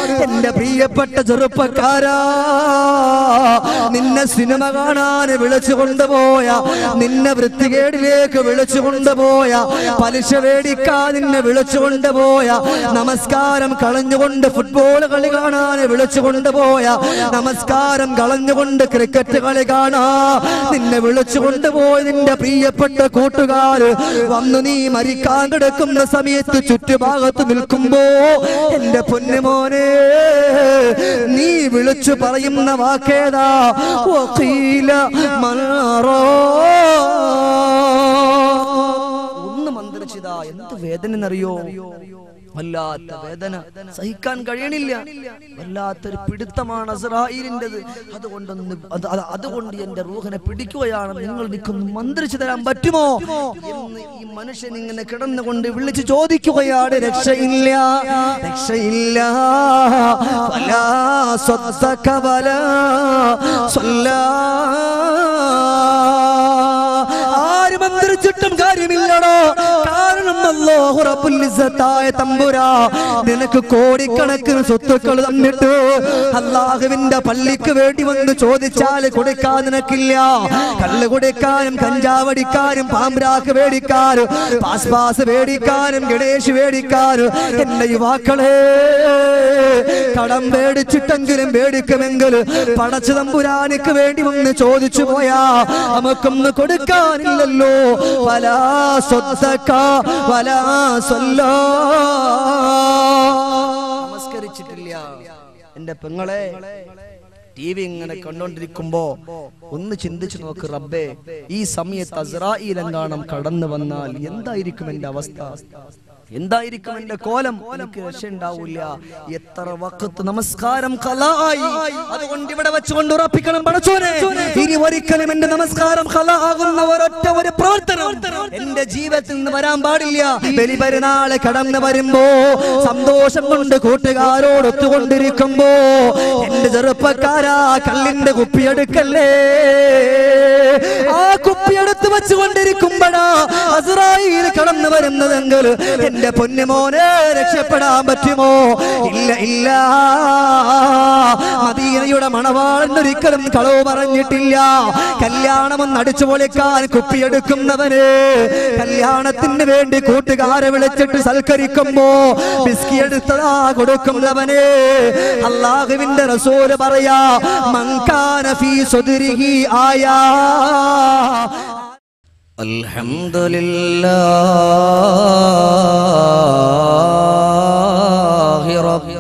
എന്റെ പ്രിയപ്പെട്ട ചെറുപ്പക്കാരാ നിന്നെ സിനിമ കാണാൻ വിളിച്ചു കൊണ്ടുപോയ നിന്നെ വൃത്തികേടിലേക്ക് വിളിച്ചു കൊണ്ടുപോയ പലിശ മേടിക്കാൻ നിന്നെ വിളിച്ചു കൊണ്ടുപോയ നമസ്കാരം കളഞ്ഞുകൊണ്ട് ഫുട്ബോൾ കളി കാണാൻ വിളിച്ചു കൊണ്ടുപോയ നമസ്കാരം കളഞ്ഞുകൊണ്ട് ക്രിക്കറ്റ് കളി കാണാ നിന്നെ വിളിച്ചു കൊണ്ടുപോയി നിന്റെ പ്രിയപ്പെട്ട കൂട്ടുകാര് വന്നു നീ മരിക്കാൻ കിടക്കുന്ന സമയത്ത് ചുറ്റുഭാഗത്ത് നിൽക്കുമ്പോ എന്റെ പൊന്നുമോനെ നീ വിളിച്ചു പറയുന്ന വാക്കേതാ വക്കീല മലറോ ഒന്ന് മന്ത്രിച്ചിതാ എന്ത് വേദന എന്നറിയോ വല്ലാത്ത വേദന സഹിക്കാൻ കഴിയണില്ല വല്ലാത്തൊരു പിടുത്തമാണ് അസറായിലിൻ്റെത് അതുകൊണ്ടൊന്ന് അത് അത് അതുകൊണ്ട് എന്റെ റൂഹനെ പിടിക്കുകയാണ് നിങ്ങൾ എനിക്കൊന്ന് മന്ത്രിച്ചു തരാൻ പറ്റുമോ എന്ന് ഈ മനുഷ്യൻ ഇങ്ങനെ കിടന്നുകൊണ്ട് വിളിച്ചു ചോദിക്കുകയാണ് രക്ഷയില്ല രക്ഷയില്ല വലാ സ്വത്തക വലാ സ്വല്ലാ. ആര് മന്ത്രിച്ചിട്ടും കാര്യമില്ലടോ കാരണം അല്ലാഹു റബ്ബുൽ ഇസ്സത്തായ തമ്പുരാ നിനക്ക് കോടിക്കണക്കിന് സ്വത്തുക്കൾ തന്നിട്ട് അള്ളാഹുവിന്റെ പള്ളിക്ക് വേണ്ടി വന്ന് ചോദിച്ചാൽ കൊടുക്കാൻ നിനക്കില്ല കള്ള് കൊടുക്കാനും കഞ്ചാവടിക്കാനും പാമ്പ്രാക്ക് മേടിക്കാനും പാസ് പാസ് മേടിക്കാനും ഗണേഷ് മേടിക്കാനും എന്റെ യുവാക്കളെ കടം മേടിച്ചിട്ടെങ്കിലും മേടിക്കുമെങ്കിൽ പടച്ചു തമ്പുരാനിക്ക് വേണ്ടി വന്ന് ചോദിച്ചു പോയാ നമുക്കൊന്ന് കൊടുക്കാനില്ലല്ലോ വലാ സ്വത്തക്ക വലാ സ്വല്ലോ നമസ്കരിച്ചിട്ടില്ല എന്റെ പെങ്ങളെ ടി വി ഇങ്ങനെ കണ്ടോണ്ടിരിക്കുമ്പോ ഒന്ന് ചിന്തിച്ചു നോക്ക് റബ്ബേ ഈ സമയത്ത് അസ്രായിലെങ്ങാണം കടന്നു വന്നാൽ എന്തായിരിക്കും എന്റെ അവസ്ഥ എന്തായിരിക്കും എന്റെ കോലം എനിക്ക് രക്ഷയുണ്ടാവില്ല എത്ര വക്കത്ത് നമസ്കാരം കലായി അതുകൊണ്ട് ഇവിടെ വെച്ചുകൊണ്ട് ഉറപ്പിക്കണം പടച്ചോനെ ഇനി ഒരിക്കലും എന്റെ നമസ്കാരം കല ആകുന്ന ഒരൊറ്റ ഒരു പ്രവർത്തനം എന്റെ ജീവിതത്തിൽ നിന്ന് വരാൻ പാടില്ല ബലി പെരുന്നാള് കടന്നു വരുമ്പോ സന്തോഷം കൊണ്ട് കൂട്ടുകാരോട് ഒത്തുകൊണ്ടിരിക്കുമ്പോ എന്റെ ചെറുപ്പക്കാരാ കല്ലിന്റെ കുപ്പിയെടുക്കല്ലേ ആ കുപ്പിയെടുത്ത് വെച്ചുകൊണ്ടിരിക്കുമ്പോഴാ അസുറായിൽ കടന്നു വരുന്നതെങ്കിൽ എന്റെ പൊന്നുമോനെ രക്ഷപ്പെടാൻ പറ്റുമോ ഇല്ല ഇല്ല മദീനയുടെ മണവാളൻ ഒരിക്കലും കളവ് പറഞ്ഞിട്ടില്ല കല്യാണമെന്ന് അടിച്ചു പൊളിക്കാൻ കുപ്പിയെടുക്കുന്നവന് കല്യാണത്തിന് വേണ്ടി കൂട്ടുകാരെ വിളിച്ചിട്ട് സൽക്കരിക്കുമ്പോ ബിസ്കി എടുത്തതാ കൊടുക്കുന്നവന് അള്ളാഹുവിന്റെ റസൂല് പറയാ മങ്കാന ഫീ സുദരിഹി ആയാ الحمد لله رب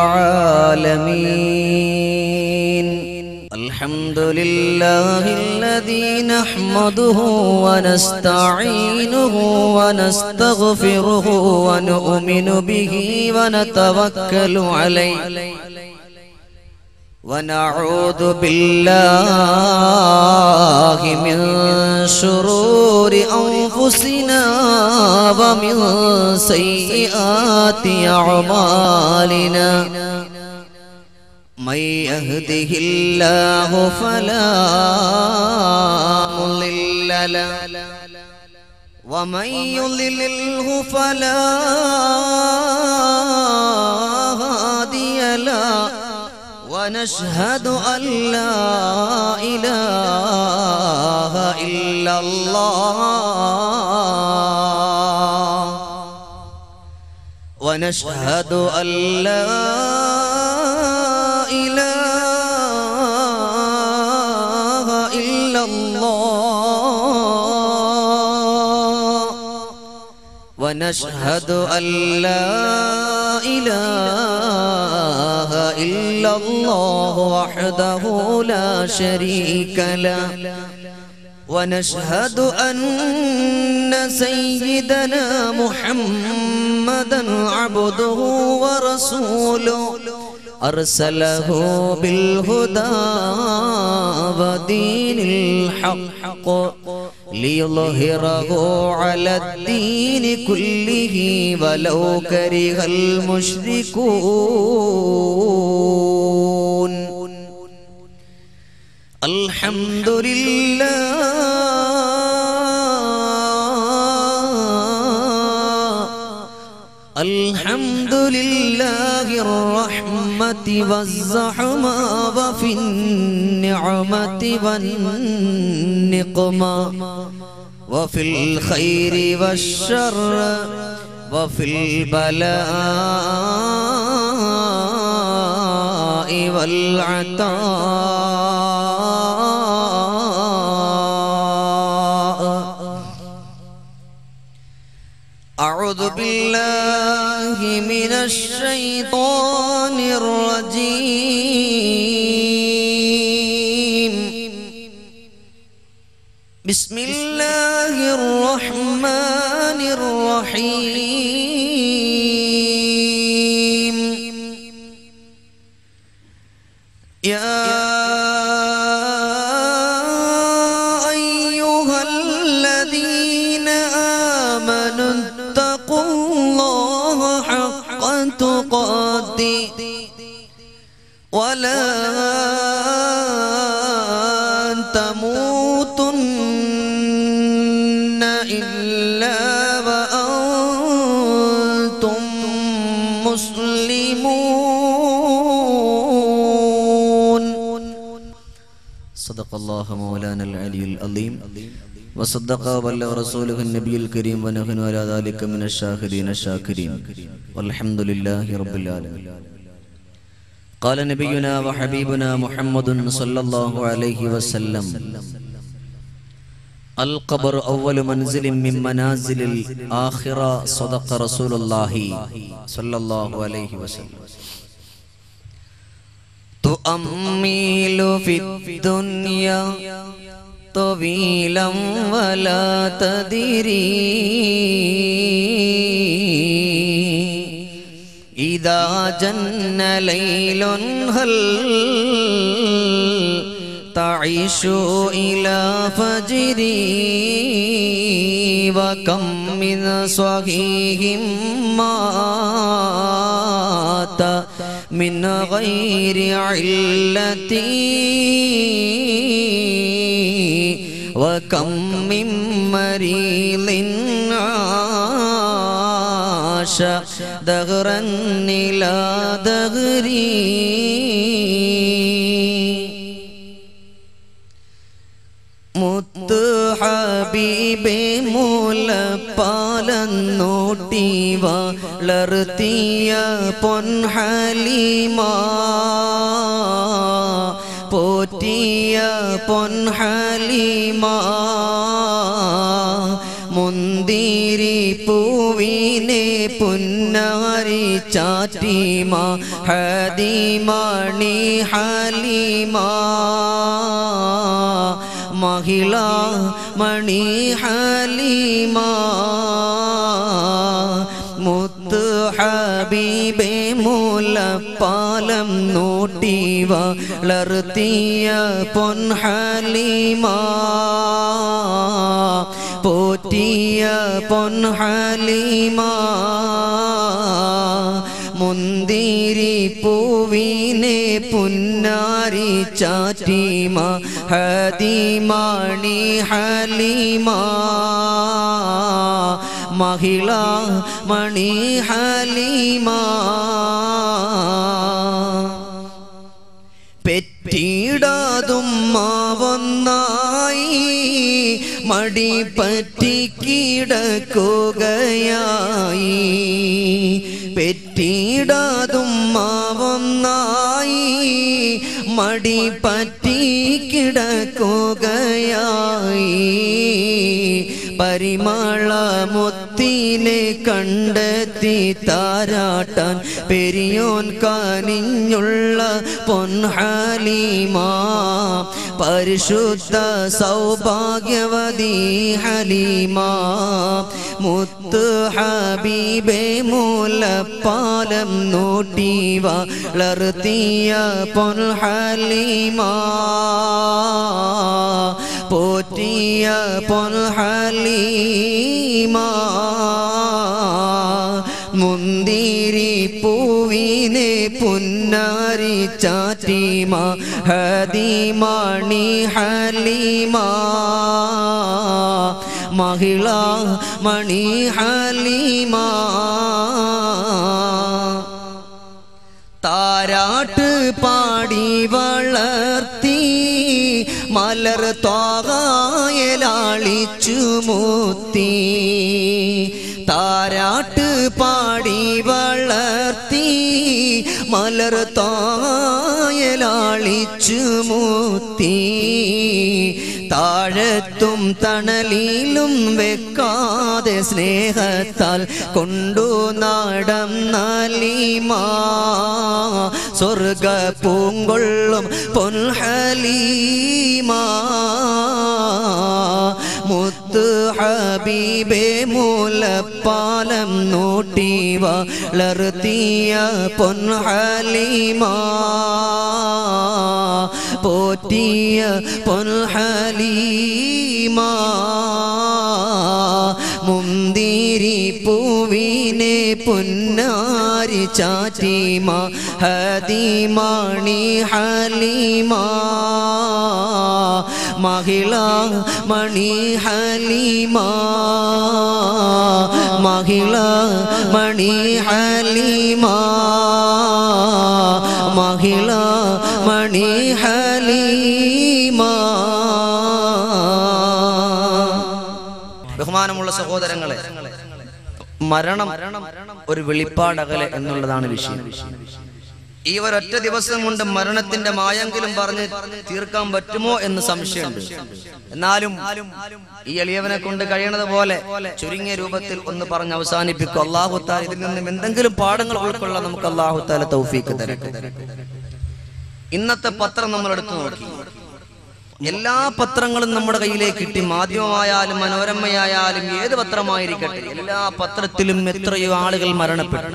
العالمين الحمد لله الذي نحمده ونستعينه ونستغفره ونؤمن به ونتوكل عليه ونعوذ بالله من شرور أنفسنا ومن سيئات أعمالنا من يهده الله فلا مضل له ومن يضلله فلا هادي له ونشهد أن لا إله إلا الله ونشهد أن لا إله إلا الله ونشهد أن لا إله إلا الله وحده لا شريك له ونشهد أن سيدنا محمدا عبده ورسوله أرسله بالهدى ودين الحق ليظهره على الدين كله ولو كره المشركون الحمد لله الحمد لله الرحمن الرحمة والزحمة وفي النعمة والنقمة وفي الخير والشر وفي البلاء والعطاء أعوذ بالله من الشيطان الرجيم بسم الله الرحمن الرحيم يا أيها الذين آمنوا اتقوا الله حق تقاته ولا تموتن إلا وأنتم مسلمون صدق الله مولانا العلي العظيم وصدق وبلغ رسوله النبي الكريم ونحن على ذلك من الشاهدين الشاكرين والحمد لله رب العالمين قال نبينا وحبيبنا محمد صلى الله عليه وسلم القبر أول منزل من منازل الآخرة صدق رسول الله صلى الله عليه وسلم تؤمل في الدنيا طويلا ولا تدري إذا جن ليل هل تعيش إلى فجري وكم من صحيح مات من غير علتي وكم من مريض عاش دهرا إلى دهري മുത്ത് ഹബീബെ മൂലപ്പാലന്നൂട്ടി വളർത്തിയ പൊൻഹലിമ പോറ്റിയ പൊൻഹലിമ മുന്തിരി പൂവിനെ പുന്നാരി ചാറ്റിമ ഹദിമണി ഹലിമ മഹിള മണി ഹലിമ മുത്ത് ഹബീബെ മൂലപ്പാലം നൂട്ടി വളർത്തിയ പൊൻഹലിമ പോറ്റിയ പൊൻഹലിമ മുന്തിരി പൂവിനെ പുന്നാരി ചാറ്റിമ ഹദിമണി ഹലിമ മഹിള മണി ഹലിമ പെറ്റിടാതും മാവൊന്നായി മടി പറ്റി കിടക്കുകയായി പെറ്റിടാതും മാവൊന്നായി മടി പറ്റി കിടക്കുകയായി പരിമളമുത്തിനെ കണ്ടെത്തി താരാട്ടാൻ പെരിയോൻ കാനിഞ്ഞുള്ള പൊൻഹലിമ പരിശുദ്ധ സൗഭാഗ്യവതി ഹലിമ മുത്ത് ഹബീബെ മൂലപ്പാലം നോട്ടി വളർത്തിയ പൊൻഹലിമ പോറ്റിയ പൊൻഹലിമ മുന്തിരി പൂവിനെ പുന്നാരി ചാറ്റിമ ഹദിമണി ഹലിമ മഹിള മണി ഹലിമ താരാട്ട് പാടി വളർത്തി മലർ ത്വാകായലാളിച്ചു മുത്തി താരാട്ട് പാടി വളർത്തി മലർ തായലാളിച്ചു മുത്തി താഴത്തും തണലിലും വെക്കാതെ സ്നേഹത്താൽ കൊണ്ടു നടന്നലിമാ സ്വർഗ പൂങ്കൊള്ളും പൊൻഹലീമാ മുത്ത് ഹബീബേ മൂലപ്പാലം നൂട്ടി വളർത്തിയ പൊൻഹലീമാ പോറ്റിയ പൊൻഹലീമാ മുന്തിരി പൂവിനെ പുന്നാരി ചാറ്റിമ ഹതിമാണി ഹലീമാ മഹിള മണി ഹലീമാ മഹിള മണി ഹലീമാ മഹിള മണി ഹലീമാ ബഹുമാനമുള്ള സഹോദരങ്ങളെ മരണം ഒരു വെളിപ്പാടകലെ എന്നുള്ളതാണ് വിഷയം ഈ ഒരൊറ്റ ദിവസം കൊണ്ട് മരണത്തിന്റെ മായെങ്കിലും പറഞ്ഞ് തീർക്കാൻ പറ്റുമോ എന്ന് സംശയമുണ്ട് എന്നാലും ഈ എളിയവനെ കൊണ്ട് കഴിയണത് പോലെ ചുരുങ്ങിയ രൂപത്തിൽ ഒന്ന് പറഞ്ഞ് അവസാനിപ്പിക്കും അള്ളാഹുത്താൽ ഇതിൽ നിന്നും എന്തെങ്കിലും പാഠങ്ങൾ ഉൾക്കൊള്ളാൻ നമുക്ക് അള്ളാഹുത്താല തൗഫീക്ക് തരട്ടെ ഇന്നത്തെ പത്രം നമ്മൾ എടുത്തു നോക്കി എല്ലാ പത്രങ്ങളും നമ്മുടെ കയ്യിലേക്ക് കിട്ടി മാധ്യമമായാലും മനോരമയായാലും ഏത് പത്രമായിരിക്കട്ടെ എല്ലാ പത്രത്തിലും എത്രയോ ആളുകൾ മരണപ്പെട്ടു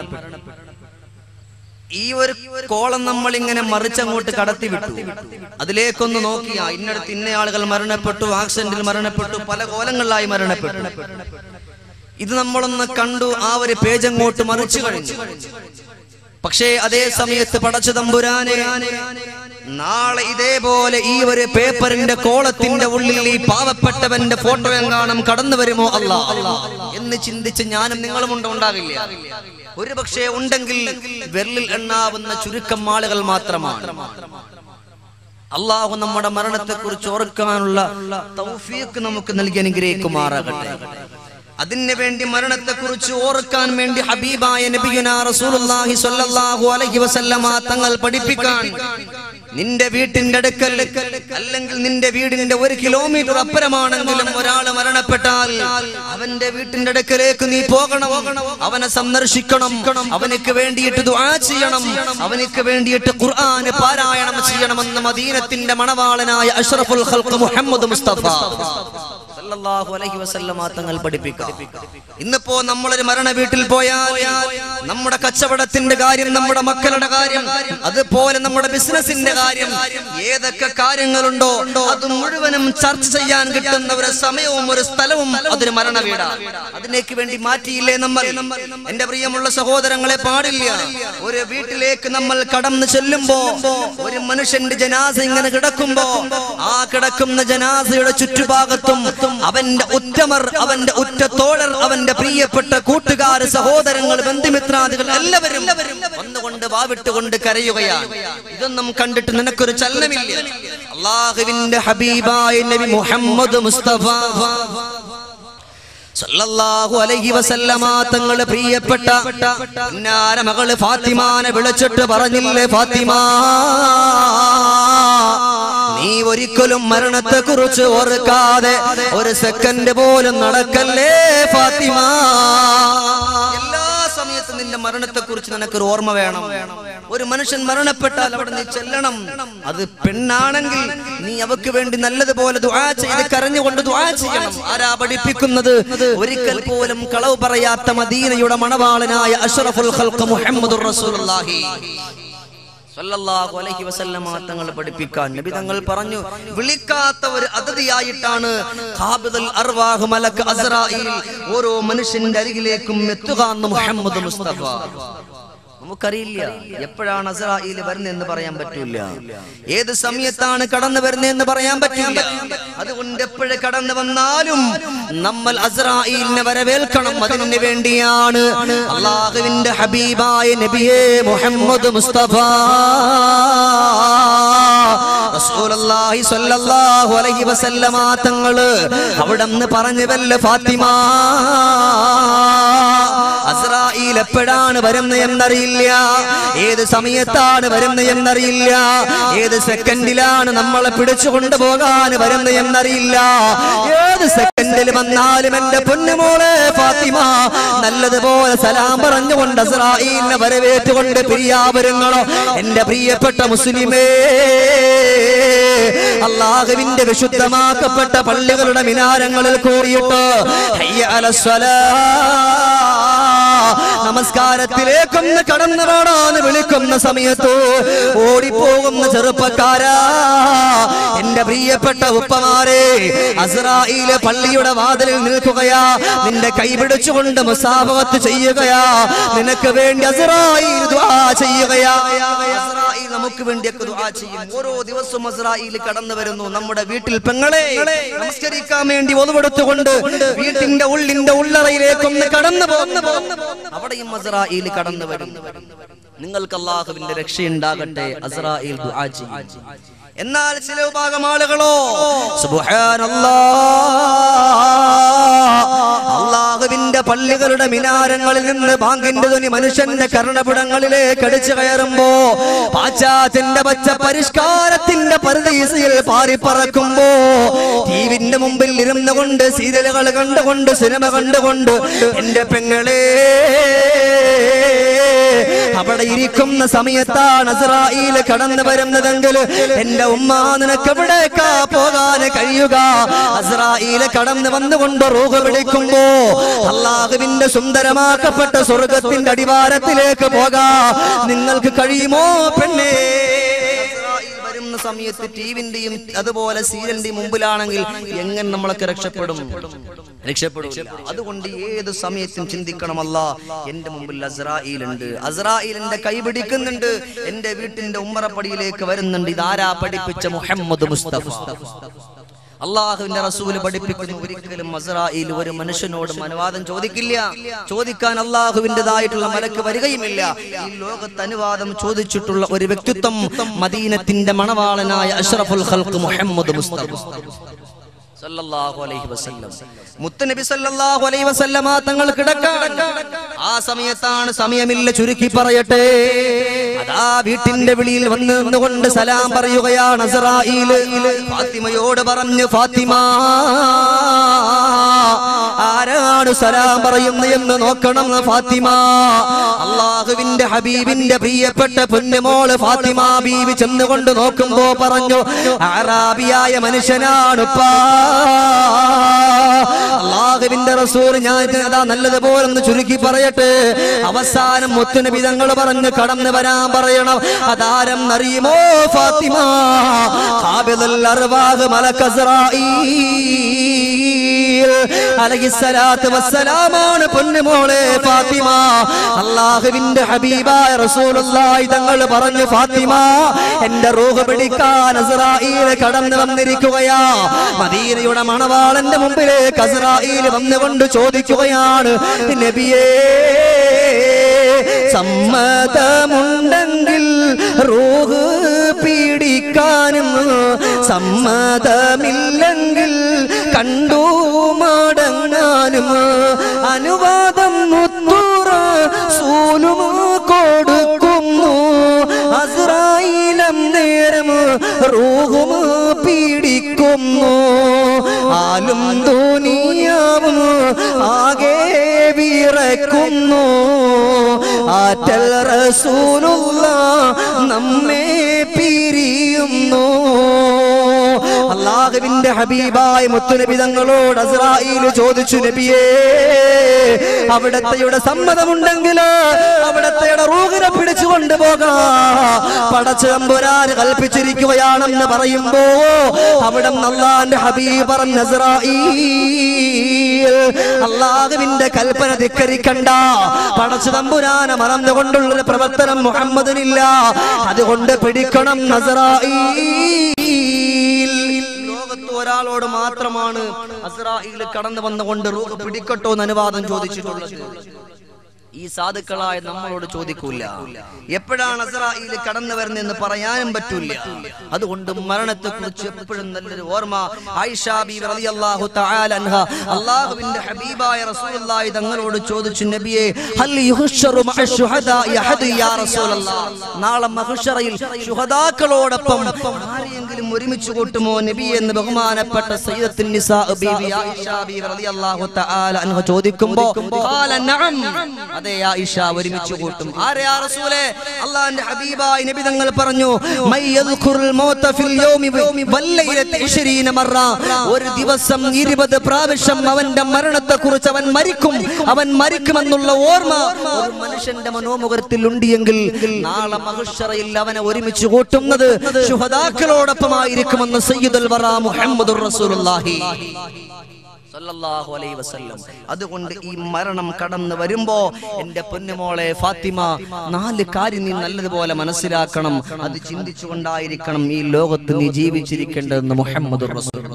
ഈ ഒരു കോളം നമ്മൾ ഇങ്ങനെ മറിച്ചങ്ങോട്ട് കടത്തി വിട്ടു അതിലേക്കൊന്ന് നോക്കിയാ ഇന്നടത്ത് ഇന്ന ആളുകൾ മരണപ്പെട്ടു ആക്സിഡന്റിൽ മരണപ്പെട്ടു പല കോലങ്ങളിലായി മരണപ്പെട്ടു ഇത് നമ്മളൊന്ന് കണ്ടു ആ ഒരു പേജ് അങ്ങോട്ട് മറിച്ചു കഴിഞ്ഞു പക്ഷേ അതേ സമയത്ത് പടച്ചു തമ്പുരാനെ നാളെ ഇതേപോലെ ഈ ഒരു പേപ്പറിന്റെ കോളത്തിന്റെ ഉള്ളിൽ ഈ പാവപ്പെട്ടവന്റെ ഫോട്ടോ എങ്ങാനും കടന്നു വരുമോ അല്ല എന്ന് ചിന്തിച്ച് ഞാനും നിങ്ങളും ഉണ്ടോ ഉണ്ടാകില്ല ഒരു പക്ഷേ ഉണ്ടെങ്കിൽ വെള്ളിൽ എണ്ണാവുന്ന ചുരുക്കം ആളുകൾ മാത്രമാണ് അള്ളാഹു നമ്മുടെ മരണത്തെ കുറിച്ച് ഓർക്കാനുള്ള തൗഫീഖ് നമുക്ക് നൽകി അനുഗ്രഹിക്കുമാറാകട്ടെ അതിന് വേണ്ടി മരണത്തെ കുറിച്ച് ഓർക്കാൻ വേണ്ടി ഹബീബായ നബിയുന റസൂലുള്ളാഹി സ്വല്ലല്ലാഹു അലൈഹി വസല്ലമ തങ്ങൾ പഠിപ്പിക്കാൻ നിന്റെ വീട്ടിന്റെ അടുക്കൽ അല്ലെങ്കിൽ നിന്റെ വീടിന്റെ ഒരു കിലോമീറ്റർ അപ്പുറമാണെങ്കിലും ഒരാൾ മരണപ്പെട്ടാൽ അവന്റെ വീട്ടിന്റെ അടുക്കലേക്ക് നീ പോകണം അവനെ സന്ദർശിക്കണം അവനക്ക് വേണ്ടിയിട്ട് ദുആ ചെയ്യണം അവനക്ക് വേണ്ടിയിട്ട് ഖുർആൻ പാരായണം ചെയ്യണമെന്ന് മദീനത്തിന്റെ മണവാളനായ അഷ്റഫുൽ ഖൽഖ് മുഹമ്മദ് മുസ്തഫ സല്ലല്ലാഹു അലൈഹി വസല്ലമ തങ്ങൾ പഠിപ്പിക്കാം ഇന്നിപ്പോ നമ്മളൊരു മരണ വീട്ടിൽ പോയാൽ നമ്മുടെ കച്ചവടത്തിന്റെ കാര്യം നമ്മുടെ മക്കളുടെ കാര്യം അതുപോലെ നമ്മുടെ ബിസിനസിന്റെ കാര്യം ഏതൊക്കെ കാര്യങ്ങളുണ്ടോ അത് മുഴുവനും ചർച്ച ചെയ്യാൻ കിട്ടുന്ന ഒരു സമയവും ഒരു സ്ഥലവും അതൊരു മരണ വീടാണ് അതിനേക്ക് വേണ്ടി മാറ്റിയില്ലേ നമ്മൾ എന്റെ പ്രിയമുള്ള സഹോദരങ്ങളെ പാടില്ല ഒരു വീട്ടിലേക്ക് നമ്മൾ കടന്നു ചെല്ലുമ്പോ ഒരു മനുഷ്യന്റെ ജനാസ ഇങ്ങനെ കിടക്കുമ്പോ ആ കിടക്കുന്ന ജനാസയുടെ ചുറ്റുഭാഗത്തും അവന്റെ ഉറ്റമർ അവന്റെ ഉറ്റത്തോഴർ അവന്റെ പ്രിയപ്പെട്ട കൂട്ടുകാർ സഹോദരങ്ങൾ ബന്ധുമിത്രാദികൾ എല്ലാവരും വന്നുകൊണ്ട് വാവിട്ടുകൊണ്ട് കരയുകയാണ് ഇതൊന്നും കണ്ടിട്ട് നിനക്കൊരു ചലനമില്ല അള്ളാഹുവിന്റെ ഹബീബായ നബി മുഹമ്മദ് മുസ്തഫ സല്ലല്ലാഹു അലൈഹി വസല്ലമ തങ്ങള് പ്രിയപ്പെട്ട പുന്നാര മകള് ഫാത്തിമാനെ വിളിച്ചിട്ട് പറഞ്ഞില്ലേ ഫാത്തിമ നീ ഒരിക്കലും മരണത്തെ കുറിച്ച് ഓർക്കാതെ ഒരു സെക്കൻഡ് പോലും നടക്കല്ലേ ഫാത്തിമ എല്ലാ സമയത്തും നിന്റെ മരണത്തെ കുറിച്ച് നിനക്കൊരു ഓർമ്മ വേണം ഒരു മനുഷ്യൻ മരണപ്പെട്ടാൽ അവിടെ നീ ചെല്ലണം അത് പെണ്ണാണെങ്കിൽ നീ അവക്ക് വേണ്ടി നല്ലതുപോലെ ദുആ ചെയ്ത് കരഞ്ഞുകൊണ്ട് ദുആ ചെയ്യണം ആരാ പഠിപ്പിക്കുന്നത് ഒരിക്കൽ പോലും കളവ് പറയാത്ത മദീനയുടെ മണവാളനായ അഷ്റഫുൽ ഖൽഖ് മുഹമ്മദുർ റസൂലുള്ളാഹി സല്ലല്ലാഹു അലൈഹി വസല്ലമ തങ്ങൾ പഠിപ്പിക്കാൻ നബി തങ്ങൾ പറഞ്ഞു വിളിക്കാത്ത ഒരു അതിഥിയായിട്ടാണ് ഖാബിദുൽ അർവാഹ് മലക്ക് അസ്രായിൽ ഓരോ മനുഷ്യന്റെ അരികിലേക്കും എത്തുക എന്ന് മുഹമ്മദ് മുസ്തഫ നമുക്കറിയില്ല എപ്പോഴാണ് അസറായിൽ വരുന്നതെന്ന് പറയാൻ പറ്റൂല ഏത് സമയത്താണ് കടന്നു വരുന്നതെന്ന് പറയാൻ പറ്റില്ല അതുകൊണ്ട് എപ്പോഴ് കടന്നു വന്നാലും നമ്മൾ അസറായിലിനെ വരവേൽക്കണം അതിനു വേണ്ടിയാണ് അള്ളാഹുവിന്റെ ഹബീബായ നബിയെ മുഹമ്മദ് മുസ്തഫ റസൂലുള്ളാഹി സ്വല്ലല്ലാഹു അലൈഹി വസല്ലമ തങ്ങള് അവിടെന്ന് പറഞ്ഞു വല്ല ഫാത്തിമ അസ്രായിൽ എപ്പോഴാണ് വരുന്നത് എന്നറിയില്ല ഏത് സമയത്താണ് വരുന്നത് എന്നറിയില്ല ഏത് സെക്കൻഡിലാണ് നമ്മളെ പിടിച്ചു കൊണ്ടുപോകാൻ വരുന്നത് എന്നറിയില്ല ഏത് സെക്കൻഡിൽ വന്നാലും എന്റെ പൊന്നുമോളെ ഫാത്തിമ നല്ലതുപോലെ സലാം പറഞ്ഞുകൊണ്ട് അസ്രായിലിനെ വരവേറ്റുകൊണ്ട് പിരിയാവരുങ്ങളോ എന്റെ പ്രിയപ്പെട്ട മുസ്ലിമേ അള്ളാഹുവിന്റെ വിശുദ്ധമാക്കപ്പെട്ട പള്ളികളുടെ മിനാരങ്ങളിൽ കൂടിയിട്ട് ഹയ്യ അലസ്വലാ നമസ്കാരത്തിലേക്കൊന്ന് കടന്നു വേണമെന്ന് വിളിക്കുന്ന സമയത്ത് ഓടിപ്പോകുന്ന ചെറുപ്പക്കാരാ എന്റെ പ്രിയപ്പെട്ട ഉപ്പമാരെ അസ്രായിലെ പള്ളിയുടെ വാതിലിൽ നിൽക്കുകയാ നിന്റെ കൈ പിടിച്ചുകൊണ്ട് മുസാഫത്ത് ചെയ്യുകയാ നിനക്ക് വേണ്ടി അസ്രായിൽ ദുആ ചെയ്യുകയാ അസ്രായിൽ നമുക്ക് വേണ്ടിയൊക്കെ ദുആ ചെയ്യും ഓരോ ദിവസവും അസ്രായിൽ കടന്നു വരുന്നു നമ്മുടെ വീട്ടിൽ പെങ്ങളെ നമസ്കരിക്കാൻ വേണ്ടി ഒതുവെടുത്തുകൊണ്ട് വീട്ടിന്റെ ഉള്ളിന്റെ ഉള്ളറയിലേക്കൊന്ന് കടന്നു പോകുന്നു അവിടെയും അസ്രായിൽ കടന്നു വരും നിങ്ങൾക്ക് അള്ളാഹുവിന്റെ രക്ഷയുണ്ടാകട്ടെ അസ്രായിൽ ദുആ ചെയ്യും എന്നാൽ ചില വിഭാഗം ആളുകളോ അള്ളാഹുവിന്റെ പള്ളികളുടെ മിനാരങ്ങളിൽ നിന്ന് ബാങ്കിന്റെ ധ്വനി മനുഷ്യന്റെ കർണപുടങ്ങളിലേക്ക് അടിച്ചു കയറുമ്പോ പാശ്ചാത്യന്റെ പച്ച പരിഷ്കാരത്തിന്റെ പരദീസയിൽ പാറിപ്പറക്കുമ്പോ ടിവിന്റെ മുമ്പിൽ ഇരുന്നു കൊണ്ട് സീരിയലുകൾ കണ്ടുകൊണ്ട് സിനിമ കണ്ടുകൊണ്ട് എന്റെ പെങ്ങളെ അവിടെ ഇരിക്കുന്ന സമയത്താണ് അസ്രായിൽ കടന്നു വരുന്നതെങ്കിൽ എന്റെ ഉമ്മ നിനക്ക് എവിടേക്കാ പോകാൻ കഴിയുക അസ്രായിൽ കടന്നു വന്നുകൊണ്ട് റൂഹ് വിളിക്കുമ്പോ അള്ളാഹുവിന്റെ സുന്ദരമാക്കപ്പെട്ട സ്വർഗത്തിന്റെ അടിവാരത്തിലേക്ക് പോകാ നിങ്ങൾക്ക് കഴിയുമോ പെണ്ണേ ഇസ്രായേൽ വരുന്ന സമയത്ത് ടിവിന്റെയും അതുപോലെ സീരിയലിന്റെയും മുമ്പിലാണെങ്കിൽ എങ്ങനെ നമ്മളൊക്കെ രക്ഷപ്പെടും രക്ഷപ്പെടും അതുകൊണ്ട് ഏത് സമയത്തും ചിന്തിക്കണമല്ല എന്റെ മുമ്പിൽ അസ്രായിൽ ഉണ്ട് അസ്രായിൽ എന്റെ കൈ പിടിക്കുന്നുണ്ട് എന്റെ വീട്ടിന്റെ ഉമ്മറപ്പടിയിലേക്ക് വരുന്നുണ്ട് ഇതാരാ പഠിപ്പിച്ച മുഹമ്മദ് മുസ്തഫ അള്ളാഹുവിന്റെ റസൂല് പഠിപ്പിക്കുന്നു ഒരിക്കലും അസ്രായിൽ ഒരു മനുഷ്യനോട് അനുവാദം ചോദിക്കില്ല ചോദിക്കാൻ അള്ളാഹുവിൻ്റെതായിട്ടുള്ള മലക്ക് വരികയുമില്ല ഈ ലോകത്ത് അനുവാദം ചോദിച്ചിട്ടുള്ള ഒരു വ്യക്തിത്വം മദീനത്തിന്റെ മണവാളനായ അഷ്റഫുൽ ഖൽഖ് മുഹമ്മദ് മുസ്തഫ സല്ലല്ലാഹു അലൈഹി വസല്ലം മുത്തനബി സല്ലല്ലാഹു അലൈഹി വസല്ലമ തങ്ങൾ കിടക്കാൻ ആ സമയത്താണ് സമയമില്ല ചുരുക്കി പറയട്ടെ അതാ വീട്ടിന്റെ വെളിയിൽ വന്ന് നിന്നുകൊണ്ട് സലാം പറയുകയാണ് അസ്രായിൽ ഫാത്തിമയോട് പറഞ്ഞു ഫാത്തിമ ആരാണ് സലാം പറയുന്നത് എന്ന് നോക്കണം ഫാത്തിമ അള്ളാഹുവിന്റെ ഹബീബിന്റെ പ്രിയപ്പെട്ട പൊന്നുമോള് ഫാത്തിമ ബീവി ചെന്നുകൊണ്ട് നോക്കുമ്പോ പറഞ്ഞു ആറാബിയായ മനുഷ്യനാണുപ്പാ അള്ളാഹുവിന്റെ റസൂൽ ഞാൻ അതാ നല്ലതുപോലെ ഒന്ന് ചുരുക്കി പറയട്ടെ അവസാനം മുത്തുനബി തങ്ങൾ പറഞ്ഞു കടന്നു വരാൻ പറയണം അതാരം അറിയുമോ ഫാത്തിമ ഖാബിദുൽ അർവാഹ് മലക്കസ്രായീൽ അലൈഹിസ്സലാത്തു വസ്സലാമാണ് പൊന്നുമോളെ ഫാത്തിമ അള്ളാഹുവിന്റെ ഹബീബായ റസൂലുള്ളാഹി തങ്ങൾ പറഞ്ഞു ഫാത്തിമ എന്റെ റൂഹ് പിടിക്കാൻ അസ്രായിൽ കടന്നു വന്നിരിക്കുകയാ മദീനയുടെ മണവാളന്റെ മുമ്പിലേക്ക് അസ്രായിൽ വന്നുകൊണ്ട് ചോദിക്കുകയാണ് നബിയേ സമ്മതമുണ്ടെങ്കിൽ റൂഹ് പീഡിക്കാനും സമ്മതമില്ലെങ്കിൽ കണ്ടു മടങ്ങാനും അനുവാദം മുത്തൂറ സൂലും കൊടുക്കുന്നു അസ്രായിലം നേരം റൂഹും പീഡിക്കുന്നു ആലും ദുനിയാവും ആകെ വിറക്കുന്നു ആറ്റൽ റസൂലുള്ള നമ്മെ പിരിയുന്നു അള്ളാഹുവിന്റെ ഹബീബായ മുത്തുനബി തങ്ങളോട് അസ്രായിൽ ചോദിച്ചു നബിയേ അവിടത്തെയുടെ സമ്മതമുണ്ടെങ്കിൽ അവിടത്തെയുടെ റൂഹിനെ പിടിച്ചു കൊണ്ടുപോകാ പടച്ചമ്പുരാൻ കൽപ്പിച്ചിരിക്കുകയാണെന്ന് പറയുമ്പോ അവിടെ അള്ളാന്റെ ഹബീബ് പറഞ്ഞ അസ്രായിൽ അള്ളാഹുവിന്റെ കൽപ്പന ധിക്കരിക്കണ്ട പടച്ചു തമ്പുരാനെ മറന്നുകൊണ്ടുള്ളൊരു പ്രവർത്തനം മുഹമ്മദിനില്ല അതുകൊണ്ട് പിടിക്കണം നസറായിൽ ലോകത്ത് ഒരാളോട് മാത്രമാണ് അസ്രായിൽ കടന്നു വന്നുകൊണ്ട് റൂഹ് പിടിക്കട്ടോ എന്ന് അനുവാദം ചോദിച്ചിട്ടുള്ളത് ഈ സാധുക്കളായ നമ്മളോട് ചോദിക്കൂല എപ്പോഴാണ് അസ്രായിൽ കടന്നു വരുന്നതെന്ന് പറയാനും പറ്റൂല അതുകൊണ്ട് മരണത്തെ കുറിച്ച് എപ്പോഴും നല്ലൊരു ഓർമ്മ ആയിഷ ബീവി റളിയല്ലാഹു തആല അൻഹ അല്ലാഹുവിന്റെ ഹബീബായ റസൂലുള്ളാഹി തങ്ങളോട് ചോദിച്ചു നബിയെ ഹൽ യുഹ്ശറു മഅ ശുഹദാഇ അഹദ് യാ റസൂലല്ലാഹ് നാളെ മഹ്ശറയിൽ ശുഹദാക്കളോടൊപ്പം ആരെയെങ്കിലും ഒരുമിച്ച് കൂട്ടുമോ നബി എന്ന് ബഹുമാനപ്പെട്ട സയ്യിദത്തുൻ നിസാ ബീവി ആയിഷ ബീവി റളിയല്ലാഹു തആല അൻഹ ചോദിക്കുമ്പോൾ ഖാല നഅം അതെ ആയിഷ ഒരുമിച്ച് കൂട്ടും ആരെ യാ റസൂലേ അല്ലാഹുവിന്റെ ഹബീബായ നബി തങ്ങൾ പറഞ്ഞു മൈ യദ്ഖുറുൽ മൗത ഫിൽ യൗമി വല്ലൈലത്തി 20 മറ ഒരു ദിവസം 20 പ്രാവശ്യം അവന്റെ മരണത്തെ കുറിച്ച് അവൻ മരിക്കും അവൻ മരിക്കുമെന്നുള്ള ഓർമ്മ ഒരു മനുഷ്യന്റെ മനോമുഖത്തിൽ ഉണ്ടെങ്കിൽ നാളെ മഹുഷറയിൽ അവനെ ഒരുമിച്ച് കൂട്ടുന്നത് ശുഹദാക്കളോടൊപ്പമായിരിക്കുമെന്ന് സയ്യിദുൽ വറ മുഹമ്മദുർ റസൂലുള്ളാഹി സല്ലല്ലാഹു അലൈഹി വസല്ലം അതുകൊണ്ട് ഈ മരണം കടന്നു വരുമ്പോ എന്റെ പൊന്നുമോളെ ഫാത്തിമ നാല് കാര്യം നീ നല്ലതുപോലെ മനസ്സിലാക്കണം അത് ചിന്തിച്ചുകൊണ്ടായിരിക്കണം ഈ ലോകത്ത് നീ ജീവിച്ചിരിക്കേണ്ടതെന്ന് മുഹമ്മദ്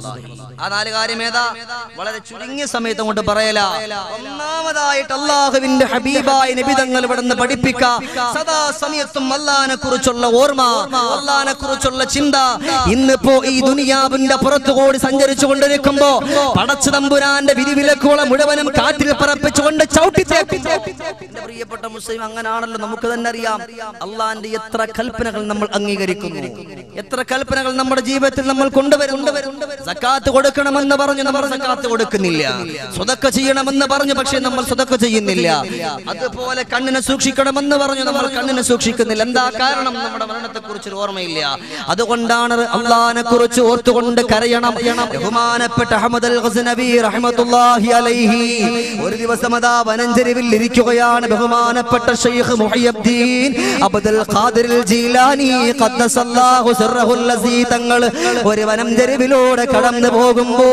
ആ നാല് കാര്യം ഏതാ വളരെ ചുരുങ്ങിയ സമയത്ത് കൊണ്ട് പറയല ഒന്നാമതായിട്ട് അള്ളാഹുവിന്റെ ഹബീബായ നിബിതങ്ങൾ ഇവിടുന്ന് പഠിപ്പിക്ക സദാ സമയത്തും അള്ളാഹിനെ കുറിച്ചുള്ള ഓർമ്മ അള്ളാഹിനെ കുറിച്ചുള്ള ചിന്ത ഇന്നിപ്പോ ഈ ദുനിയാവിന്റെ പുറത്തു കൂടി സഞ്ചരിച്ചു കൊണ്ടിരിക്കുമ്പോ പടച്ചു തമ്പുരാന്റെ വിരിവിലക്കുള്ള മുഴുവനും കാറ്റിൽ പറപ്പിച്ചുകൊണ്ട് ചവിട്ടി തേപ്പി. എന്റെ പ്രിയപ്പെട്ട മുസ്ലിം അങ്ങനാണല്ലോ നമുക്ക് തന്നെ അറിയാം അള്ളാന്റെ എത്ര കൽപ്പനകൾ നമ്മൾ അംഗീകരിക്കുന്നു എത്ര കൽപ്പനകൾ നമ്മുടെ ജീവിതത്തിൽ നമ്മൾ കൊണ്ടുവരുന്നു സക്കാത്ത് കൊടുക്കണമെന്ന് പറഞ്ഞു നമ്മൾ സക്കാത്ത് കൊടുക്കുന്നില്ല സ്വതക്ക ചെയ്യണമെന്ന് പറഞ്ഞു പക്ഷേ നമ്മൾ സ്വതക്ക ചെയ്യുന്നില്ല അതുപോലെ കണ്ണിനെ സൂക്ഷിക്കണമെന്ന് പറഞ്ഞു നമ്മൾ കണ്ണിനെ സൂക്ഷിക്കുന്നില്ല എന്താ കാരണം നമ്മുടെ മരണത്തെ കുറിച്ച് ഓർമ്മയില്ല അതുകൊണ്ടാണ് അള്ളാഹിനെ കുറിച്ച് ഓർത്തുകൊണ്ട് കരയണം ബഹുമാനപ്പെട്ട അഹമ്മദ് അൽ ഗസ്നബി റഹ്മത്തുള്ളാഹി അലൈഹി ഒരു ദിവസം അതാ വനഞ്ചരിവിൽ ഇരിക്കുകയാണ് ബഹുമാനപ്പെട്ട ഷെയ്ഖ് മുഹയ്യദ്ദീൻ അബ്ദുൽ ഖാദിർ ജീലാനി ഖദ്ദസല്ലാഹു സിർറഹുൽ അസീ തങ്ങൾ ഒരു വനംചരിവിലൂടെ കടന്നു പോകുമ്പോ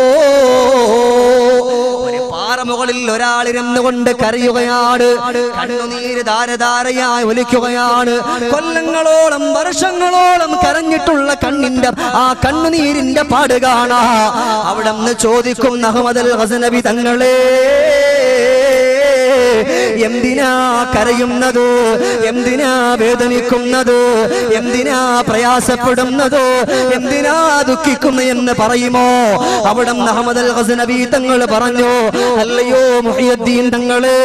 ഒരു പാറമുകളിൽ ഒരാളിരുന്നു കൊണ്ട് കരയുകയാണ് കണ്ണുനീര് ധാരധാരയായി ഒലിക്കുകയാണ് കൊല്ലങ്ങളോളം വർഷങ്ങളോളം കരഞ്ഞിട്ടുള്ള കണ്ണിന്റെ ആ കണ്ണുനീരിന്റെ പാട് കാണാ അവിടെ നിന്ന് ചോദിക്കും അഹമ്മദ് അൽ ഹസനബി തങ്ങളെ എന്തിനാ കരയുന്നത് എന്തിനാ വേദനിക്കുന്നത് എന്തിനാ പ്രയാസപ്പെടുന്നത് എന്തിനാ ദുഃഖിക്കുന്നു എന്ന് പറയുമോ അവിടെ അഹമ്മദ് അൽ ഹസനബി തങ്ങൾ പറഞ്ഞു അല്ലയോ മുഹിയുദ്ദീൻ തങ്ങളെ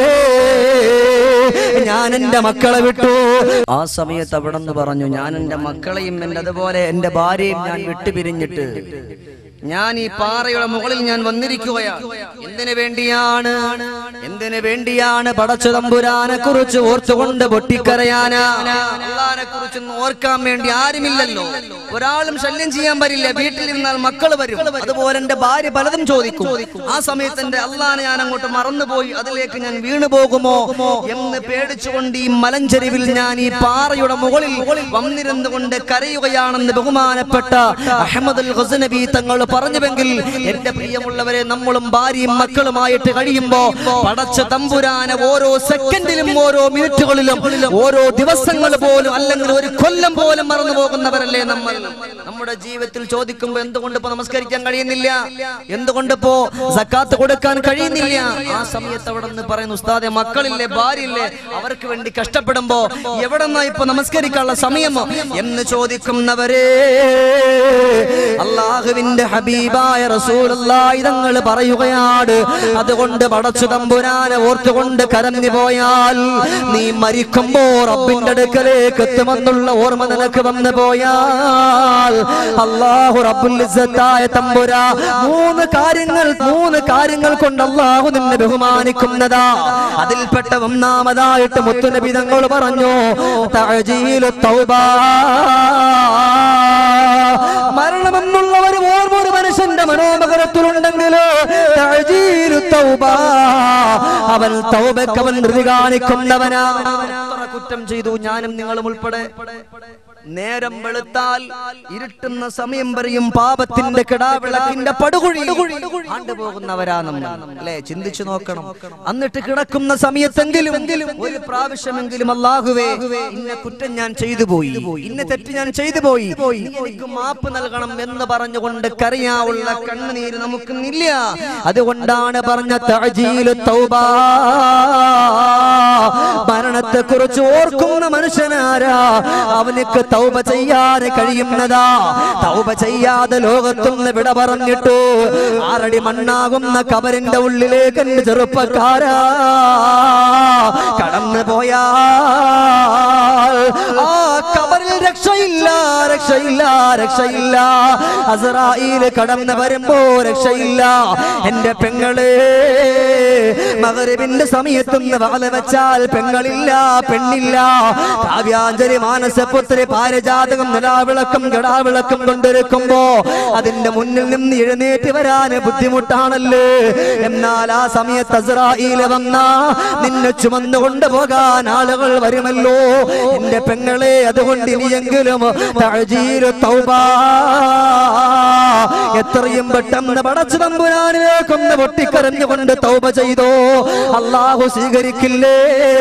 ഞാൻ എന്റെ മക്കളെ വിട്ടു ആ സമയത്ത് അവിടെ നിന്ന് പറഞ്ഞു ഞാൻ എന്റെ മക്കളെയും എന്റെ അതുപോലെ എന്റെ ഭാര്യയും ഞാൻ വിട്ടുപിരിഞ്ഞിട്ട് ഞാൻ ഈ പാറയുടെ മുകളിൽ ഞാൻ വന്നിരിക്കുകയാണ് എന്തിനു വേണ്ടിയാണ് എന്തിനു വേണ്ടിയാണ് പടച്ചു തമ്പുരാനെ കുറിച്ച് ഓർത്തുകൊണ്ട് പൊട്ടിക്കരയാനാ അള്ളാനെ കുറിച്ച് ഓർക്കാൻ വേണ്ടി ആരുമില്ലല്ലോ ഒരാളും ശല്യം ചെയ്യാൻ വരില്ല വീട്ടിൽ ഇരുന്നാൽ മക്കൾ വരും അതുപോലെ എന്റെ ഭാര്യ പലതും ചോദിക്കും ആ സമയത്ത് എന്റെ അള്ളാനെ ഞാൻ അങ്ങോട്ട് മറന്നുപോയി അതിലേക്ക് ഞാൻ വീണു പോകുമോ എന്ന് പേടിച്ചുകൊണ്ട് ഈ മലഞ്ചെരിവിൽ ഞാൻ ഈ പാറയുടെ മുകളിൽ വന്നിരുന്നു കൊണ്ട് കരയുകയാണെന്ന് ബഹുമാനപ്പെട്ട അഹമ്മദ് അൽ ഹുസനബി തങ്ങൾ പറഞ്ഞുവെങ്കിൽ എന്റെ പ്രിയമുള്ളവരെ നമ്മളും ഭാര്യയും മക്കളുമായിട്ട് കഴിയുമ്പോ പടച്ച തമ്പുരാനെ ഓരോ സെക്കൻഡിലും ഓരോ മിനിറ്റുകളിലും ഓരോ ദിവസങ്ങൾ പോലും അല്ലെങ്കിൽ ഒരു കൊല്ലം പോലും മറന്നു പോകുന്നവരല്ലേ നമ്മൾ നമ്മുടെ ജീവിതത്തിൽ ചോദിക്കുമ്പോ എന്തുകൊണ്ട് ഇപ്പൊ നമസ്കരിക്കാൻ കഴിയുന്നില്ല എന്തുകൊണ്ട് ഇപ്പോ സക്കാത്ത് കൊടുക്കാൻ കഴിയുന്നില്ല ആ സമയത്ത് അവിടെ നിന്ന് പറയുന്നു ഉസ്താദെ മക്കളില്ലേ ഭാര്യയില്ലേ അവർക്ക് വേണ്ടി കഷ്ടപ്പെടുമ്പോ എവിടെന്നാ ഇപ്പൊ നമസ്കരിക്കാനുള്ള സമയം എന്ന് ചോദിക്കുന്നവരെ അള്ളാഹുവിന്റെ ഹബീബായ റസൂലുള്ളാഹി തങ്ങൾ പറയുകയാണ് അതുകൊണ്ട് പടച്ചു തമ്പുരാനെ ഓർത്തുകൊണ്ട് കരഞ്ഞു പോയാൽ നീ മരിക്കുമ്പോ റബ്ബിന്റെ അടുക്കലേക്ക് എത്തുമെന്നുള്ള ഓർമ്മ നിനക്ക് വന്നു പോയാൽ അള്ളാഹു റബ്ബുൽ ഇസ്സത്തായ തമ്പുരാ മൂന്ന് കാര്യങ്ങൾ മൂന്ന് കാര്യങ്ങൾ കൊണ്ട് അള്ളാഹു നിന്നെ ബഹുമാനിക്കുന്നതാ അതിൽപ്പെട്ട ഒന്നാമതായിട്ട് മുത്തുനബി തങ്ങൾ പറഞ്ഞു തഅജീലു തൗബാ മരണമെന്നുള്ള ഒരു ഓർമ്മ ഒരു മനുഷ്യന്റെ മനോമകരത്തിലുണ്ടെങ്കിൽ തഅജീലു തൗബാ അവൻ തൗബക്ക് അവൻ ധൃതി കാണിക്കുന്നവനാ എത്ര കുറ്റം ചെയ്തു ഞാനും നിങ്ങളും ഉൾപ്പെടെ നേരം വെളുത്താൽ ഇരുട്ടുന്ന സമയം വരെയും പാപത്തിന്റെ കിടാവിളക്കിന്റെ പടുകുഴി ആണ്ടുപോകുന്നവരാ നമ്മൾ അല്ലെ ചിന്തിച്ചു നോക്കണം എന്നിട്ട് കിടക്കുന്ന സമയത്തെങ്കിലും ഒരു പ്രാവശ്യമെങ്കിലും അല്ലാഹുവേ ഇന്ന കുറ്റം ഞാൻ ചെയ്തു പോയി ഇന്ന തെറ്റ് ഞാൻ ചെയ്തു പോയി നീ എനിക്ക് മാപ്പ് നൽകണം എന്ന് പറഞ്ഞുകൊണ്ട് കരയാവുള്ള കണ്ണുനീര് നമുക്കില്ല അതുകൊണ്ടാണ് പറഞ്ഞ തഅജീലു തൗബ മരണത്തെ കുറിച്ച് ഓർക്കുന്ന മനുഷ്യനാരാ അവനക്ക് തൗബ ചെയ്യാതെ കഴിയുന്നതാ തൗബ ചെയ്യാതെ ലോകത്തുനിന്ന് വിട പറഞ്ഞിട്ടു ആറടി മണ്ണാകുന്ന കബറിന്റെ ഉള്ളിലേക്ക് എന്റെ ചെറുപ്പക്കാരാ കടന്നു പോയാ ആ കബറിൽ രക്ഷയില്ല രക്ഷയില്ല രക്ഷയില്ല അസറായിൽ കടന്നു വരുമ്പോ രക്ഷയില്ല എന്റെ പെങ്ങളെ മകരിവിന്റെ സമയത്തുനിന്ന് വാല വെച്ചാൽ പെങ്ങളില്ല പെണ്ണില്ല കാവ്യാഞ്ജലി മാനസപുത്രി പാരജാതകം നിലാവിളക്കം ഗടാവിളക്കം കൊണ്ടിരിക്കുമ്പോ അതിന്റെ മുന്നിൽ നിന്ന് എഴുന്നേറ്റ് വരാൻ ബുദ്ധിമുട്ടാണല്ലേ എന്നാൽ ആ സമയത്ത് അസറായിൽ വന്ന നിന്നെ ചുമന്നു കൊണ്ടുപോകാൻ ആളുകൾ വരുമല്ലോ എന്റെ പെങ്ങളെ അതുകൊണ്ട് ഇനിയെങ്കിലും തഅജീലു തൗബ എത്രയും പെട്ടെന്ന് പടച്ചു തമ്പുരാനിലേക്കൊന്ന് പൊട്ടിക്കരഞ്ഞുകൊണ്ട് തൗബ ചെയ്തോ അള്ളാഹു സ്വീകരിക്കില്ലേ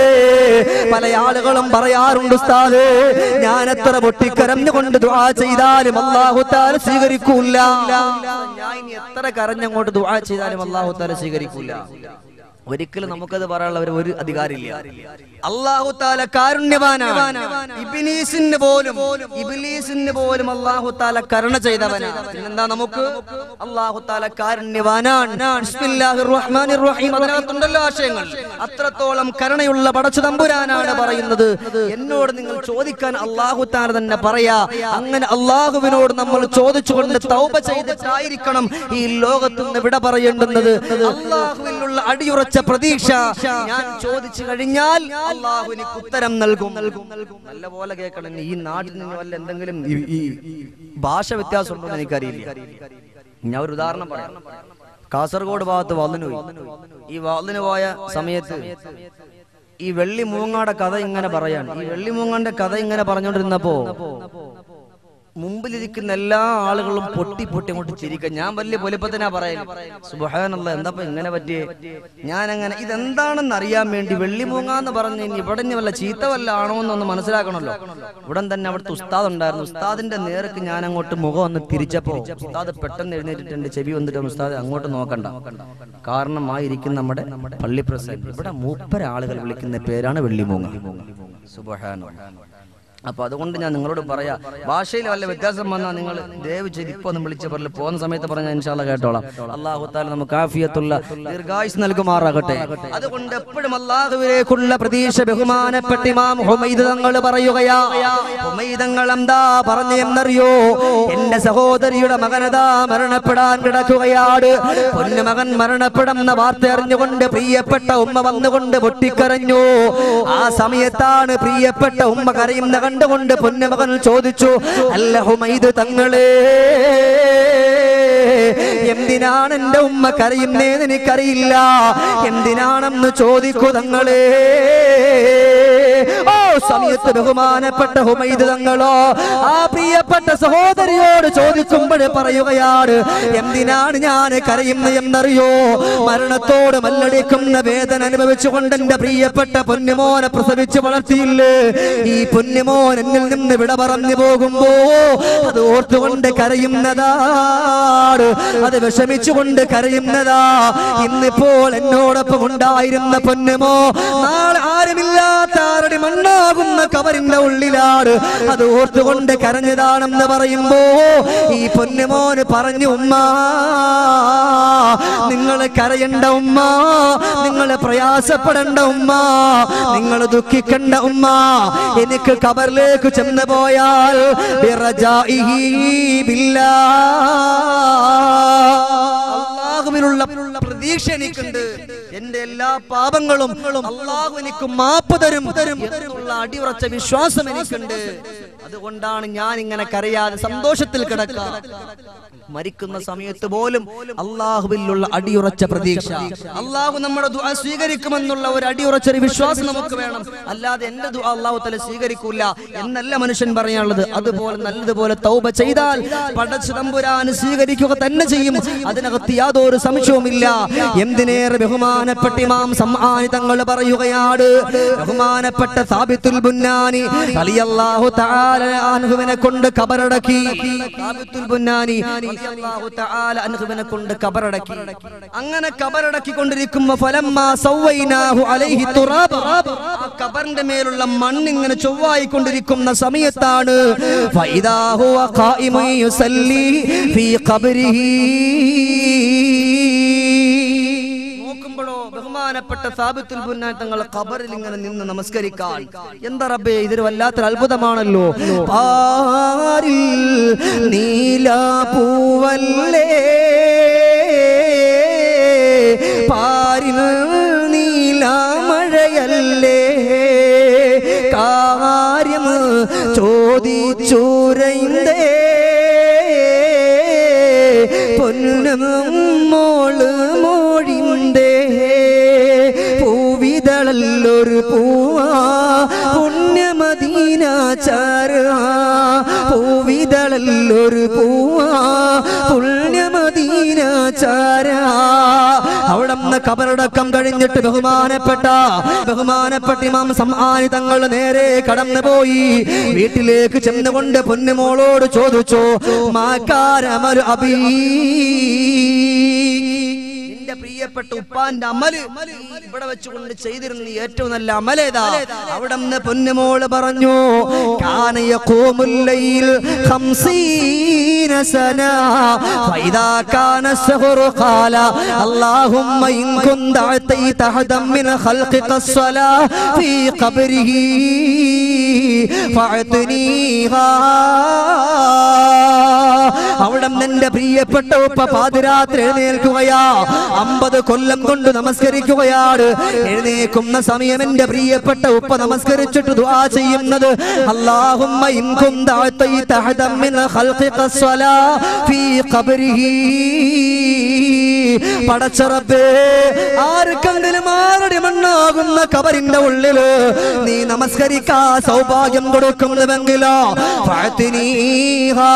പല ആളുകളും പറയാറുണ്ട് ഉസ്താദ് ഞാൻ എത്ര പൊട്ടിക്കരഞ്ഞുകൊണ്ട് ദുആ ചെയ്താലും അള്ളാഹു താല സ്വീകരിക്കൂല ഞാൻ ഇനി എത്ര കരഞ്ഞങ്ങോട്ട് ദുആ ചെയ്താലും അള്ളാഹു താല സ്വീകരിക്കൂല ഒരിക്കലും നമുക്കത് പറയാനുള്ള ഒരു- ഒരു അധികാരമില്ല അള്ളാഹു താല കാരുണ്യവാനാണ് ഇബിലീസിന് പോലും ഇബിലീസിന് പോലും അള്ളാഹു താല കരുണ ചെയ്തവനാണ് പിന്നെന്താ നമുക്ക് അള്ളാഹു താല കാരുണ്യവാനാണ് ബിസ്മില്ലാഹിർ റഹ്മാനിർ റഹീം അതിനകത്തുണ്ടല്ലോ ആശയങ്ങൾ അത്രത്തോളം കരുണയുള്ള പടച്ചു തമ്പുരാനാണ് പറയുന്നത് എന്നോട് നിങ്ങൾ ചോദിക്കാൻ അള്ളാഹു താല തന്നെ പറയാ അങ്ങനെ അള്ളാഹുവിനോട് നമ്മൾ ചോദിച്ചുകൊണ്ട് തൗബ ചെയ്തിട്ടായിരിക്കണം ഈ ലോകത്തുനിന്ന് വിട പറയേണ്ടുന്നത് അള്ളാഹുവിലുള്ള അടിയുറച്ച പ്രതീക്ഷ ഞാൻ ചോദിച്ചു കഴിഞ്ഞാൽ അള്ളാഹു എനിക്ക് ഉത്തരം നൽകും നല്ല പോലെ കേൾക്കണം ഈ നാട്ടിൽ നിന്ന് വല്ല എന്തെങ്കിലും ഈ- ഈ ഭാഷ വ്യത്യാസം ഉണ്ടോ എന്ന് എനിക്കറിയില്ല ഞാൻ ഒരു ഉദാഹരണം പറയാം കാസർഗോഡ് ഭാഗത്ത് വന്നിന് പോയി ഈ വന്നിന് പോയ സമയത്ത് ഈ വെള്ളി മൂങ്ങാടെ കഥ ഇങ്ങനെ പറയാണ് ഈ വെള്ളി മൂങ്ങാന്റെ കഥ ഇങ്ങനെ പറഞ്ഞുകൊണ്ടിരുന്നപ്പോ മുമ്പിലിരിക്കുന്ന എല്ലാ ആളുകളും പൊട്ടി പൊട്ടി അങ്ങോട്ട് ചിരിക്കുക ഞാൻ വലിയ പൊലിപ്പത്തിനാ പറയാൻ സുബഹാനല്ല എന്താ ഇങ്ങനെ പറ്റിയേ ഞാൻ അങ്ങനെ ഇതെന്താണെന്ന് അറിയാൻ വേണ്ടി വെള്ളിമൂങ്ങ എന്ന് പറഞ്ഞ് ഇനി ഇവിടെ ഇനി വല്ല ചീത്ത വല്ല ആണോ എന്നൊന്ന് മനസ്സിലാക്കണമല്ലോ ഉടൻ തന്നെ അവിടുത്തെ ഉസ്താദ് ഉണ്ടായിരുന്നു ഉസ്താദിന്റെ നേർക്ക് ഞാൻ അങ്ങോട്ട് മുഖം ഒന്ന് തിരിച്ചപ്പോ ഉസ്താദ് പെട്ടെന്ന് എഴുന്നേറ്റിട്ട് എന്റെ ചെവി വന്നിട്ട് ഉസ്താദ് അങ്ങോട്ട് നോക്കണ്ട കാരണം ആ ഇരിക്കുന്ന നമ്മുടെ പള്ളി പ്രസിഡന്റ് ഇവിടെ മൂപ്പര ആളുകൾ വിളിക്കുന്ന പേരാണ് വെള്ളിമൂങ്ങ സുബഹാന അപ്പൊ അതുകൊണ്ട് ഞാൻ നിങ്ങളോട് പറയാ ഭാഷയിൽ വല്ല വ്യത്യാസം വന്നാൽ നിങ്ങൾ ദയവ് ചെയ്ത് ഇപ്പൊ ഒന്ന് വിളിച്ച പറയില്ല പോകുന്ന സമയത്ത് പറഞ്ഞാൽ ഇൻഷാല്ല കേട്ടോളാം അള്ളാഹു താല നമുക്ക് ആഫിയത്തുള്ള ദീർഘായുസ് നൽകുമാറാകട്ടെ അതുകൊണ്ട് എപ്പോഴും അള്ളാഹുവിലേക്കുള്ള പ്രതീക്ഷ ബഹുമാനപ്പെട്ട ഇമാം ഹുമൈദ് തങ്ങൾ പറയുകയാ ഹുമൈദങ്ങൾ എന്താ പറഞ്ഞെന്നറിയോ എന്റെ സഹോദരിയുടെ മകനതാ മരണപ്പെടാൻ കിടക്കുകയാണ് പൊന്നു മകൻ മരണപ്പെടുന്ന വാർത്ത അറിഞ്ഞുകൊണ്ട് പ്രിയപ്പെട്ട ഉമ്മ വന്നുകൊണ്ട് പൊട്ടിക്കരഞ്ഞു ആ സമയത്താണ് പ്രിയപ്പെട്ട ഉമ്മ കരയുന്ന കണ്ടുകൊണ്ട് പൊന്നുമകൻ ചോദിച്ചു അല്ല ഹുമൈദ് തങ്ങളെ എന്തിനാണ് എന്റെ ഉമ്മ കരയുന്നേന്ന് എനിക്കറിയില്ല എന്തിനാണെന്ന് ചോദിക്കൂ തങ്ങളെ ഓ സമയത്ത് ബഹുമാനപ്പെട്ട ഹുമൈദ് തങ്ങളോ ആ പ്രിയപ്പെട്ട സഹോദരിയോട് ചോദിക്കുമ്പോൾ പറയുകയാണ് എന്തിനാണ് ഞാൻ കരയുന്നത് എന്നറിയോ മരണത്തോട് മല്ലടിക്കുന്ന വേദന അനുഭവിച്ചുകൊണ്ട് എന്റെ പ്രിയപ്പെട്ട പൊന്നുമോനെ പ്രസവിച്ച് വളർത്തിയില്ലേ ഈ പൊന്നുമോൻ എന്നിൽ നിന്ന് വിട പറഞ്ഞു പോകുമ്പോ അത് ഓർത്തുകൊണ്ട് കരയുന്നതാണ് അത് വിഷമിച്ചുകൊണ്ട് കരയുന്നതാ ഇന്നിപ്പോൾ എന്നോടൊപ്പം ഉണ്ടായിരുന്ന പൊന്നുമോ നാളെ ആരുമില്ലാത്ത ആരുടെ മണ്ണാകുന്ന കവറിന്റെ ഉള്ളിലാണ് അത് ഓർത്തുകൊണ്ട് കരഞ്ഞതാണെന്ന് പറയുമ്പോ ഈ പൊന്നുമോന് പറഞ്ഞു ഉമ്മ നിങ്ങൾ കരയണ്ട ഉമ്മ നിങ്ങൾ പ്രയാസപ്പെടേണ്ട ഉമ്മ നിങ്ങൾ ദുഃഖിക്കണ്ട ഉമ്മ എനിക്ക് കബറിലേക്ക് ചെന്ന് പോയാൽ ബിറജാഇഹി ബില്ലാ. അള്ളാഹുവിനുള്ള പ്രതീക്ഷ എനിക്കുണ്ട് എന്റെ എല്ലാ പാപങ്ങളും അള്ളാഹു എനിക്ക് മാപ്പ് തരും എന്നുള്ള അടിയുറച്ച വിശ്വാസം എനിക്കുണ്ട് അതുകൊണ്ടാണ് ഞാൻ ഇങ്ങനെ കരയാതെ സന്തോഷത്തിൽ കിടക്കാം മരിക്കുന്ന സമയത്ത് പോലും അള്ളാഹുവിലുള്ള അടിയുറച്ച പ്രതീക്ഷ അള്ളാഹു നമ്മുടെ ദുആ സ്വീകരിക്കുമെന്നുള്ള ഒരു അടിയുറച്ച ഒരു വിശ്വാസം നമുക്ക് വേണം അല്ലാതെ എന്റെ ദുആ അള്ളാഹു തല സ്വീകരിക്കൂല എന്നല്ല മനുഷ്യൻ പറയാനുള്ളത് അതുപോലെ നല്ലതുപോലെ തൗബ ചെയ്താൽ പടച്ചു തമ്പുരാന് സ്വീകരിക്കുക തന്നെ ചെയ്യും അതിനകത്ത് യാതൊരു സംശയവുമില്ല എന്തിനേറെ ബഹുമാനപ്പെട്ട ഇമാം സമ്മാനി തങ്ങൾ പറയുകയാണ് ബഹുമാനപ്പെട്ട സാബിത്തുൽ ബുന്നാനി റളിയല്ലാഹു തആല അൻഹുവിനെ കൊണ്ട് കബറടക്കി സാബിത്തുൽ ബുന്നാനി റളിയല്ലാഹു തആല അൻഹുവിനെ കൊണ്ട് കബറടക്കി അങ്ങനെ കബറടക്കി കൊണ്ടിരിക്കുമ്പോൾ ഫലമ്മാ സവ്വൈനാഹു അലൈഹി തുറാബ് ആ കബറിന്റെ മേലുള്ള മണ്ണ് ഇങ്ങനെ ചൊവ്വായി കൊണ്ടിരിക്കുന്ന സമയത്താണ് ഫൈദാ ഹുവ ഖായിമുൻ യുസല്ലി ഫീ ഖബ്രിഹി നോക്കുമ്പോഴോ ബഹുമാനപ്പെട്ട സാബിത്തുൽ ബുന്നാൻ തങ്ങൾ ഖബറിൽ ഇങ്ങനെ നിന്ന് നമസ്കരിക്കാൻ എന്താ റബ്ബേ ഇതൊരു വല്ലാത്തൊരു അത്ഭുതമാണല്ലോ പാരിൽ നീലാ പൂവല്ലേ പാരിൽ നീലാ മഴയല്ലേ കാര്യം ചോദിച്ചൂരൈന്തേ പൊന്നും മോള് മോഴിന്തേ പൂവിതളല്ലൊരു പൂവാ പുണ്യമദീനാചാര പൂവിതളല്ലൊരു പൂവാ പുണ്യമദീനാചാര അവിടെ നിന്ന് കബറടക്കം കഴിഞ്ഞിട്ട് ബഹുമാനപ്പെട്ട ബഹുമാനപ്പെട്ട ഇമാം സമ്മാനി തങ്ങൾ നേരെ കടന്നു പോയി വീട്ടിലേക്ക് ചെന്നുകൊണ്ട് പൊന്നുമോളോട് ചോദിച്ചു മാക്കാരമരു അബീ നിന്റെ പ്രിയപ്പെട്ട ഉപ്പാന്റെ അമല് നീ ഇവിടെ വെച്ചുകൊണ്ട് ചെയ്തിരുന്ന ഏറ്റവും നല്ല അമലേതാ അവിടെ നിന്ന് പൊന്നുമോള് പറഞ്ഞു കാന യഖൂമുൽ ലൈൽ ഖംസീന സന ഫൈദാ കാന السحر قال اللهم إن كنت أعطيت أحدا من خلقك الصلاة في قبره فاعتنيها അവിടെ നിന്റെ പ്രിയപ്പെട്ട ഉപ്പ പാതിരാത്രി എഴുന്നേൽക്കുകയാ അമ്പത് കൊല്ലം കൊണ്ട് നമസ്കരിക്കുകയാണ് എഴുന്നേക്കുന്ന സമയം എന്റെ പ്രിയപ്പെട്ട ഉപ്പ നമസ്കരിച്ചിട്ട് ദുആ ചെയ്യുന്നത് അല്ലാഹുമ്മ ഇൻ കുന്ത അഅതൈത അഹദൻ മിൻ ഖൽഖിക സ്വലാ ഫീ ഖബ്രിഹി പടച്ചറബേ ആർക്കെങ്കിലും ആരുടെ മണ്ണാകുന്ന കബറിന്റെ ഉള്ളില് നീ നമസ്കരിക്കാ സൗഭാഗ്യം കൊടുക്കുന്നുവെങ്കിലോ ഫഅ്തിനീഹാ.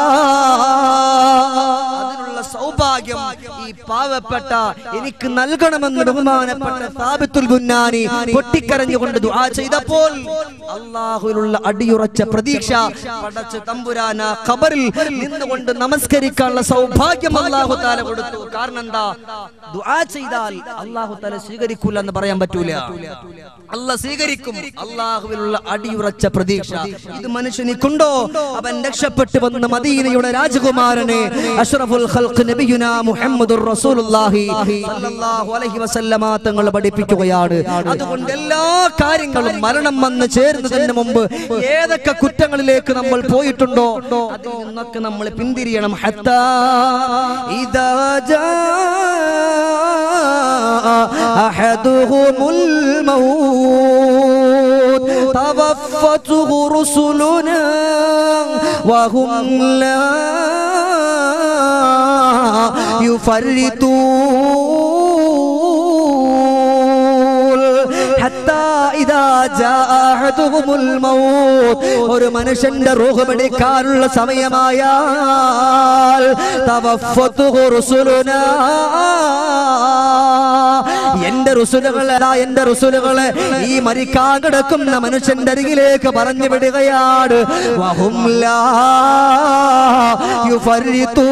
അതിനുള്ള സൗഭാഗ്യം ഈ പാവപ്പെട്ട എനിക്ക് നൽകണമെന്ന് ബഹുമാനപ്പെട്ട സാബിത്തുൽ ബുന്നാനി പൊട്ടിക്കരഞ്ഞുകൊണ്ട് ദുആ ചെയ്തപ്പോൾ അള്ളാഹുവിലുള്ള അടിയുറച്ച പ്രതീക്ഷ പടച്ച തമ്പുരാന ഖബറിൽ നിന്നുകൊണ്ട് നമസ്കരിക്കാനുള്ള സൗഭാഗ്യം അള്ളാഹു താല കൊടുത്തു കാരണം എന്താ ദുആ ചെയ്താൽ അള്ളാഹു താല സ്വീകരിക്കൂല എന്ന് പറയാൻ പറ്റൂല അല്ല സ്വീകരിക്കും അള്ളാഹുവിലുള്ള അടിയുറച്ച പ്രതീക്ഷ ഇത് മനുഷ്യനിക്കുണ്ടോ അവൻ രക്ഷപ്പെട്ടു വന്ന മദീനയുടെ രാജകുമാരനെ അഷ്റഫുൽ ഖൽഖ് നബിയുനാ മുഹമ്മദുർ റസൂലുള്ളാഹി സ്വല്ലല്ലാഹു അലൈഹി വസല്ലമ തങ്ങൾ പഠിപ്പിക്കുകയാണ് അതുകൊണ്ട് എല്ലാ കാര്യങ്ങളും മരണം വന്ന് ചേരുന്നതിന് മുമ്പ് ഏതൊക്കെ കുറ്റങ്ങളിലേക്ക് നമ്മൾ പോയിട്ടുണ്ടോ അതിൽ നിന്നൊക്കെ നമ്മൾ പിന്തിരിയണം ഹത്താ ഇദാ ജാ അഹദുഹുമുൽ മൗത് توفته رسلنا وهم لا يفرطون حتى إذا جاء أحدهم الموت ഒരു മനുഷ്യന്റെ റൂഹ് പിടിക്കാനുള്ള സമയമായാൽ തവഫത്തുഹു റുസുലുനാ എന്റെ റുസുലുകളെ എന്റെ റുസുലുകളെ ഈ മരിക്കാൻ കിടക്കുന്ന മനുഷ്യന്റെ അരികിലേക്ക് പറഞ്ഞു വിടുകയാണ് വഹും ലാ യുഫർരിത്തൂ.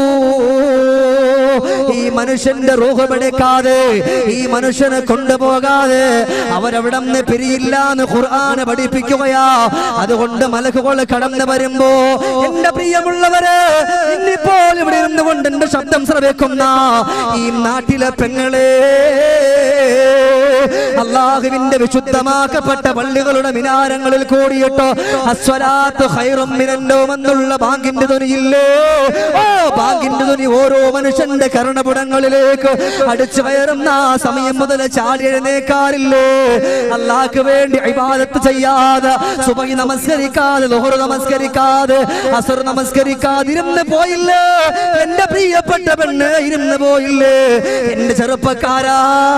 ഈ മനുഷ്യന്റെ റൂഹ് പിടിക്കാതെ ഈ മനുഷ്യനെ കൊണ്ടുപോകാതെ അവരവിടെ നിന്ന് പിരിയില്ല എന്ന് ഖുർആന് പഠിപ്പിക്കുകയാ അതുകൊണ്ട് മലക്കുകൾ കടന്നു വരുമ്പോ എന്റെ പ്രിയമുള്ളവര് ഇന്നിപ്പോൾ ഇവിടെ ഇരുന്നു കൊണ്ട് എന്റെ ശബ്ദം ശ്രവിക്കുന്ന ഈ നാട്ടിലെ പെങ്ങളെ അള്ളാഹുവിന്റെ വിശുദ്ധമാക്കപ്പെട്ട പള്ളികളുടെ മിനാരങ്ങളിൽ കൂടിയിട്ട് അസ്വലാത്ത് ഖൈറും മിനന്നോം എന്നുള്ള ബാങ്കിന്റെ ധ്വനിയില്ലേ ഓ ബാങ്കിന്റെ ധ്വനി ഓരോ മനുഷ്യന്റെ കരണപുടങ്ങളിലേക്ക് അടിച്ചു കയറുന്ന ആ സമയം മുതൽ ചാടി എഴുന്നേക്കാറില്ലേ അള്ളാഹ്ക്ക് വേണ്ടി ഇബാദത്ത് ചെയ്യാതെ സുബഹി നമസ്കരിക്കാതെ ലോഹർ നമസ്കരിക്കാതെ അസർ നമസ്കരിക്കാതെ ഇരുന്ന് പോയില്ലേ എന്റെ പ്രിയപ്പെട്ട പെണ്ണ് ഇരുന്ന് പോയില്ലേ എന്റെ ചെറുപ്പക്കാരാ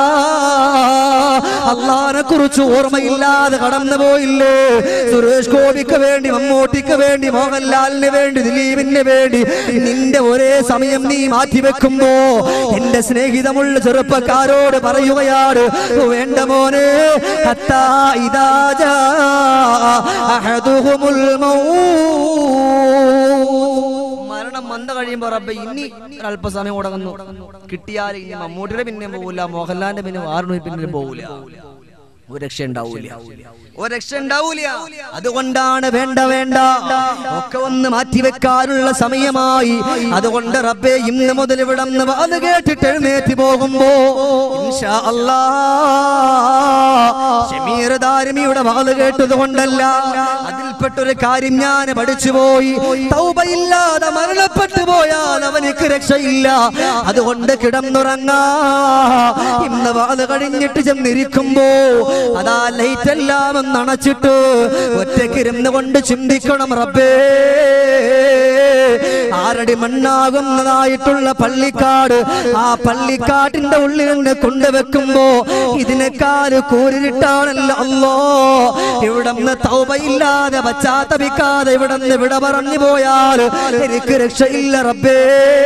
അള്ളാനെ കുറിച്ച് ഓർമ്മയില്ലാതെ കടന്നു പോയില്ലേ സുരേഷ് ഗോപിക്ക് വേണ്ടി മമ്മൂട്ടിക്ക് വേണ്ടി മോഹൻലാലിന് വേണ്ടി ദിലീപിന് വേണ്ടി നിന്റെ ഒരേ സമയം നീ മാറ്റിവെക്കുമ്പോ എന്റെ സ്നേഹിതമുള്ള ചെറുപ്പക്കാരോട് പറയുകയാണ് വേണ്ട മോനെ ഹത്താ ഇദാ ജാ അഹദുഹുമുൽ മൗത്ത് മരണം വന്നു കഴിയുമ്പോ റബ്ബെ ഇനി അല്പസമയം ഉടങ്ങുന്നു കിട്ടിയാൽ ഇനി മമ്മൂട്ടിയുടെ പിന്നെ പോവില്ല മോഹൻലാലിന്റെ പിന്നെ ആരുടെ പിന്നെ പോവില്ല ഒരു രക്ഷ ഉണ്ടാവൂല ഒരു രക്ഷ ഉണ്ടാവൂല അതുകൊണ്ടാണ് വേണ്ട വേണ്ട ഒക്കെ ഒന്ന് മാറ്റിവെക്കാനുള്ള സമയമായി അതുകൊണ്ട് റബ്ബെ ഇന്ന് മുതൽ ഇവിടെ നിന്ന് അത് കേട്ടിട്ട് എഴുന്നേറ്റ് പോകുമ്പോ ഇൻഷാ അല്ലാ ഷമീർ ദാരിമിയുടെ വാത് കേട്ടത് കൊണ്ടല്ല അതിൽപ്പെട്ടൊരു കാര്യം ഞാൻ പഠിച്ചുപോയി തൗബയില്ലാതെ മരണപ്പെട്ടു പോയാൽ അവനിക്ക് രക്ഷയില്ല അതുകൊണ്ട് കിടന്നുറങ്ങാ ഇന്ന് വാത് കഴിഞ്ഞിട്ട് ചെന്നിരിക്കുമ്പോ അതാ ലൈറ്റ് എല്ലാം ഒന്ന് അണച്ചിട്ട് ഒറ്റക്കിരുന്ന് കൊണ്ട് ചിന്തിക്കണം റബ്ബേ ആരടി മണ്ണാകുന്നതായിട്ടുള്ള പള്ളിക്കാട് ആ പള്ളിക്കാട്ടിന്റെ ഉള്ളിൽ നിന്ന് കൊണ്ടുവെക്കുമ്പോ ഇതിനേക്കാൾ കൂരിട്ടാണല്ലോ അല്ലോ ഇവിടെ നിന്ന് തൗബയില്ലാതെ പശ്ചാത്തപിക്കാതെ ഇവിടെ നിന്ന് വിട പറഞ്ഞു പോയാൽ എനിക്ക് രക്ഷയില്ല റബ്ബേ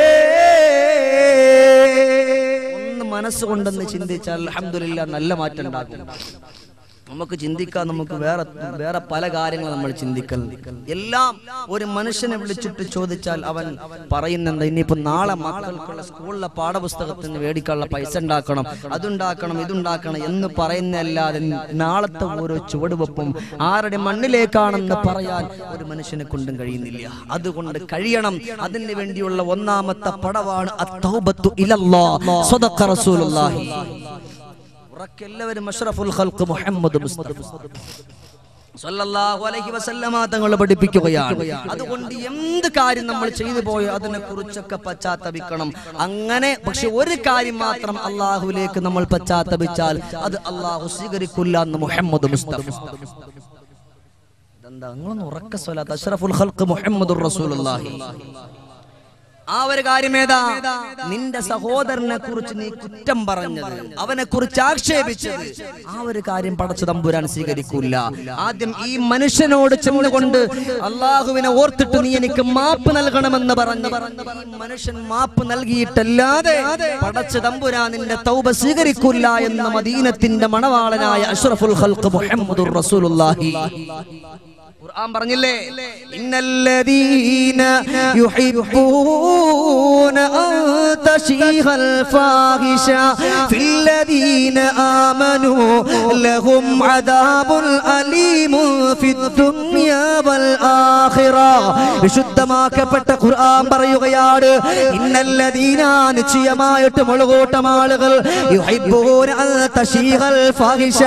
ഒന്ന് മനസ്സുകൊണ്ടെന്ന് ചിന്തിച്ചാൽ അൽഹംദുലില്ലാ നല്ല മാറ്റം ഉണ്ടാകും നമുക്ക് ചിന്തിക്കാൻ നമുക്ക് വേറെ വേറെ പല കാര്യങ്ങൾ നമ്മൾ ചിന്തിക്കൽ എല്ലാം ഒരു മനുഷ്യനെ വിളിച്ചിട്ട് ചോദിച്ചാൽ അവൻ പറയുന്നുണ്ട് ഇനിയിപ്പോ നാളെ മക്കൾക്കുള്ള സ്കൂളിലെ പാഠപുസ്തകത്തിന് മേടിക്കാനുള്ള പൈസ ഉണ്ടാക്കണം അതുണ്ടാക്കണം ഇതുണ്ടാക്കണം എന്ന് പറയുന്നതല്ലാതെ നാളത്തെ ഓരോ ചുവടുവെപ്പും ആരുടെ മണ്ണിലേക്കാണെന്ന് പറയാൻ ഒരു മനുഷ്യനെ കൊണ്ടും കഴിയുന്നില്ല അതുകൊണ്ട് കഴിയണം അതിന് വേണ്ടിയുള്ള ഒന്നാമത്തെ പടവാണ് അത്തൗബത്തു ഇലല്ലാഹ് സ്വദഖ റസൂലുള്ളാഹി ഉറക്കെല്ലാവരും അഷ്റഫുൽ ഖൽഖ് മുഹമ്മദ് മുസ്തഫ സല്ലല്ലാഹു അലൈഹി വസല്ലമ തങ്ങൾ പഠിപ്പിക്കുകയാണ് അതുകൊണ്ട് എന്ത് കാര്യം നമ്മൾ ചെയ്തു പോയോ അതിനെ കുറിച്ചൊക്കെ പശ്ചാത്തപിക്കണം അങ്ങനെ പക്ഷെ ഒരു കാര്യം മാത്രം അള്ളാഹുലേക്ക് നമ്മൾ പശ്ചാത്തപിച്ചാൽ അത് അള്ളാഹു സ്വീകരിക്കില്ല എന്ന് മുഹമ്മദ് മുസ്തഫ ഇതെന്താ നിങ്ങളൊന്ന് ഉറക്ക സ്വലാത്ത് അഷ്റഫുൽ ഖൽഖ് മുഹമ്മദുർ റസൂലുള്ളാഹി ആ ഒരു കാര്യം ഏതാ നിന്റെ സഹോദരനെ കുറിച്ച് നീ കുറ്റം പറഞ്ഞത് അവനെ കുറിച്ച് ആക്ഷേപിച്ചത് ആ ഒരു കാര്യം പടച്ചു തമ്പുരാൻ സ്വീകരിക്കൂല ആദ്യം ഈ മനുഷ്യനോട് ചെന്നുകൊണ്ട് അള്ളാഹുവിനെ ഓർത്തിട്ട് നീ എനിക്ക് മാപ്പ് നൽകണമെന്ന് പറഞ്ഞ് ഈ മനുഷ്യൻ മാപ്പ് നൽകിയിട്ടല്ലാതെ പടച്ചു തമ്പുരാൻ നിന്റെ തൗബ സ്വീകരിക്കൂല എന്ന മദീനത്തിന്റെ മണവാളനായ അഷ്റഫുൽ ഖൽഖ് മുഹമ്മദുർ റസൂലുള്ളാഹി ഖുർആൻ പറഞ്ഞില്ലേ ഇന്നല്ലദീന യുഹിബ്ബൂന അൻ തശീഹൽ ഫാഹിഷ ഫില്ലദീന ആമനൂ ലഹും അദാബുൻ അലീമുൻ ഫിദ്ദുനിയാ വൽ ആഖിറ വിശുദ്ധമാക്കപ്പെട്ട ഖുർആൻ പറയുകയാണ് ഇന്നല്ലദീന നിശ്ചയമായിട്ട് മുളുകൂട്ടം ആളുകൾ യുഹിബ്ബൂന അൻ തശീഹൽ ഫാഹിഷ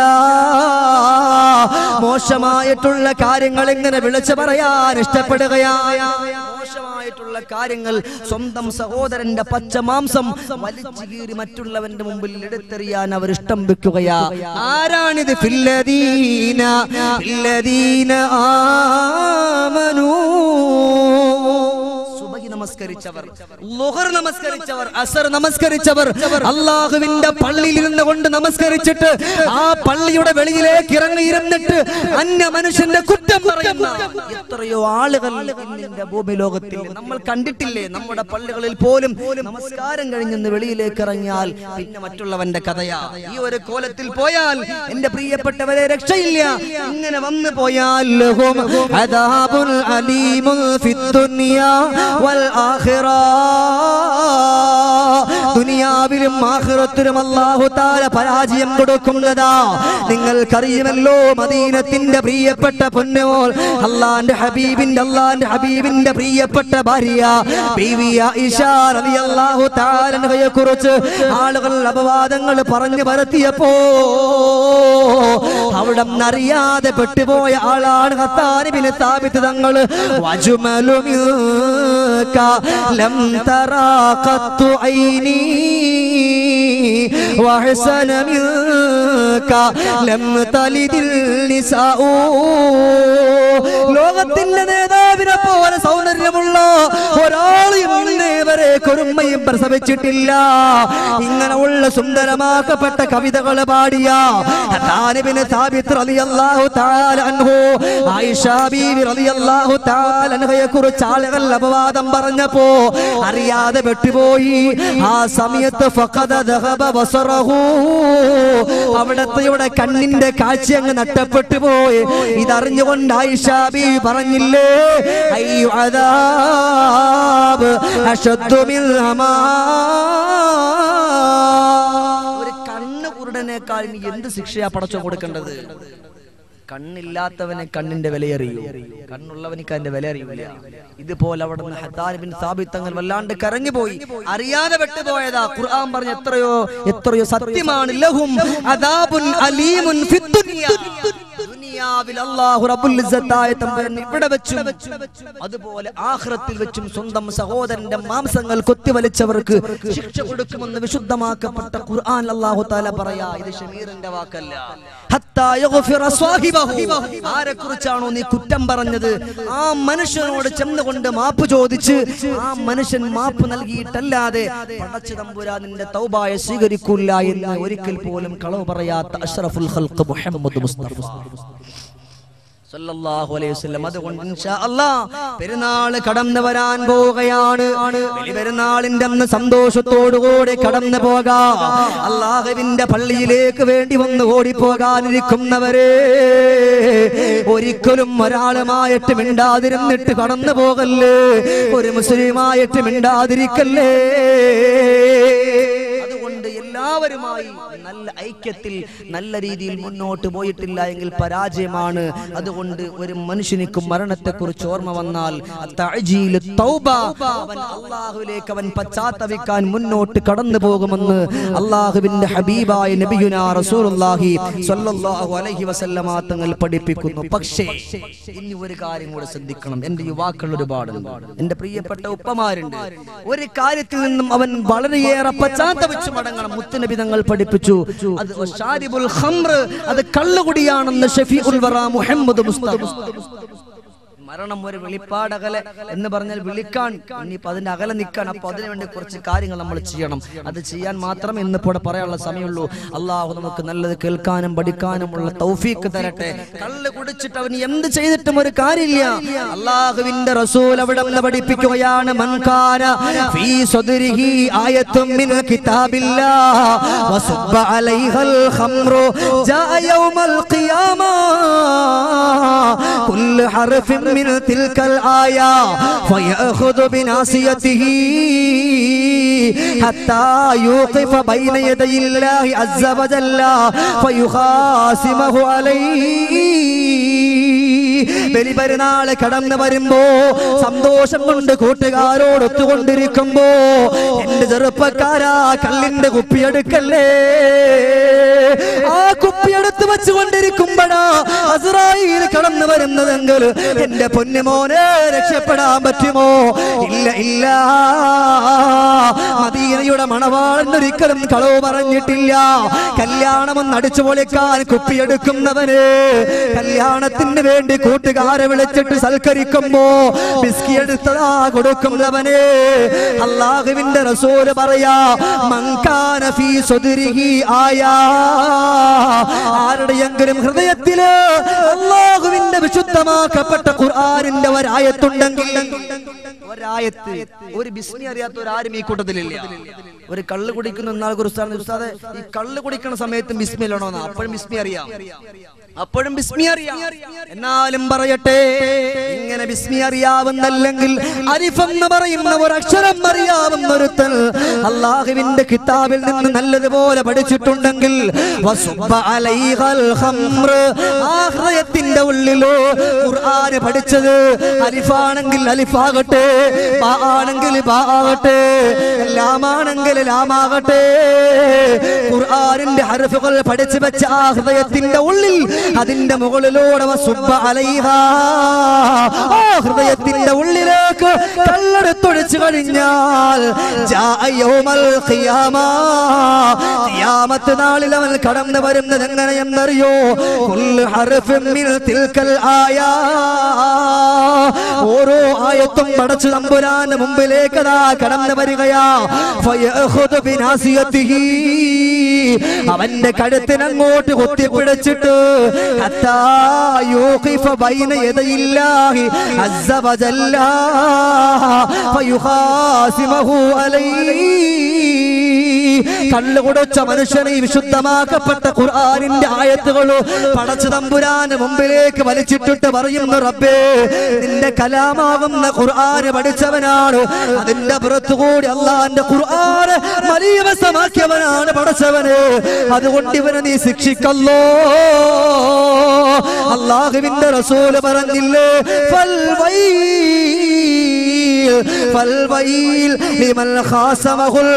മോശമായിട്ടുള്ള കാര്യങ്ങൾ ഇങ്ങനെ വിളിച്ചു പറയാൻ ഇഷ്ടപ്പെടുകയായ മോശമായിട്ടുള്ള കാര്യങ്ങൾ സ്വന്തം സഹോദരന്റെ പച്ച മാംസം വലിച്ചു കീറി മറ്റുള്ളവന്റെ മുമ്പിൽ എടുത്തെറിയാൻ അവർ ഇഷ്ടം വെക്കുകയാ ആരാണിത് ഫില്ലദീന ഫില്ലദീന ആമനൂ സുബഹി നമസ്കരിച്ചവർ ലുഹർ നമസ്കരിച്ചവർ അസർ നമസ്കരിച്ചവർ അള്ളാഹുവിന്റെ പള്ളിയിൽ ഇരുന്ന് കൊണ്ട് നമസ്കരിച്ചിട്ട് ആ പള്ളിയുടെ വെളിയിലേക്ക് ഇറങ്ങിയിരുന്നിട്ട് അന്യ മനുഷ്യന്റെ കുറ്റം പറയുന്ന എത്രയോ ആളുകൾ ഇന്നിന്റെ ഭൂമി ലോകത്തിൽ നമ്മൾ കണ്ടിട്ടില്ലേ നമ്മുടെ പള്ളികളിൽ പോലും നമസ്കാരം കഴിഞ്ഞെന്ന് വെളിയിലേക്ക് ഇറങ്ങിയാൽ പിന്നെ മറ്റുള്ളവന്റെ കഥയാ ഈ ഒരു കോലത്തിൽ പോയാൽ എന്റെ പ്രിയപ്പെട്ടവരെ രക്ഷയില്ല ഇങ്ങനെ വന്നു പോയാൽ ലഹും അദാബുൽ അലീമുൽ ഫിദ്ദുനിയാ വൽ ആഖിറ ദുനിയാവിൽ ദുനിയാവിലും ആഖിറത്തിലും അല്ലാഹു താല പരാജയം കൊടുക്കുന്നതാ നിങ്ങൾക്കറിയുമല്ലോ മദീനത്തിന്റെ പ്രിയപ്പെട്ട പൊന്നോൾ അള്ളാന്റെ ഹബീബിന്റെ അള്ളാന്റെ ഹബീബിന്റെ പ്രിയപ്പെട്ട ഭാര്യ ബീവി ആയിഷ റളിയല്ലാഹു തആലയെ കുറിച്ച് ആളുകൾ അപവാദങ്ങൾ പറഞ്ഞു പരത്തിയപ്പോ അവിടെ അറിയാതെ പെട്ടുപോയ ആളാണ് ഖത്താനിബിന് സ്ഥാപിത്ത് തങ്ങൾ വജുമലു മിൽക ലം തറാ ഖത്തു ഐനി വഹസന മിൽക ലം തലിദിൽ നിസാഉ ലോകത്തിന്റെ നേതാവിനെ പോലെ സൗന്ദര്യമുള്ള ഒരാളെയും ഇന്നേ വരെ കുറുമ്മയും പ്രസവിച്ചിട്ടില്ല ഇങ്ങനെ ഉള്ള സുന്ദരമാക്കപ്പെട്ട കവിതകൾ പാടിയ താനിബിന് സാബിത്ത് റളിയല്ലാഹു തആല അൻഹു ആയിഷ ബീവി റളിയല്ലാഹു തആല അൻഹയെ കുറിച്ച് ആളുകൾ അപവാദം പറഞ്ഞപ്പോ അറിയാതെ വെട്ടുപോയി ആ സമയത്ത് ഫഖദ ദഹബ ബസറഹു അവിടത്തെ കണ്ണിന്റെ കാഴ്ച അങ്ങ് നഷ്ടപ്പെട്ടു പോയി ഇതറിഞ്ഞുകൊണ്ട് ആയിഷ ബീവി പറഞ്ഞില്ലേ അയ്യോ അദാബ് അശദ്ദു മിൻ ഹമാ ഒരു കണ്ണ് കുരുടനേക്കാൾ ഇനി എന്ത് ശിക്ഷയാ പടച്ചോ കൊടുക്കേണ്ടത് കണ്ണില്ലാത്തവനെ കണ്ണിന്റെ വിലയറിയൂ കണ്ണുള്ളവനിക്ക് അതിന്റെ വില അറിയില്ല ഇതുപോലെ അവിടെ നിന്ന് ഹത്താൻ ബിൻ സാബിത്ത് തങ്ങൾ വല്ലാണ്ട് കരഞ്ഞു പോയി അറിയാതെ വിട്ടുപോയതാ ഖുർആൻ പറഞ്ഞ എത്രയോ എത്രയോ സത്യമാണ് ലഹും അദാബുൻ അലീമുൻ ഫിദ്ദുനിയ ദുനിയാവിൽ അല്ലാഹു റബ്ബുൽ ഇസ്സത്തായ തമ്പുരാൻ ഇവിടെ വെച്ചും അതുപോലെ ആഖിറത്തിൽ വെച്ചും സ്വന്തം സഹോദരന്റെ മാംസങ്ങൾ കൊത്തിവലിച്ചവർക്ക് ശിക്ഷ കൊടുക്കുമെന്ന് വിശുദ്ധമാക്കപ്പെട്ട ഖുർആൻ അല്ലാഹു തആല പറയാ ഇത് ഷമീറിന്റെ വാക്കല്ല ഹത്താ യഗ്ഫിറ സ്വാഹിബഹു ആരെ കുറിച്ചാണോ നീ കുറ്റം പറഞ്ഞത് ആ മനുഷ്യനോട് ചെന്നുകൊണ്ട് മാപ്പ് ചോദിച്ച് ആ മനുഷ്യൻ മാപ്പ് നൽകിയിട്ടല്ലാതെ പടച്ചു തമ്പുരാ നിന്റെ തൗബായ സ്വീകരിക്കൂല എന്ന് ഒരിക്കൽ പോലും കളവ് പറയാത്ത അഷ്റഫുൽ ഖൽഖ് മുഹമ്മദ് മുസ്തഫ സല്ലല്ലാഹു അലൈഹി വസല്ലം അതുകൊണ്ട് ഇൻഷാ അല്ലാഹ് പെരുന്നാൾ കടന്നു വരാൻ പോവുകയാണ് ബലി പെരുന്നാളിന്റെ അന്ന് സന്തോഷത്തോടുകൂടി കടന്നു പോകാം അള്ളാഹുവിന്റെ പള്ളിയിലേക്ക് വേണ്ടി വന്ന് ഓടിപ്പോകാനിരിക്കുന്നവരെ ഒരിക്കലും ഒരാളുമായിട്ട് മിണ്ടാതിരുന്നിട്ട് കടന്നു പോകല്ലേ ഒരു മുസ്ലിമായിട്ട് മിണ്ടാതിരിക്കല്ലേ അതുകൊണ്ട് എല്ലാവരുമായി നല്ല ഐക്യത്തിൽ നല്ല രീതിയിൽ മുന്നോട്ട് പോയിട്ടില്ല എങ്കിൽ പരാജയമാണ് അതുകൊണ്ട് ഒരു മനുഷ്യനിക്ക് മരണത്തെക്കുറിച്ച് ഓർമ്മ വന്നാൽ തഅജീലു തൗബ, അവൻ അള്ളാഹുവിലേക്ക് അവൻ പശ്ചാത്തപിക്കാൻ മുന്നോട്ട് കടന്നു പോകുമെന്ന് അള്ളാഹുവിന്റെ ഹബീബായ നബിയുന റസൂലുള്ളാഹി സ്വല്ലല്ലാഹു അലൈഹി വസല്ലമ തങ്ങൾ പഠിപ്പിക്കുന്നു പക്ഷേ ഇനി ഒരു കാര്യം കൂടെ ശ്രദ്ധിക്കണം എന്റെ യുവാക്കൾ ഒരുപാടുണ്ട് എന്റെ പ്രിയപ്പെട്ട ഉപ്പമാരുണ്ട് ഒരു കാര്യത്തിൽ നിന്നും അവൻ വളരെയേറെ പശ്ചാത്തപിച്ച് മടങ്ങണം മുത്തുനബി തങ്ങൾ പഠിപ്പിച്ചു അത് ഷാരിബുൽ ഖംറ് അത് കള്ളുകുടിയാണെന്ന് ഷഫീഉൽ വറ മുഹമ്മദ് മുസ്തഫ മരണം ഒരു വെളിപ്പാടകലെ എന്ന് പറഞ്ഞാൽ വിളിക്കാൻ ഇനിയിപ്പോ അതിന്റെ അകലെ നിൽക്കാൻ അപ്പൊ അതിനു വേണ്ടി കുറച്ച് കാര്യങ്ങൾ നമ്മൾ ചെയ്യണം അത് ചെയ്യാൻ മാത്രമേ ഇന്നിപ്പോ ഇവിടെ പറയാനുള്ള സമയമുള്ളൂ അള്ളാഹു നമുക്ക് നല്ലത് കേൾക്കാനും പഠിക്കാനുമുള്ള തൗഫീക്ക് തരട്ടെ കള്ള് കുടിച്ചിട്ട് അവൻ എന്ത് ചെയ്തിട്ടും ഒരു കാര്യമില്ല അള്ളാഹുവിന്റെ റസൂൽ അവിടെ നിന്ന് പഠിപ്പിക്കുകയാണ് മൻകാന ഫീ സദരിഹി ആയത്തും മിൻ കിതാബില്ലാ വസുബ്ബ അലൈഹൽ ഖംറു ജാ യൗമൽ ഖിയാമ കുല്ലു ഹർഫിൻ മിൻ തിൽക്കൽ ആയ ഫയഖുദു ബിനാസിയതിഹി حتى يوقف بين يدي الله عز وجل فيخاصمه عليه ബലിപെരുന്നാള് കടന്നു വരുമ്പോ സന്തോഷം കൊണ്ട് കൂട്ടുകാരോട് ഒത്തുകൊണ്ടിരിക്കുമ്പോ എന്റെ ചെറുപ്പക്കാരാ കല്ലിന്റെ കുപ്പിയെടുക്കല്ലേ ആ കുപ്പിയെടുത്ത് വെച്ചുകൊണ്ടിരിക്കുമ്പോഴാ അസ്രായിൽ കടന്നു വരുന്നതെങ്കിൽ എന്റെ പൊന്നുമോനെ രക്ഷപ്പെടാൻ പറ്റുമോ ഇല്ല ഇല്ല മദീനയുടെ മണവാളൻ ഒരിക്കലും കളവ് പറഞ്ഞിട്ടില്ല കല്യാണമെന്ന് അടിച്ചു പൊളിക്കാൻ കുപ്പിയെടുക്കുന്നവന് കല്യാണത്തിന് വേണ്ടി കൂട്ടുകാരെ വിളിച്ചിട്ട് സൽക്കരിക്കുമ്പോ ബിസ്കി എടുത്തതാ കൊടുക്കുന്നവന് അള്ളാഹുവിന്റെ റസൂല് പറയാ മങ്കാന ഫീ സുദരിഹി ആയാ ആരുടെയെങ്കിലും ഹൃദയത്തില് അള്ളാഹുവിന്റെ വിശുദ്ധമാക്കപ്പെട്ട ഖുർആനിന്റെ ഒരായത്തുണ്ടെങ്കിൽ ഒരായത്ത് ഒരു ബിസ്മി അറിയാത്ത ഒരാരും ഈ കൂട്ടത്തിലില്ല ഒരു കള്ള് കുടിക്കുന്ന ഒന്നാൾക്ക് ഒരു ഉസ്താദ് ഉസ്താദെ ഈ കള്ള് കുടിക്കുന്ന സമയത്തും ബിസ്മിലാണോ അപ്പോഴും ബിസ്മി അറിയാം അപ്പോഴും ബിസ്മി അറിയാം എന്നാലും പറയട്ടെ ഇങ്ങനെ ബിസ്മി അറിയാവുന്നല്ലെങ്കിൽ അരിഫ് എന്ന് പറയുന്ന ഒരു അക്ഷരം അറിയാവുന്ന ഒരുത്തൻ അള്ളാഹുവിന്റെ കിതാബിൽ നിന്ന് നല്ലതുപോലെ പഠിച്ചിട്ടുണ്ടെങ്കിൽ വസുബ്ബ അലൈഹൽ ഖംറ്. ആ ഹൃദയത്തിന്റെ ഉള്ളിലോ ഖുർആന് പഠിച്ചത് അലിഫാണെങ്കിൽ അലിഫാകട്ടെ ബാ ആണെങ്കിൽ ബാ ആകട്ടെ ലാമാണെങ്കിൽ ലാമാകട്ടെ ഖുർആനിന്റെ ഹർഫുകൾ പഠിച്ചു വെച്ച ആ ഹൃദയത്തിന്റെ ഉള്ളിൽ അതിന്റെ മുകളിലൂടെ വസുബ്ബ അലൈഹ ആ ഹൃദയത്തിന്റെ ഉള്ളിലേക്ക് കല്ലെടുത്തൊഴിച്ചു കഴിഞ്ഞാൽ ജാഅ യൗമൽ ഖിയാമ ഖിയാമത്ത് നാളിൽ അവൻ കടന്നു വരുന്നത് എങ്ങനെയെന്നറിയോ കുല്ലു ഹർഫിൻ മിൻ തിൽക്കൽ ആയാ ഓരോ ആയത്തും പടച്ചു തമ്പുരാന്റെ മുമ്പിലേക്ക് അതാ കടന്നു വരികയാ ഫയഖുദു ബിനാസിയതിഹി അവന്റെ കഴുത്തിനങ്ങോട്ട് കുത്തിപ്പിടിച്ചിട്ട് ഹത്താ യൂഖിഫ ബൈന യദയില്ലാഹി അസ്സ വജല്ല ഫയുഹാസിമഹു അലൈഹി കള്ളു കുടച്ച മനുഷ്യനെ വിശുദ്ധമാക്കപ്പെട്ട ഖുർആനിന്റെ ആയത്തുകൾ പടച്ചു തമ്പുരാന് മുമ്പിലേക്ക് വലിച്ചിട്ടിട്ട് പറയുന്നു റബ്ബേ നിന്റെ കലാമാകുന്ന ഖുർആന് പഠിച്ചവനാണ് അതിന്റെ പുറത്തുകൂടി അള്ളാന്റെ ഖുർആന് മലീവസമാക്കിയവനാണ് പഠിച്ചവന് അതുകൊണ്ട് ഇവനെ നീ ശിക്ഷിക്കല്ലോ അള്ളാഹുവിന്റെ റസൂല് പറഞ്ഞില്ലേ ഫൽ വൈൽ ഫൽ വൈൽ ലിമൻ ഖാസമഹുൽ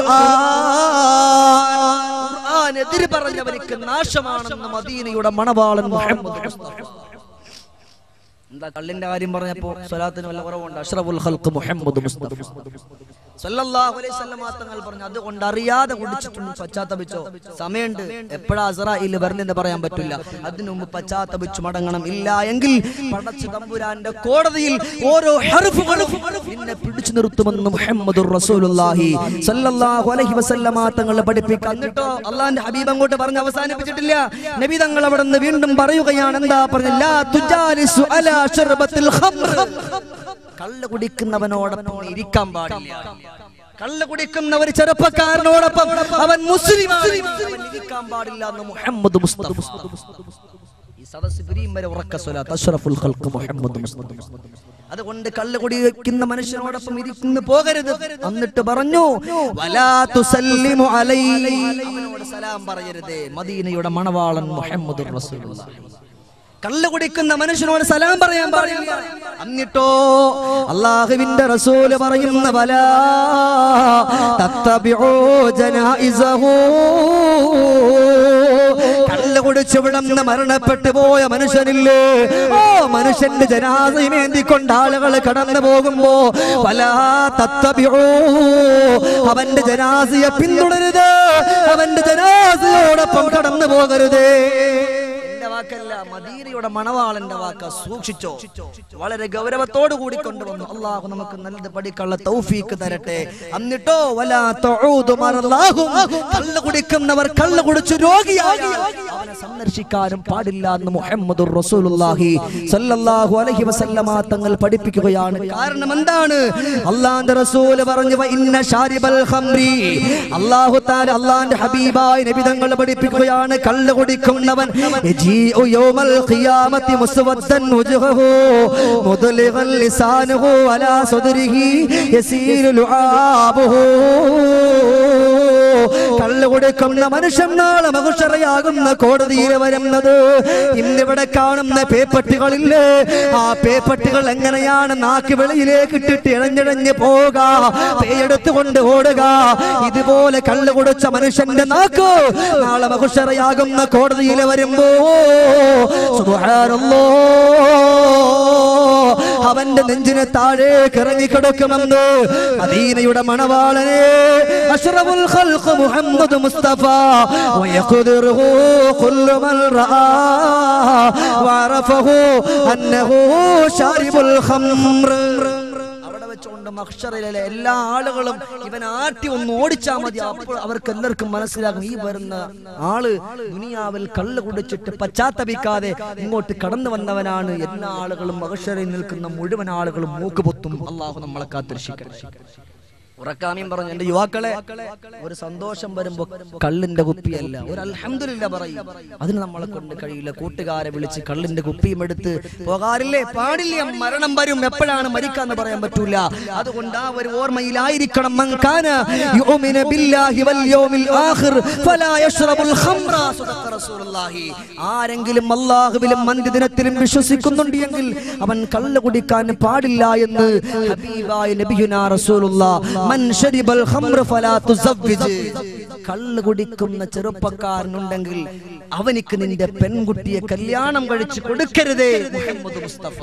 ഖുർആൻ ഖുർആൻ എതിര് പറഞ്ഞവർക്ക് നാശമാണെന്ന് മദീനയുടെ മണവാളൻ മുഹമ്മദ് മുസ്തഫ എന്താ കള്ളിന്റെ കാര്യം പറഞ്ഞപ്പോ സ്വലാത്തിന് വല്ല കുറവുണ്ട് അഷ്റഫുൽ ഖൽഖ് മുഹമ്മദ് മുസ്തഫ സല്ലല്ലാഹു അലൈഹി വസല്ലം തങ്ങൾ പറഞ്ഞു അതുകൊണ്ട് അറിയാതെ കുടിച്ചിട്ടുണ്ട് പശ്ചാത്തപിച്ചോ സമയമുണ്ട് എപ്പോഴാ അസറായിൽ വരണെന്ന് പറയാൻ പറ്റില്ല അതിനു മുമ്പ് പശ്ചാത്തപിച്ചു മടങ്ങണം ഇല്ല എങ്കിൽ പടച്ചു തമ്പുരാന്റെ കോടതിയിൽ ഓരോ ഹർഫുകളും നിന്നെ പിടിച്ചു നിർത്തുമെന്ന് മുഹമ്മദ് റസൂലുള്ളാഹി സല്ലല്ലാഹു അലൈഹി വസല്ലം തങ്ങൾ പഠിപ്പിക്കാൻ എന്നിട്ടോ അള്ളാന്റെ ഹബീബ് അങ്ങോട്ട് പറഞ്ഞ് അവസാനിപ്പിച്ചിട്ടില്ല നബി തങ്ങൾ അവിടെ നിന്ന് വീണ്ടും പറയുകയാണ് എന്താ പറഞ്ഞ ലാ തുജാലിസു അലാ ശർബത്തിൽ ഖംർ കള്ള് കുടിക്കുന്നവനോടൊപ്പം നീ ഇരിക്കാൻ പാടില്ല കള്ള് കുടിക്കുന്ന ഒരു ചെറുപ്പക്കാരനോടൊപ്പം അവൻ മുസ്ലിം ഇരിക്കാൻ പാടില്ല എന്ന് മുഹമ്മദ് മുസ്തഫ ഈ സദസ് പിരിയും വരെ ഉറക്ക സ്വലാത്ത് അഷ്റഫുൽ ഖൽഖ് മുഹമ്മദ് മുസ്തഫ അതുകൊണ്ട് കള്ള് കുടിക്കുന്ന മനുഷ്യനോടൊപ്പം ഇരിക്കുന്നു പോകരുത് എന്നിട്ട് പറഞ്ഞു വലാ തുസല്ലിമു അലൈ അവനോട് സലാം പറയരുതേ മദീനയുടെ മണവാളൻ മുഹമ്മദ് റസൂലുള്ളാഹി കള്ളു കുടിക്കുന്ന മനുഷ്യനോട് സലാം പറയാൻ പാടില്ല എന്നിട്ടോ അള്ളാഹുവിന്റെ റസൂല് പറയുന്ന വല തത്തബിഊ ജനായിസഹു കള്ളു കുടിച്ചു വിടന്ന് മരണപ്പെട്ടു പോയ മനുഷ്യനില്ലേ ഓ മനുഷ്യന്റെ ജനാസയമേന്തിക്കൊണ്ട് ആളുകൾ കടന്നു പോകുമ്പോ പല തത്തബിഊ അവന്റെ ജനാസയെ പിന്തുടരുത് അവന്റെ ജനാസയോടൊപ്പം കടന്നു പോകരുതേ എന്റെ വാക്കല്ല മദീനയുടെ മണവാളന്റെ വാക്ക സൂക്ഷിച്ചോ വളരെ ഗൗരവത്തോടു കൂടി കൊണ്ടുവന്നു അള്ളാഹു നമുക്ക് നല്ലത് പഠിക്കാനുള്ള തൗഫീക്ക് തരട്ടെ എന്നിട്ടോ വലാ തഊദു മറല്ലാഹും കള്ളു കുടിക്കുന്നവർ കള്ളു കുടിച്ചു രോഗിയായി അവനെ സന്ദർശിക്കാനും പാടില്ല എന്ന് മുഹമ്മദ് റസൂലുള്ളാഹി സല്ലല്ലാഹു അലൈഹി വസല്ലമ തങ്ങൾ പഠിപ്പിക്കുകയാണ് കാരണം എന്താണ് അള്ളാന്റെ റസൂല് പറഞ്ഞു "വ ഇന്ന ഷാരിബൽ ഖംറി അല്ലാഹു തആല അള്ളാന്റെ ഹബീബായ നബി തങ്ങൾ പഠിപ്പിക്കുകയാണ് കള്ളു കുടിക്കുന്നവൻ യജീഉ യൗമൽ ഖിയാമത്തി മുസ്വദ്ദൻ വജ്ഹുഹു മുദ്ലിഗൻ ലിസാനുഹു അലാ സദ്രിഹി യസീലു ലുആബുഹു കള്ളു കൊടുക്കുന്ന മനുഷ്യൻ നാളെ മകുഷറയാകുന്ന കോടതിയിൽ വരുന്നത് ഇന്നിവിടെ കാണുന്ന പേപ്പട്ടികളില്ലേ ആ പേപ്പട്ടികൾ എങ്ങനെയാണ് നാക്ക് വെളിയിലേക്ക് ഇട്ടിട്ട് ഇഴഞ്ഞിഴഞ്ഞ് പോവുക പേയെടുത്തുകൊണ്ട് ഓടുക ഇതുപോലെ കള്ളു കുടിച്ച മനുഷ്യന്റെ നാക്ക് നാളെ മകുഷറയാകുന്ന കോടതിയിൽ വരുമ്പോ സുബ്ഹാനല്ലോ അവന്റെ നെഞ്ചിന് താഴേക്ക് ഇറങ്ങിക്കിടക്കുമെന്ന് മദീനയുടെ മണവാളനെ അഷ്റഫുൽ ഖൽഖ് മുഹമ്മദ് മുസ്തഫ ويقدره كل من رآه وعرفه أنه شارب الخمر അവിടെ വെച്ചുകൊണ്ട് മഹ്ഷറിലെ എല്ലാ ആളുകളും ഇവൻ ആട്ടി ഒന്ന് ഓടിച്ചാ മതി അപ്പോൾ അവർക്ക് എല്ലാവർക്കും മനസ്സിലാകും ഈ വരുന്ന ആള് ദുനിയാവിൽ കള്ള് കുടിച്ചിട്ട് പശ്ചാത്തപിക്കാതെ ഇങ്ങോട്ട് കടന്നു വന്നവനാണ് എല്ലാ ആളുകളും മഹ്ഷറിൽ നിൽക്കുന്ന മുഴുവൻ ആളുകളും മൂക്ക് പൊത്തും അള്ളാഹു നമ്മളെ കാത്തിരക്ഷിക്കട്ടെ ഉറക്കാമീൻ പറഞ്ഞു എന്റെ യുവാക്കളെ ഒരു സന്തോഷം വരുമ്പോ കള്ളിന്റെ കുപ്പിയല്ല ഒരു അൽഹംദുലില്ല പറയും അതിന് നമ്മളെ കൊണ്ട് കഴിയില്ല കൂട്ടുകാരെ വിളിച്ച് കള്ളിന്റെ കുപ്പിയും എടുത്ത് പോകാറില്ലേ പാടില്ല മരണം വരും എപ്പോഴാണ് മരിക്കാന്ന് പറയാൻ പറ്റൂല അതുകൊണ്ട് ആ ഒരു ഓർമ്മയിലായിരിക്കണം മൻ കാന യുഅ്മിനു ബില്ലാഹി വൽ യൗമിൽ ആഖിർ ഫലാ യശ്റബുൽ ഖംറ സദഖ റസൂലുള്ളാഹി ആരെങ്കിലും അല്ലാഹുവിലും അന്ത്യദിനത്തിലും വിശ്വസിക്കുന്നുണ്ട് എങ്കിൽ അവൻ കള്ള് കുടിക്കാൻ പാടില്ല എന്ന് ഹബീബായ നബിയുനാ റസൂലുള്ളാഹ് മൻ ശരിബൽ ഖംറ ഫലാ തുസവ്വിജ് കള്ള് കുടിക്കുന്ന ചെറുപ്പക്കാരനുണ്ടെങ്കിൽ അവനിക്ക് നിന്റെ പെൺകുട്ടിയെ കല്യാണം കഴിച്ച് കൊടുക്കരുതേ മുഹമ്മദ് മുസ്തഫ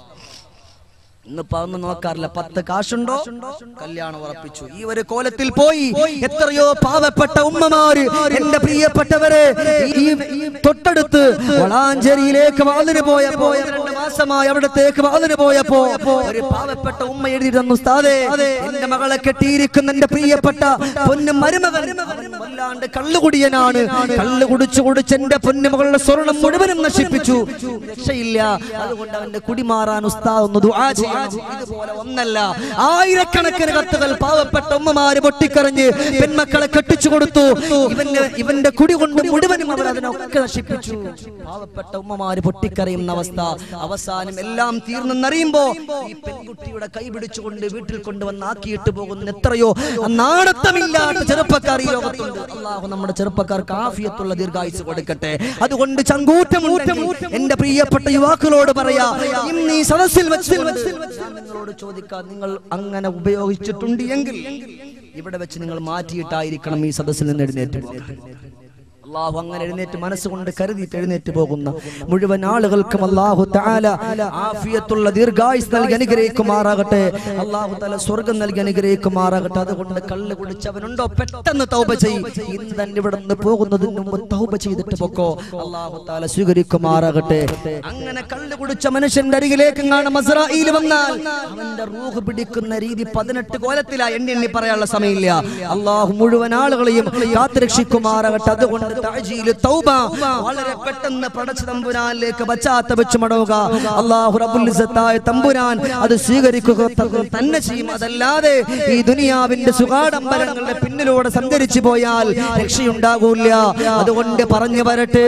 ഇന്നിപ്പോ അതൊന്നും നോക്കാറില്ല പത്ത് കാശുണ്ടോ കല്യാണം ഉറപ്പിച്ചു ഈ ഒരു കോലത്തിൽ പോയി എത്രയോ പാവപ്പെട്ട ഉമ്മമാര് എന്റെ പ്രിയപ്പെട്ടവരെ ഈ ഈ തൊട്ടടുത്ത് വളാഞ്ചേരിയിലേക്ക് വാതിന് പോയപ്പോ രണ്ട് മാസമായി അവിടത്തേക്ക് വാതിന് പോയപ്പോ ഒരു പാവപ്പെട്ട ഉമ്മ എഴുതി തന്നു ഉസ്താദേ എന്റെ മകളെ കെട്ടിയിരിക്കുന്ന എന്റെ പ്രിയപ്പെട്ട പൊന്നും മരുമകൻ വല്ലാണ്ട് കള്ളുകുടിയനാണ് കള്ളു കുടിച്ചു കുടിച്ച് എന്റെ പൊന്നുമകളുടെ സ്വർണം മുഴുവനും നശിപ്പിച്ചു രക്ഷയില്ല അതുകൊണ്ട് അവന്റെ കുടി മാറാൻ ഉസ്താദ് ഒന്ന് ദുആ ചെയ്യണം ഇതുപോലെ ഒന്നല്ല ആയിരക്കണക്കിന് കത്തുകൾ പാവപ്പെട്ട ഉമ്മമാര് പൊട്ടിക്കറിഞ്ഞ് പെൺമക്കളെ കെട്ടിച്ചു കൊടുത്തു ഇവന്റെ ഇവന്റെ കുടി കൊണ്ട് മുഴുവനും അവർ അതിനൊക്കെ നശിപ്പിച്ചു പാവപ്പെട്ട ഉമ്മമാര് പൊട്ടിക്കറിയുന്ന അവസ്ഥ അവസാനം എല്ലാം തീർന്നെന്നറിയുമ്പോ ഈ പെൺകുട്ടിയുടെ കൈ പിടിച്ചുകൊണ്ട് വീട്ടിൽ കൊണ്ടുവന്ന് ആക്കിയിട്ട് പോകുന്ന എത്രയോ നാണത്തമില്ലാത്ത ചെറുപ്പക്കാർ ഈ ലോകത്തുണ്ട് അള്ളാഹു നമ്മുടെ ചെറുപ്പക്കാർക്ക് ആഫിയത്തുള്ള ദീർഘായുസ് കൊടുക്കട്ടെ അതുകൊണ്ട് ചങ്കൂറ്റം എന്റെ പ്രിയപ്പെട്ട യുവാക്കളോട് പറയാ ഇന്ന് ഈ സദസ്സിൽ വെച്ച് ഞാൻ നിങ്ങളോട് ചോദിക്കാം നിങ്ങൾ അങ്ങനെ ഉപയോഗിച്ചിട്ടുണ്ട് എങ്കിൽ ഇവിടെ വെച്ച് നിങ്ങൾ മാറ്റിയിട്ടായിരിക്കണം ഈ സദസ്സിൽ നിന്ന് എഴുന്നേറ്റ് പോകാൻ. അള്ളാഹു അങ്ങനെ എഴുന്നേറ്റ് മനസ്സുകൊണ്ട് കരുതിയിട്ട് എഴുന്നേറ്റ് പോകുന്ന മുഴുവൻ ആളുകൾക്കും അള്ളാഹു താല ആഫിയത്തുള്ള ദീർഘായുസ് നൽകി അനുഗ്രഹിക്കുമാറാകട്ടെ അള്ളാഹു താല സ്വർഗം നൽകി അനുഗ്രഹിക്കുമാറാകട്ടെ അതുകൊണ്ട് കള്ള് കുടിച്ചവനുണ്ടോ പെട്ടെന്ന് തൗബ ചെയ്യും ഇന്ന് തന്നെ ഇവിടെ നിന്ന് പോകുന്നതിന് മുമ്പ് തൗബ ചെയ്തിട്ട് പൊക്കോ അള്ളാഹു താല സ്വീകരിക്കുമാറാകട്ടെ അങ്ങനെ കള്ള് കുടിച്ച മനുഷ്യന്റെ അരികിലേക്ക് കാണാം മസ്രായിൽ വന്നാൽ അവന്റെ റൂഹ് പിടിക്കുന്ന രീതി പതിനെട്ട് കോലത്തിലാ എണ്ണി എണ്ണി പറയാനുള്ള സമയമില്ല അള്ളാഹു മുഴുവൻ ആളുകളെയും കാത്തുരക്ഷിക്കുമാറാകട്ടെ അതുകൊണ്ട് തഅജീലു തൗബ വളരെ പെട്ടെന്ന് പടച്ച തമ്പുരാനിലേക്ക് പശ്ചാത്ത വെച്ച് മടങ്ങുക അള്ളാഹു റബ്ബുൽ ഇസ്സത്തായ തമ്പുരാൻ അത് സ്വീകരിക്കുക ത- തന്നെ ചെയ്യും അതല്ലാതെ ഈ ദുനിയാവിന്റെ സുഖാഡംബരങ്ങളുടെ പിന്നിലൂടെ സഞ്ചരിച്ചു പോയാൽ രക്ഷയുണ്ടാകൂല അതുകൊണ്ട് പറഞ്ഞു വരട്ടെ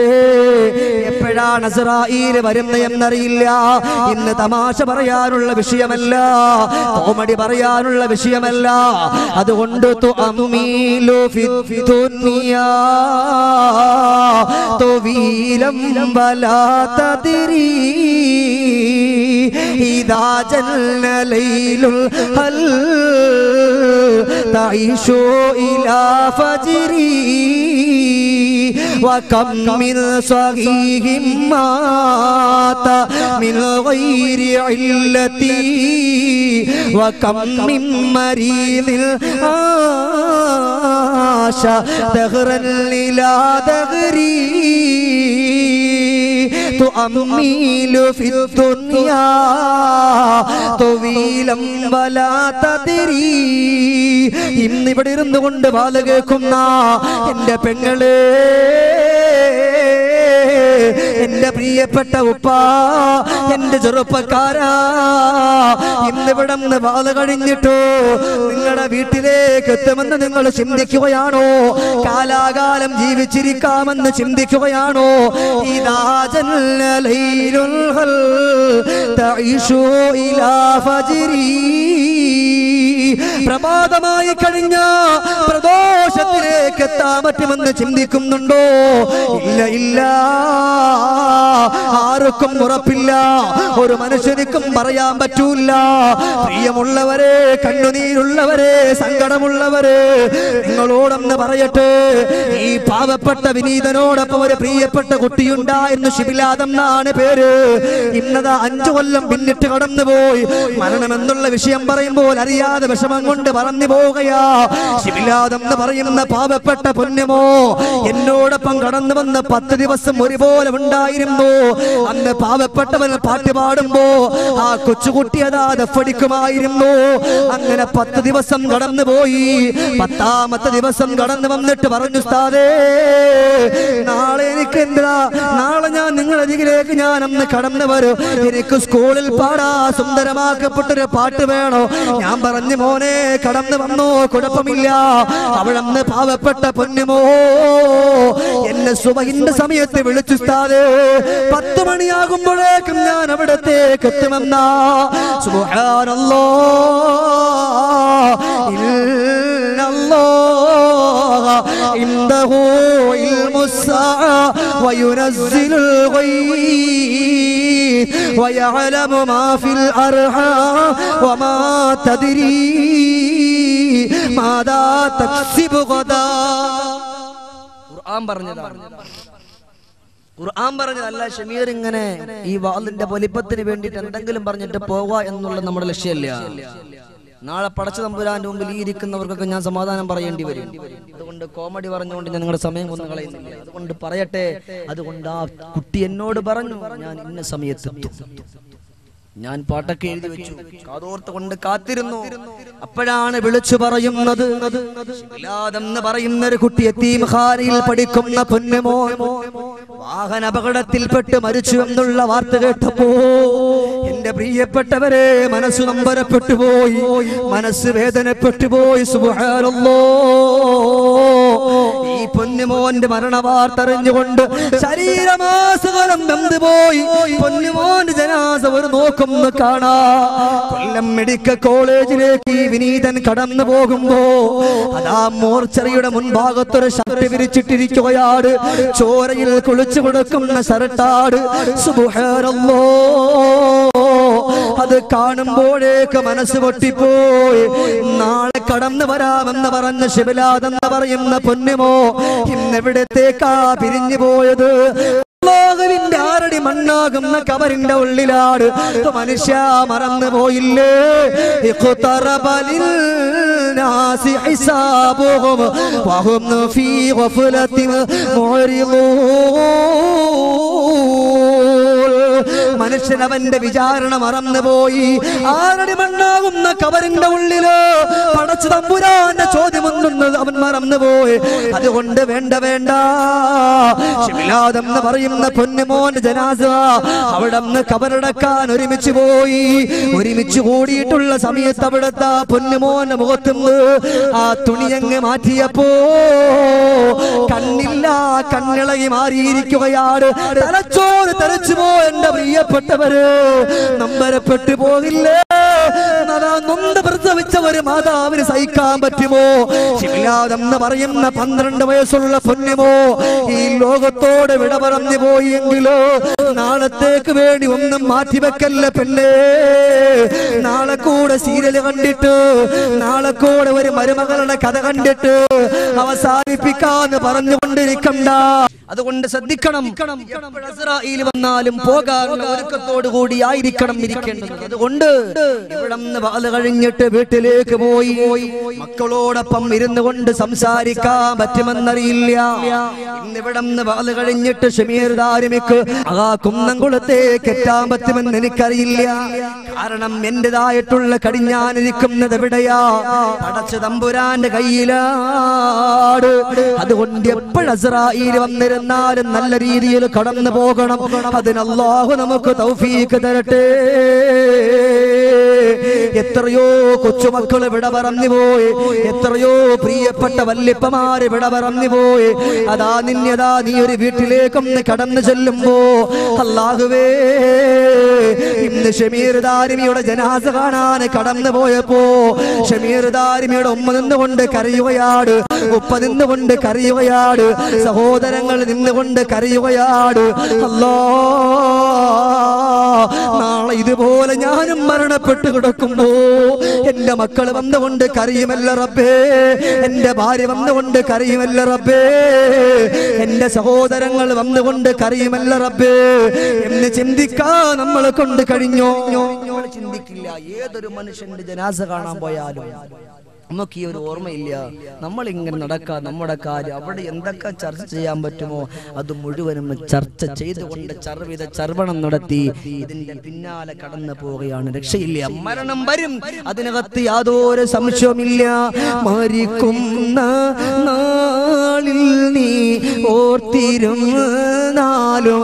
എപ്പോഴാണ് അസ്രായിൽ വരുന്നതെന്നറിയില്ല ഇന്ന് തമാശ പറയാനുള്ള വിഷയമല്ല കോമഡി പറയാനുള്ള വിഷയമല്ല അതുകൊണ്ട് തു അമ്മീലു ഫി ദുനിയാ طويلا ولا تدري إذا جل ليل هل تعيش إلى فجري وكم من صحيح مات من غير علتي وكم من مريض عاش دهرا إلى دهري تؤميل في الدنيا طويلا ولا تدري ഇന്നിവിടെ ഇരുന്നു കൊണ്ട് വാല കേൾക്കുന്ന എന്റെ പെങ്ങളെ എന്റെ പ്രിയപ്പെട്ട ഉപ്പ എന്റെ ചെറുപ്പക്കാരാ ഇന്നിവിടെ നിന്ന് വാല കഴിഞ്ഞിട്ടോ നിങ്ങളുടെ വീട്ടിലേക്ക് എത്തുമെന്ന് നിങ്ങൾ ചിന്തിക്കുകയാണോ കാലാകാലം ജീവിച്ചിരിക്കാമെന്ന് ചിന്തിക്കുകയാണോ ഇതാ ജന്നലൈലുൽ ഹൽ തഈശു ഇലാ ഫജ്രി പ്രമാദമായി കഴിഞ്ഞ പ്രദോഷത്തിലേക്ക് എത്താൻ പറ്റുമെന്ന് ചിന്തിക്കുന്നുണ്ടോ ഇല്ല ഇല്ല ആർക്കും ഉറപ്പില്ല ഒരു മനുഷ്യനിക്കും പറയാൻ പറ്റൂല പ്രിയമുള്ളവരെ കണ്ണുനീരുള്ളവരെ സങ്കടമുള്ളവരെ നിങ്ങളോടൊന്ന് പറയട്ടെ ഈ പാവപ്പെട്ട വിനീതനോടൊപ്പം ഒരു പ്രിയപ്പെട്ട കുട്ടിയുണ്ടായിരുന്നു ശിബിലാദം എന്നാണ് പേര് ഇന്നതാ അഞ്ചു കൊല്ലം പിന്നിട്ട് കടന്നുപോയി മരണമെന്നുള്ള വിഷയം പറയുമ്പോൾ അറിയാതെ വിഷമം കൊണ്ട് പറഞ്ഞു പോവുകയാ ശിബിലാദം എന്ന് പറയുന്ന പാവപ്പെട്ട പൊന്നമോ എന്നോടൊപ്പം കടന്നു വന്ന് പത്ത് ദിവസം ഒരുപോലെ ഉണ്ടായിരുന്നു അന്ന് പാവപ്പെട്ടവൻ പാട്ട് പാടുമ്പോ ആ കൊച്ചുകുട്ടി അതാ ദഫടിക്കുമായിരുന്നു അങ്ങനെ പത്ത് ദിവസം കടന്നുപോയി പത്താമത്തെ ദിവസം കടന്നു വന്നിട്ട് പറഞ്ഞു സ്ഥാതേ നാളെ എനിക്ക് എന്താ നാളെ ഞാൻ നിങ്ങളുടെ അരികിലേക്ക് ഞാൻ അന്ന് കടന്നു വരും എനിക്ക് സ്കൂളിൽ പാടാ സുന്ദരമാക്കപ്പെട്ടൊരു പാട്ട് വേണോ ഞാൻ പറഞ്ഞു മോനെ പൊന്നുമോനെ കടന്നു വന്നോ കുഴപ്പമില്ല അവിടന്ന് പാവപ്പെട്ട പൊന്നുമോ എന്നെ സുബഹിന്റെ സമയത്ത് വിളിച്ചു സ്ഥാതെ പത്ത് മണിയാകുമ്പോഴേക്കും ഞാൻ അവിടത്തേക്ക് എത്തുമെന്ന സുബ്ഹാനല്ലാ ഇല്ലല്ലാഹ ഇൻദഹു ഇൽമുസ് സാഅ وينزل الغيث ويعلم ما في الأرحام وما تدري ماذا تكسب غدا ഖുർആൻ പറഞ്ഞതാണ് ഖുർആൻ പറഞ്ഞതല്ല ഷമീർ ഇങ്ങനെ ഈ വാളിന്റെ വലിപ്പത്തിന് വേണ്ടിയിട്ട് എന്തെങ്കിലും പറഞ്ഞിട്ട് പോവുക എന്നുള്ള നമ്മുടെ ലക്ഷ്യമല്ല നാളെ പടച്ച തമ്പുരാന്റെ മുമ്പിൽ ഈ ഇരിക്കുന്നവർക്കൊക്കെ ഞാൻ സമാധാനം പറയേണ്ടി വരും അതുകൊണ്ട് കോമഡി പറഞ്ഞുകൊണ്ട് ഞാൻ നിങ്ങളുടെ സമയം ഒന്നും കളയുന്നില്ല അതുകൊണ്ട് പറയട്ടെ അതുകൊണ്ട് ആ കുട്ടി എന്നോട് പറഞ്ഞു ഞാൻ ഇന്ന സമയത്തെത്തും ഞാൻ പാട്ടൊക്കെ എഴുതി വെച്ചു കാതോർത്ത് കൊണ്ട് കാത്തിരുന്നു അപ്പോഴാണ് വിളിച്ചു പറയുന്നത് ശിലാദെന്ന് പറയുന്ന ഒരു കുട്ടി എത്തീംഖാനയിൽ പഠിക്കുന്ന പൊന്നുമോ വാഹന അപകടത്തിൽപ്പെട്ട് മരിച്ചു എന്നുള്ള വാർത്ത കേട്ടപ്പോ എന്റെ പ്രിയപ്പെട്ടവരെ മനസ്സ് നമ്പരപ്പെട്ടു പോയി മനസ്സ് വേദനപ്പെട്ടു പോയി സുബ്ഹാനല്ലോ ഈ പൊന്നുമോന്റെ മരണവാർത്ത അറിഞ്ഞുകൊണ്ട് ശരീരമാസകലം പോയി പൊന്നുമോന്റെ ജനാസ ഒരു നോക്കുന്നു കാണാ കൊല്ലം മെഡിക്കൽ കോളേജിലേക്ക് ഈ വിനീതൻ കടന്നു പോകുമ്പോ അതാ മോർച്ചറിയുടെ മുൻഭാഗത്തൊരു ഷർട്ട് വിരിച്ചിട്ടിരിക്കുകയാണ് ചോരയിൽ കുളിച്ചു കൊടുക്കുന്ന ഷർട്ടാട് സുബുഹാരല്ലോ അത് കാണുമ്പോഴേക്ക് മനസ്സ് പൊട്ടിപ്പോയി നാളെ കടന്നു വരാമെന്ന് പറഞ്ഞ ശിവലാദെന്ന് പറയുന്ന പൊന്നുമോ ഇന്നെവിടത്തേക്കാ പിരിഞ്ഞു പോയത് അല്ലാഹുവിന്റെ ആറടി മണ്ണാകുന്ന കബറിന്റെ ഉള്ളിലാണ് ഇപ്പൊ മനുഷ്യ മറന്നു പോയില്ലേ ഇഖ്തറബ ലിന്നാസി ഹിസാബുഹും വഹും ഫീ ഗഫലത്തിൻ മുഅ്രിദൂൻ മനുഷ്യൻ അവന്റെ വിചാരണ മറന്നുപോയി ആറടി മണ്ണാകുന്ന കബറിന്റെ ഉള്ളില് പടച്ചു തമ്പുരാന്റെ ചോദ്യമൊന്നും അവൻ മറന്നുപോയി അതുകൊണ്ട് വേണ്ട വേണ്ട ശിമിലാദെന്ന് പറയുന്ന പൊന്നുമോന്റെ ജനാസ അവിടെ നിന്ന് കബറടക്കാൻ ഒരുമിച്ച് പോയി ഒരുമിച്ച് കൂടിയിട്ടുള്ള സമയത്ത് അവിടുത്തെ ആ പൊന്നുമോന്റെ മുഖത്തുനിന്ന് ആ തുണിയങ്ങ് മാറ്റിയപ്പോ കണ്ണില്ല കണ്ണിളകി മാറിയിരിക്കുകയാണ് തലച്ചോറ് തെരച്ചു പോ എന്റെ പ്രിയപ്പെട്ടവര് നമ്പരപ്പെട്ടു പോകില്ലേ അതാ നൊന്ത് പ്രസവിച്ച ഒരു മാതാവിന് സഹിക്കാൻ പറ്റുമോ ശിവലാദെന്ന് പറയുന്ന പന്ത്രണ്ട് വയസ്സുള്ള പൊന്നുമോ ഈ ലോകത്തോട് വിട പറഞ്ഞു പോയി എങ്കിലോ നാളത്തേക്ക് വേണ്ടി ഒന്നും മാറ്റിവെക്കല്ല പെണ്ണേ നാളെ കൂടെ സീരിയൽ കണ്ടിട്ട് നാളെ കൂടെ ഒരു മരുമകളുടെ കഥ കണ്ടിട്ട് അവസാനിപ്പിക്കാന്ന് പറഞ്ഞുകൊണ്ടിരിക്കണ്ട അതുകൊണ്ട് ശ്രദ്ധിക്കണം എപ്പോൾ ഇസ്രായേൽ വന്നാലും പോകാനുള്ള ഒരുക്കത്തോടു കൂടി ആയിരിക്കണം ഇരിക്കേണ്ടത് അതുകൊണ്ട് ഇവിടെ നിന്ന് വാല് കഴിഞ്ഞിട്ട് വീട്ടിലേക്ക് പോയി മക്കളോടൊപ്പം ഇരുന്നു കൊണ്ട് സംസാരിക്കാൻ പറ്റുമെന്നറിയില്ല ഇന്നിവിടെ നിന്ന് വാല് കഴിഞ്ഞിട്ട് ഷമീർ ദാരിമിക്ക് ആ കുന്നംകുളത്തേക്ക് എത്താൻ പറ്റുമെന്ന് എനിക്കറിയില്ല കാരണം എന്റേതായിട്ടുള്ള കടിഞ്ഞാനിരിക്കുന്നത് എവിടെയാ അടച്ച തമ്പുരാന്റെ കയ്യിലാണ് അതുകൊണ്ട് എപ്പോഴസ്രായിൽ വന്നിരുന്നാലും നല്ല രീതിയിൽ കടന്നു പോകണം അതിന് അള്ളാഹു നമുക്ക് തൗഫീക്ക് തരട്ടെ എത്രയോ കൊച്ചുമക്കള് വിട പറഞ്ഞു പോയി എത്രയോ പ്രിയപ്പെട്ട വല്യപ്പമാര് വിട പറഞ്ഞു പോയി അതാ നിന്യതാ നീ ഒരു വീട്ടിലേക്കൊന്ന് കടന്നു ചെല്ലുമ്പോ അല്ലാഹുവേ ഇന്ന് ഷമീർ ദാരിമിയുടെ ജനാസ കാണാൻ കടന്നു പോയപ്പോ ഷമീർ ദാരിമിയുടെ ഉമ്മ നിന്നുകൊണ്ട് കരയുകയാണ് ഉപ്പ നിന്നുകൊണ്ട് കരയുകയാണ് സഹോദരങ്ങൾ നിന്നുകൊണ്ട് കരയുകയാണ് അല്ലോ നാളെ ഇതുപോലെ ഞാനും മരണപ്പെട്ട് കിടക്കുമ്പോ എന്റെ മക്കൾ വന്നുകൊണ്ട് കരയുമല്ല റബ്ബേ എന്റെ ഭാര്യ വന്നുകൊണ്ട് കരയുമല്ല റബ്ബേ എന്റെ സഹോദരങ്ങൾ വന്നുകൊണ്ട് കരയുമല്ല റബ്ബേ എന്ന് ചിന്തിക്കാൻ നമ്മളെ കൊണ്ട് കഴിഞ്ഞോ നമ്മൾ ചിന്തിക്കില്ല ഏതൊരു മനുഷ്യന്റെ ജനാസ കാണാൻ പോയാലും നമുക്ക് ഈ ഒരു ഓർമ്മയില്ല നമ്മൾ ഇങ്ങനെ നടക്കുക നമ്മുടെ കാര്യം അവിടെ എന്തൊക്കെ ചർച്ച ചെയ്യാൻ പറ്റുമോ അത് മുഴുവനും ചർച്ച ചെയ്തുകൊണ്ട് ചർവിത ചർവണം നടത്തി ഇതിന്റെ പിന്നാലെ കടന്നു പോവുകയാണ് രക്ഷയില്ല മരണം വരും അതിനകത്ത് യാതൊരു സംശയവുമില്ല മരിക്കുന്ന നാളിൽ നീ ഓർത്തിരുന്നാലും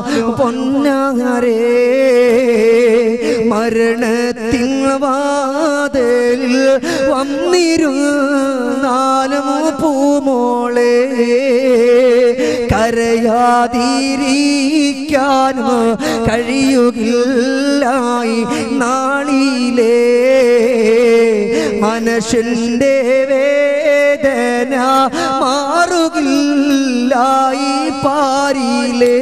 പൊന്നാരേ മരണത്തിൻ വാതിലിൽ വന്നിരുന്നാലും പൂമോളെ കരയാതിരിക്കാനും കഴിയുകില്ലായി നാളിലേ മനുഷ്യന്റെ വേദന മാറുകില്ലായി പാരിലേ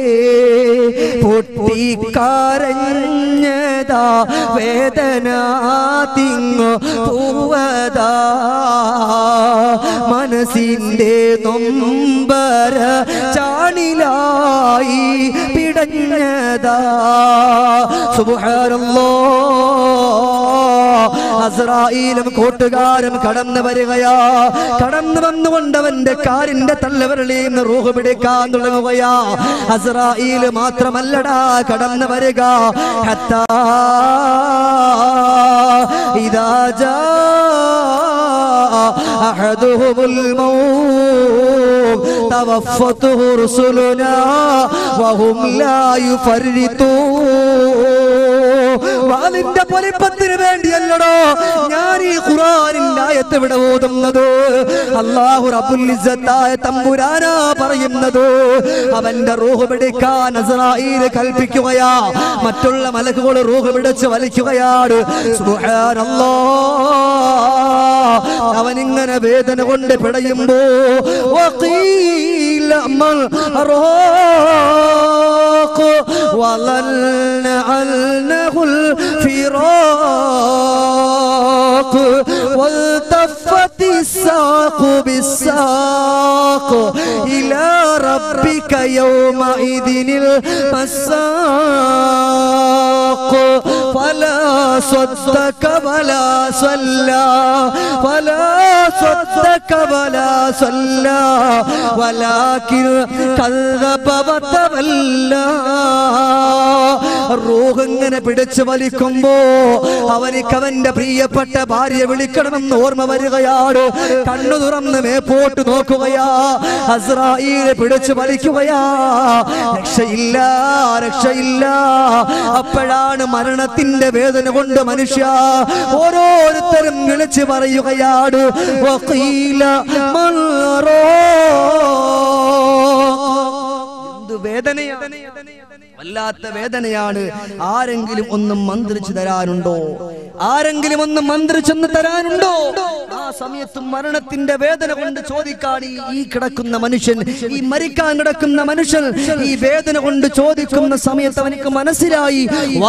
പൊട്ടിക്കരഞ്ഞതാ വേദന തിങ്ങു പൂവതാ മനസ്സിന്റെ നൊമ്പര ചാണിലായി പിടഞ്ഞതാ സുബ്ഹാനല്ലാ അസ്രായിലും കൂട്ടുകാരും കടന്നു വരികയാ കടന്നു വന്നുകൊണ്ട് അവന്റെ കാലിന്റെ തള്ളവരളിൽ നിന്ന് റൂഹ് പിടിക്കാൻ തുടങ്ങുകയാ അസ്രായിൽ മാത്രമല്ലടാ കടന്നു വരിക ഹത്താ ഇതാ ജാ أحدهم الموت توفته رسلنا وهم لا يفرطون വാലിന്റെ പൊലിപ്പത്തിന് വേണ്ടിയല്ലടോ ഞാൻ ഈ ഖുറാനിന്റെ ആയത്ത് ഇവിടെ ഓതുന്നത് അള്ളാഹു റബ്ബുൽ ഇസ്സത്തായ തമ്പുരാനാ പറയുന്നത് അവന്റെ റൂഹ് പിടിക്കാൻ അസ്രായീൽ കൽപ്പിക്കുകയാ മറ്റുള്ള മലക്കുകൾ റൂഹ് പിടിച്ച് വലിക്കുകയാണ് സുബ്ഹാനല്ലാ അവൻ ഇങ്ങനെ വേദന കൊണ്ട് പിടയുമ്പോ വഖീല മൽ റോഖ് وظن أنه الفراق والتفت الساق بالساق إلى ربك يومئذ المساق فلا صدق ولا صلى فلا صدق ولا صلى ولكن كذب وتولى റൂഹ് ഇങ്ങനെ പിടിച്ചു വലിക്കുമ്പോ അവനിക്ക് അവന്റെ പ്രിയപ്പെട്ട ഭാര്യ വിളിക്കണമെന്ന് ഓർമ്മ വരികയാണ് കണ്ണു തുറന്ന് മേപ്പോട്ട് നോക്കുകയാ അസ്രായിലെ പിടിച്ചു വലിക്കുകയാ രക്ഷയില്ല രക്ഷയില്ല അപ്പോഴാണ് മരണത്തിന്റെ വേദന കൊണ്ട് മനുഷ്യ ഓരോരുത്തരും വിളിച്ചു പറയുകയാണ് വഖീല മൽ എന്ത് വേദനയാണ് വല്ലാത്ത വേദനയാണ് ആരെങ്കിലും ഒന്ന് മന്ത്രിച്ചു തരാനുണ്ടോ ആരെങ്കിലും ഒന്ന് മന്ത്രിച്ചെന്ന് തരാനുണ്ടോ ആ സമയത്ത് മരണത്തിന്റെ വേദന കൊണ്ട് ചോദിക്കാൻ ഈ- ഈ കിടക്കുന്ന മനുഷ്യൻ ഈ മരിക്കാൻ കിടക്കുന്ന മനുഷ്യൻ ഈ വേദന കൊണ്ട് ചോദിക്കുന്ന സമയത്ത് അവനിക്ക് മനസ്സിലായി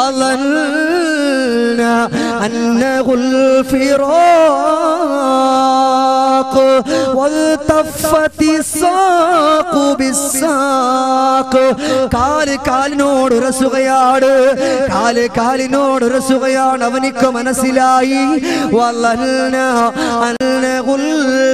വലന്ന അന്നഹുൽ ഫിറാഖ് والتفت الساق بالساق കാല് കാലിനോട് ഉരസുകയാണ് കാല് കാലിനോട് ഉരസുകയാണ് അവനിക്ക് മനസ്സിലായി വലന്ന അന്നഹുൽ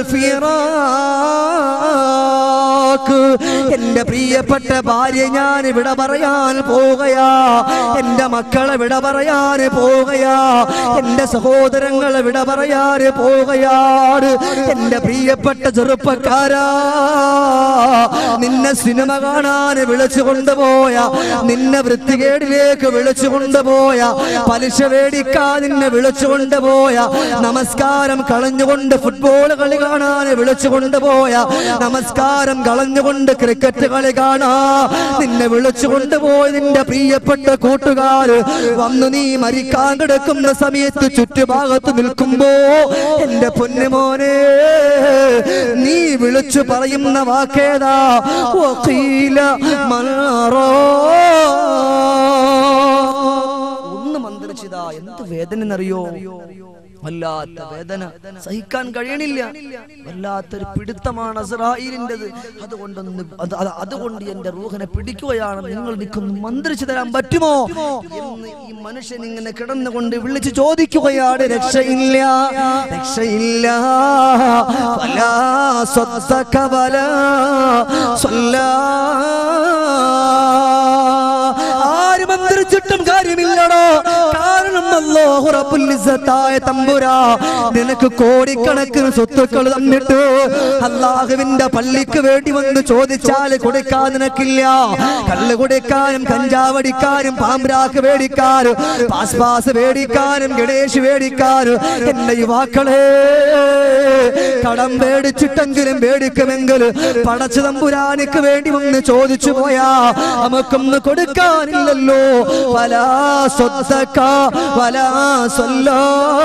ഫിറാഖ് എന്റെ പ്രിയപ്പെട്ട ഭാര്യ ഞാൻ ഇവിടെ പറയാൻ പോവുകയാ എന്റെ മക്കളെ വിട പറയാൻ പോവുകയാ എന്റെ സഹോദരങ്ങളെ വിട പറയാൻ പോവുകയാണ് എന്റെ പ്രിയപ്പെട്ട ചെറുപ്പക്കാരാ നിന്നെ സിനിമ കാണാൻ വിളിച്ചു കൊണ്ടുപോയ നിന്നെ വൃത്തികേടിലേക്ക് വിളിച്ചു കൊണ്ടുപോയ പലിശ മേടിക്കാൻ നിന്നെ വിളിച്ചു കൊണ്ടുപോയ നമസ്കാരം കളഞ്ഞുകൊണ്ട് ഫുട്ബോൾ കളി കാണാൻ വിളിച്ചു കൊണ്ടുപോയ നമസ്കാരം കളഞ്ഞുകൊണ്ട് ക്രിക്കറ്റ് കളി കാണാ നിന്നെ വിളിച്ചു കൊണ്ടുപോയി നിന്റെ പ്രിയപ്പെട്ട കൂട്ടുകാര് വന്നു നീ മരിക്കാൻ കിടക്കുന്ന സമയത്ത് ചുറ്റുഭാഗത്ത് നിൽക്കുമ്പോ എന്റെ പൊന്നുമോനെ നീ വിളിച്ചു പറയുന്ന വാക്കേതാ വഖീല മൽറോ ഒന്ന് മന്ത്രിച്ചതാ എന്ത് വേദന എന്നറിയോ വല്ലാത്ത വേദന സഹിക്കാൻ കഴിയണില്ല വല്ലാത്തൊരു പിടുത്തമാണ് അസ്രായിലിൻ്റെത് അതുകൊണ്ടൊന്ന് അത് അത് അതുകൊണ്ട് എന്റെ റൂഹനെ പിടിക്കുകയാണ് നിങ്ങൾ നിൽക്കുന്നു മന്ത്രിച്ചു തരാൻ പറ്റുമോ എന്ന് ഈ മനുഷ്യൻ ഇങ്ങനെ കിടന്നുകൊണ്ട് വിളിച്ചു ചോദിക്കുകയാണ് രക്ഷയില്ല രക്ഷയില്ല വലാ സ്വത്തക വലാ സ്വല്ലാ ആര് മന്ത്രിച്ചിട്ടും കാര്യമില്ലടോ കാരണം അല്ലോ അല്ലാഹു റബ്ബുൽ ഇസ്സത്തായ തമ്പുരാ നിനക്ക് കോടിക്കണക്കിന് സ്വത്തുക്കൾ തന്നിട്ട് അള്ളാഹുവിന്റെ പള്ളിക്ക് വേണ്ടി വന്ന് ചോദിച്ചാൽ കൊടുക്കാൻ നിനക്കില്ല കള്ള് കൊടുക്കാനും കഞ്ചാവടിക്കാനും പാമ്പ്രാക്ക് മേടിക്കാനും പാസ് പാസ് മേടിക്കാനും ഗണേഷ് മേടിക്കാനും എന്റെ യുവാക്കളെ കടം മേടിച്ചിട്ടെങ്കിലും മേടിക്കുമെങ്കിൽ പടച്ചു തമ്പുരാനിക്ക് വേണ്ടി വന്ന് ചോദിച്ചു പോയാ നമുക്കൊന്ന് കൊടുക്കാനില്ലല്ലോ വലാ സ്വത്തക്ക വലാ സ്വല്ലോ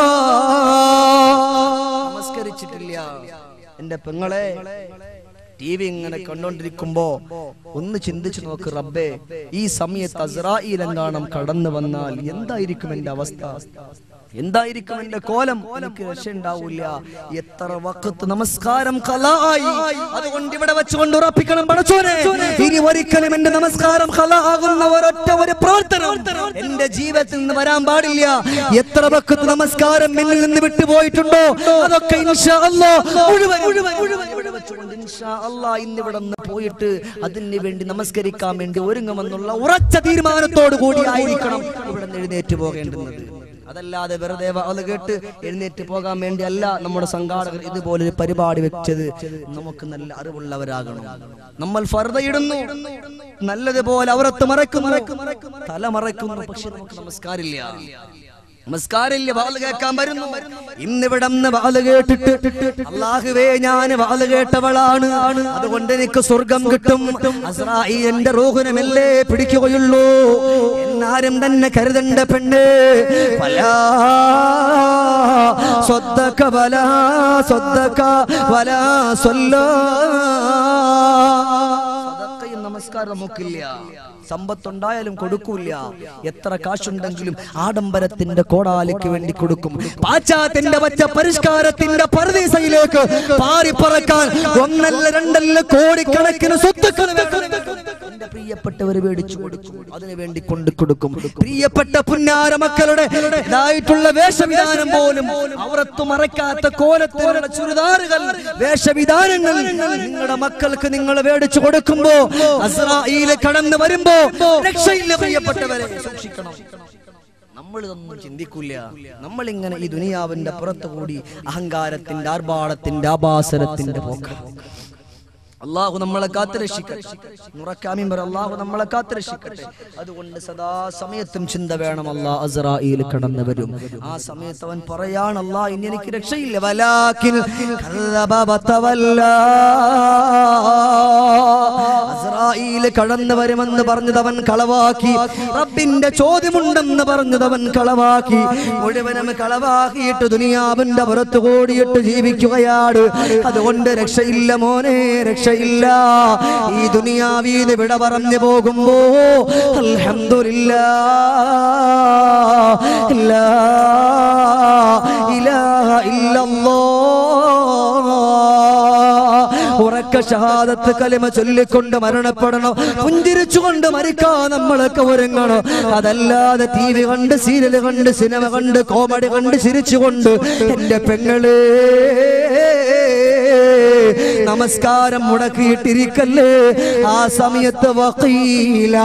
നമസ്കരിച്ചിട്ടില്ല എന്റെ പെങ്ങളെ ടി വി ഇങ്ങനെ കണ്ടോണ്ടിരിക്കുമ്പോ ഒന്ന് ചിന്തിച്ചു നോക്ക് റബ്ബേ ഈ സമയത്ത് അസ്രായിലെങ്ങാണം കടന്നു വന്നാൽ എന്തായിരിക്കും എന്റെ അവസ്ഥ എന്തായിരിക്കും എന്റെ കോലം എനിക്ക് രക്ഷയുണ്ടാവൂല എത്ര വക്കത്ത് നമസ്കാരം കലായി അതുകൊണ്ട് ഇവിടെ വെച്ചുകൊണ്ട് ഉറപ്പിക്കണം പടച്ചോനെ ഇനി ഒരിക്കലും എന്റെ നമസ്കാരം കല ആകുന്ന ഒരൊറ്റ ഒരു പ്രവർത്തനം എന്റെ ജീവിതത്തിൽ നിന്ന് വരാൻ പാടില്ല എത്ര വക്കത്ത് നമസ്കാരം എന്നിൽ നിന്ന് വിട്ടുപോയിട്ടുണ്ടോ അതൊക്കെ ഇൻഷാ അല്ലാഹ് മുഴുവൻ മുഴുവൻ മുഴുവൻ ഇവിടെ വെച്ചുകൊണ്ട് ഇൻഷാ അല്ലാഹ് ഇന്നിവിടെ നിന്ന് പോയിട്ട് അതിന് വേണ്ടി നമസ്കരിക്കാൻ വേണ്ടി ഒരുങ്ങുമെന്നുള്ള ഉറച്ച തീരുമാനത്തോടു കൂടി ആയിരിക്കണം ഇവിടെ നിന്ന് എഴുന്നേറ്റ് പോകേണ്ടുന്നത് അതല്ലാതെ വെറുതെ അത് കേട്ട് എഴുന്നേറ്റ് പോകാൻ വേണ്ടി അല്ല നമ്മുടെ സംഘാടകർ ഇതുപോലൊരു പരിപാടി വെച്ചത് നമുക്ക് നല്ല അറിവുള്ളവരാകണം നമ്മൾ ഫർദയിടുന്നു നല്ലതുപോലെ അവരത്ത് മറക്കുന്നു തല മറക്കുന്നു പക്ഷെ നമുക്ക് നമസ്കാരമില്ല നമസ്കാരമില്ല വാല് കേൾക്കാൻ വരുന്നു ഇന്നിവിടെ വാല് കേട്ടിട്ട് അള്ളാഹുവേ ഞാൻ വാല് കേട്ടവളാണ് അതുകൊണ്ട് എനിക്ക് സ്വർഗം കിട്ടും അസ്രായി എന്റെ റോഹനമല്ലേ പിടിക്കുകയുള്ളൂ എന്നാരും തന്നെ കരുതണ്ട പെണ്ണ് വലാ സ്വദ്ദക വലാ സ്വദ്ദക വലാ സ്വല്ലോ സദക്കയും നമസ്കാരം നമുക്കില്ല സമ്പത്തുണ്ടായാലും കൊടുക്കൂല എത്ര കാശുണ്ടെങ്കിലും ആഡംബരത്തിന്റെ കോടാലിക്ക് വേണ്ടി കൊടുക്കും പാശ്ചാത്യന്റെ പച്ച പരിഷ്കാരത്തിന്റെ പരദീസയിലേക്ക് പാറിപ്പറക്കാൻ ഒന്നല്ല രണ്ടല്ല കോടിക്കണക്കിന് സ്വത്തുക്കൾ എന്റെ പ്രിയപ്പെട്ടവർ മേടിച്ചു കൊടുക്കും അതിനു വേണ്ടി കൊണ്ടു കൊടുക്കും പ്രിയപ്പെട്ട പുന്നാര മക്കളുടെ ഇതായിട്ടുള്ള വേഷവിധാനം പോലും അവരത്ത് മറക്കാത്ത കോലത്തോലുള്ള ചുരിദാറുകൾ വേഷവിധാനങ്ങൾ നിങ്ങളുടെ മക്കൾക്ക് നിങ്ങൾ മേടിച്ചു കൊടുക്കുമ്പോ അസ്രായില് കടന്നു വരുമ്പോ രക്ഷയില്ല പ്രിയപ്പെട്ടവരെ സൂക്ഷിക്കണം നമ്മൾ ഇതൊന്നും ചിന്തിക്കില്ല നമ്മൾ ഇങ്ങനെ ഈ ദുനിയാവിന്റെ പുറത്തു കൂടി അഹങ്കാരത്തിന്റെ ആർഭാടത്തിന്റെ ആഭാസരത്തിന്റെ പോക്ക അള്ളാഹു നമ്മളെ കാത്തുരക്ഷിക്കട്ടെ നുറക്കാമീൻ പറ അള്ളാഹു നമ്മളെ കാത്തുരക്ഷിക്കട്ടെ അതുകൊണ്ട് സദാ സമയത്തും ചിന്ത വേണം അല്ലാ അസ്രായിൽ കടന്നു വരും ആ സമയത്ത് അവൻ പറയാണ് അല്ലാ ഇനി എനിക്ക് രക്ഷയില്ല വലാക്കിൻ കല്ലബ വതവല്ല. അസ്രായിൽ കടന്നു വരുമെന്ന് പറഞ്ഞത് അവൻ കളവാക്കി റബ്ബിന്റെ ചോദ്യമുണ്ടെന്ന് പറഞ്ഞത് അവൻ കളവാക്കി മുഴുവനും കളവാക്കിയിട്ട് ദുനിയാവിന്റെ പുറത്ത് കൂടിയിട്ട് ജീവിക്കുകയാണ് അതുകൊണ്ട് രക്ഷയില്ല മോനെ രക്ഷയില്ല ഈ ദുനിയാവീന്ന് വിട പറഞ്ഞു പോകുമ്പോ അൽഹംദുലില്ലാ ലാ ഇലാഹ ഇല്ലല്ലാഹ് ഉറക്ക ഷഹാദത്ത് കലിമ ചൊല്ലിക്കൊണ്ട് മരണപ്പെടണം പുഞ്ചിരിച്ചുകൊണ്ട് മരിക്കാൻ നമ്മളൊക്കെ ഒരുങ്ങണം അതല്ലാതെ ടി വി കണ്ട് സീരിയൽ കണ്ട് സിനിമ കണ്ട് കോമഡി കണ്ട് ചിരിച്ചുകൊണ്ട് എന്റെ പെങ്ങളെ നമസ്കാരം മുടക്കിയിട്ടിരിക്കല്ലേ ആ സമയത്ത് വക്കീല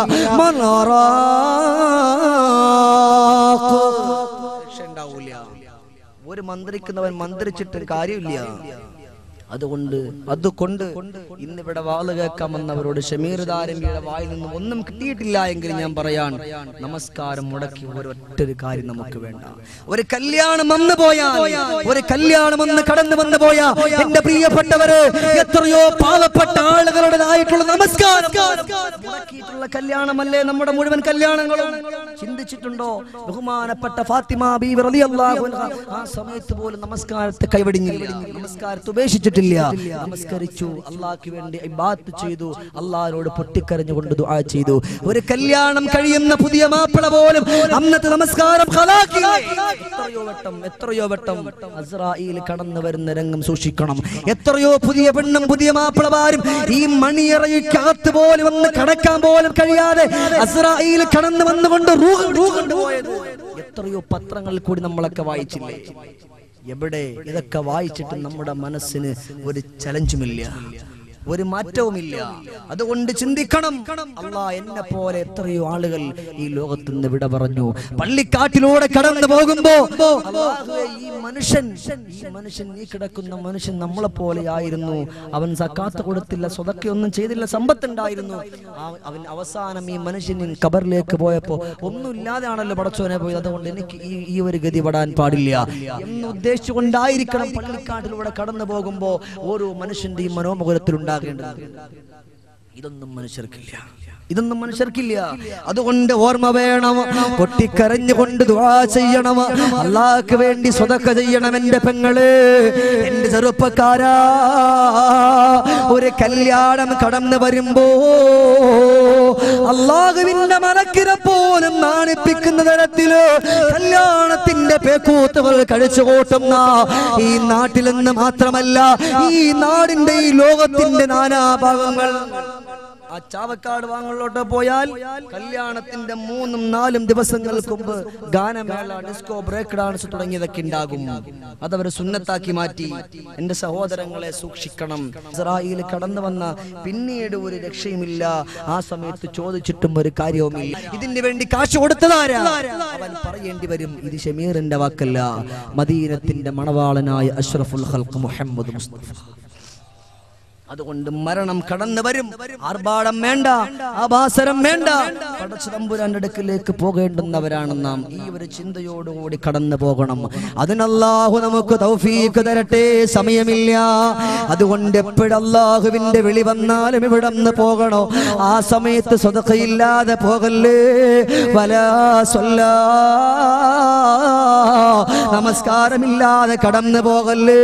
ഉണ്ടാവൂല ഒരു മന്ത്രിക്കുന്നവൻ മന്ത്രിച്ചിട്ട് കാര്യമില്ല അതുകൊണ്ട് അതുകൊണ്ട് ഇന്നിവിടെ വാള് കേൾക്കാൻ വന്നവരോട് ഷമീർ ദാരമ്പിയുടെ വായിൽ നിന്നും ഒന്നും കിട്ടിയിട്ടില്ല എങ്കിൽ ഞാൻ പറയാൻ നമസ്കാരം മുടക്കി ഒരൊറ്റൊരു കാര്യം നമുക്ക് വേണ്ട ഒരു കല്യാണം വന്നു പോയാ ഒരു കല്യാണം ഒന്ന് കടന്നു വന്നു പോയാ എന്റെ പ്രിയപ്പെട്ടവര് എത്രയോ പാവപ്പെട്ട ആളുകളുടേതായിട്ടുള്ള നമസ്കാരം മുടക്കിയിട്ടുള്ള കല്യാണമല്ലേ നമ്മുടെ മുഴുവൻ കല്യാണങ്ങളും ചിന്തിച്ചിട്ടുണ്ടോ ബഹുമാനപ്പെട്ട ഫാത്തിമ ബീവി റളിയല്ലാഹു അൻഹ ആ സമയത്ത് പോലും നമസ്കാരത്തെ കൈവടിഞ്ഞില്ല നമസ്കാരത്തെ ഉപേക്ഷിച്ചിട്ടില്ല നമസ്കരിച്ചു അള്ളാഹ്ക്ക് വേണ്ടി ഇബാദത്ത് ചെയ്തു അള്ളാഹിനോട് പൊട്ടിക്കരഞ്ഞുകൊണ്ട് ദുആ ചെയ്തു ഒരു കല്യാണം കഴിയുന്ന പുതിയ മാപ്പിള പോലും അന്നത്തെ നമസ്കാരം ഖലാക്കി എത്രയോ വട്ടം എത്രയോ വട്ടം അസ്രായിൽ കടന്നു വരുന്ന രംഗം സൂക്ഷിക്കണം എത്രയോ പുതിയ പെണ്ണും പുതിയ മാപ്പിളമാരും ഈ മണിയറയ്ക്കകത്ത് പോലും ഒന്ന് കടക്കാൻ പോലും കഴിയാതെ അസ്രായിൽ കടന്നു വന്നുകൊണ്ട് റൂഹ് റൂഹ് കൊണ്ടുപോയത് എത്രയോ പത്രങ്ങളിൽ കൂടി നമ്മളൊക്കെ വായിച്ചില്ലേ എവിടെ ഇതൊക്കെ വായിച്ചിട്ട് നമ്മുടെ മനസ്സിന് ഒരു ചലഞ്ചുമില്ല ഒരു മാറ്റവുമില്ല അതുകൊണ്ട് ചിന്തിക്കണം അല്ലാ എന്നെ പോലെ എത്രയോ ആളുകൾ ഈ ലോകത്ത് നിന്ന് വിട പറഞ്ഞു പള്ളിക്കാട്ടിലൂടെ കടന്നു പോകുമ്പോ അല്ലാഹുവേ, ഈ മനുഷ്യൻ ഈ മനുഷ്യൻ ഈ കിടക്കുന്ന മനുഷ്യൻ നമ്മളെ പോലെ ആയിരുന്നു അവൻ സക്കാത്ത് കൊടുത്തില്ല സ്വതക്കൊന്നും ചെയ്തില്ല സമ്പത്തുണ്ടായിരുന്നു ആ- അവൻ അവസാനം ഈ മനുഷ്യൻ കബറിലേക്ക് പോയപ്പോ ഒന്നുമില്ലാതെയാണല്ലോ പടച്ചോനെ പോയത് അതുകൊണ്ട് എനിക്ക് ഈ ഈ ഒരു ഗതി പെടാൻ പാടില്ല എന്ന് ഉദ്ദേശിച്ചുകൊണ്ടായിരിക്കണം പള്ളിക്കാട്ടിലൂടെ കടന്നു പോകുമ്പോ ഓരോ മനുഷ്യന്റെയും മനോമുഖരത്തിൽ ഉണ്ടാകേണ്ടത് ഇതൊന്നും മനുഷ്യർക്കില്ല ഇതൊന്നും മനുഷ്യർക്കില്ല അതുകൊണ്ട് ഓർമ്മ വേണം പൊട്ടിക്കരഞ്ഞുകൊണ്ട് ദുആ ചെയ്യണം അള്ളാഹ്ക്ക് വേണ്ടി സ്വതക്ക ചെയ്യണം എന്റെ പെങ്ങള് എന്റെ ചെറുപ്പക്കാരാ ഒരു കല്യാണം കടന്നു വരുമ്പോ അള്ളാഹുവിന്റെ മലക്കിര പോലും നാണിപ്പിക്കുന്ന തരത്തില് കല്യാണത്തിന്റെ പേക്കൂത്തുകൾ കഴിച്ചു കൂട്ടുന്ന ഈ നാട്ടിൽ നിന്ന് മാത്രമല്ല ഈ നാടിന്റെ ഈ ലോകത്തിന്റെ നാനാഭാഗങ്ങൾ ആ ചാവക്കാട് വാങ്ങലിലോട്ട് പോയാൽ കല്യാണത്തിന്റെ മൂന്നും നാലും ദിവസങ്ങൾക്ക് മുമ്പ് ഗാനമേള ഡിസ്കോ ബ്രേക്ക് ഡാൻസ് തുടങ്ങിയതൊക്കെ ഉണ്ടാകും അതവർ സുന്നത്താക്കി മാറ്റി എന്റെ സഹോദരങ്ങളെ സൂക്ഷിക്കണം ഇസ്രായേൽ കടന്നു വന്ന പിന്നീട് ഒരു രക്ഷയുമില്ല ആ സമയത്ത് ചോദിച്ചിട്ടും ഒരു കാര്യവുമില്ല ഇതിന് വേണ്ടി കാശ് കൊടുത്തതാരാ അവൻ പറയേണ്ടി വരും ഇത് ഷമീറിന്റെ വാക്കല്ല മദീനത്തിന്റെ മണവാളനായ അഷ്റഫുൽ ഹൽക്ക് മുഹമ്മദ് മുസ്തഫ അതുകൊണ്ട് മരണം കടന്നു വരും ആർഭാടം വേണ്ട ആഭാസരം വേണ്ട പടച്ചതമ്പുരാന്റെ അടുക്കിലേക്ക് പോകേണ്ടുന്നവരാണ് നാം ഈ ഒരു ചിന്തയോടുകൂടി കടന്നു പോകണം അതിനല്ലാഹു നമുക്ക് തൗഫീക്ക് തരട്ടെ സമയമില്ല അതുകൊണ്ട് എപ്പോഴും അള്ളാഹുവിന്റെ വിളി വന്നാലും ഇവിടെ നിന്ന് പോകണോ ആ സമയത്ത് സ്വതക്കയില്ലാതെ പോകല്ലേ വലാ സ്വല്ലാ നമസ്കാരമില്ലാതെ കടന്നു പോകല്ലേ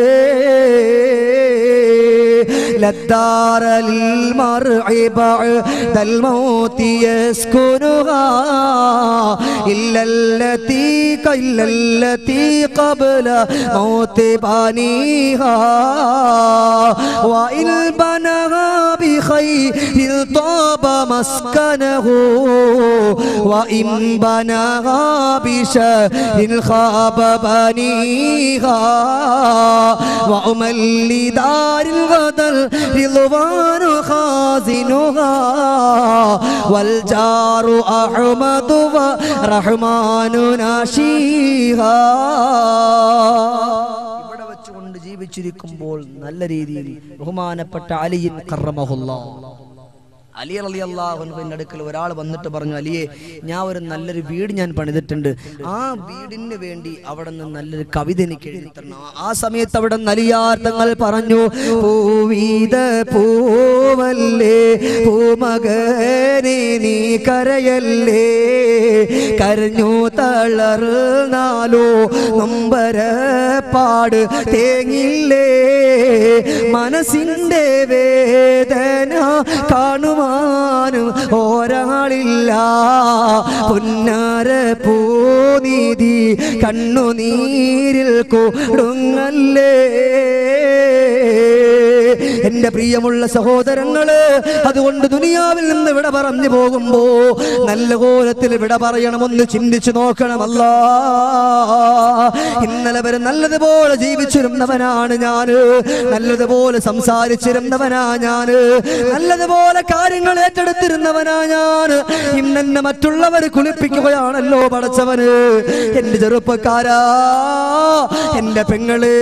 للدار للمرء بعد الموت يسكنها إلا التي إلا التي قبل موت بانيها وإن بناها بخير طاب مسكنه وإن بناها بشر خاب بنيها وأمل لدار الغدر رضوان خازنها والجار أحمد ورحمن ناشيها ഇവിടെ വെച്ചുകൊണ്ട് ജീവിച്ചിരിക്കുമ്പോൾ നല്ല രീതിയിൽ ബഹുമാനപ്പെട്ട അലിയിൻ കറമഹുല്ല അലി അലി അള്ളാഹുവിന്റെ അടുക്കൽ ഒരാൾ വന്നിട്ട് പറഞ്ഞു അലിയെ ഞാൻ ഒരു നല്ലൊരു വീട് ഞാൻ പണിതിട്ടുണ്ട് ആ വീടിന് വേണ്ടി അവിടെ നിന്ന് നല്ലൊരു കവിത എനിക്ക് എഴുതി തരണം ആ സമയത്ത് അവിടെ നലിയാർ തങ്ങൾ പറഞ്ഞു പൂവീത പൂവല്ലേ പൂമകനെ നീ കരയല്ലേ കരഞ്ഞു തളർന്നാലോ നൊമ്പരപ്പാട് തേങ്ങില്ലേ മനസ്സിന്റെ വേദന കാണുവാനും ഒരാളില്ല പുന്നാര പൂനീതി കണ്ണുനീരിൽ കൊടുങ്ങല്ലേ എന്റെ പ്രിയമുള്ള സഹോദരങ്ങള് അതുകൊണ്ട് ദുനിയാവിൽ നിന്ന് വിട പറഞ്ഞു പോകുമ്പോ നല്ല കോലത്തിൽ വിട പറയണമെന്ന് ചിന്തിച്ചു നോക്കണമല്ല ഇന്നലെ വരെ നല്ലതുപോലെ ജീവിച്ചിരുന്നവനാണ് ഞാന് നല്ലതുപോലെ സംസാരിച്ചിരുന്നവനാ ഞാന് നല്ലതുപോലെ കാര്യങ്ങൾ ഏറ്റെടുത്തിരുന്നവനാ ഞാന് ഇന്നെന്നെ മറ്റുള്ളവർ കുളിപ്പിക്കുകയാണല്ലോ പടച്ചവന് എന്റെ ചെറുപ്പക്കാരാ എന്റെ പെങ്ങളേ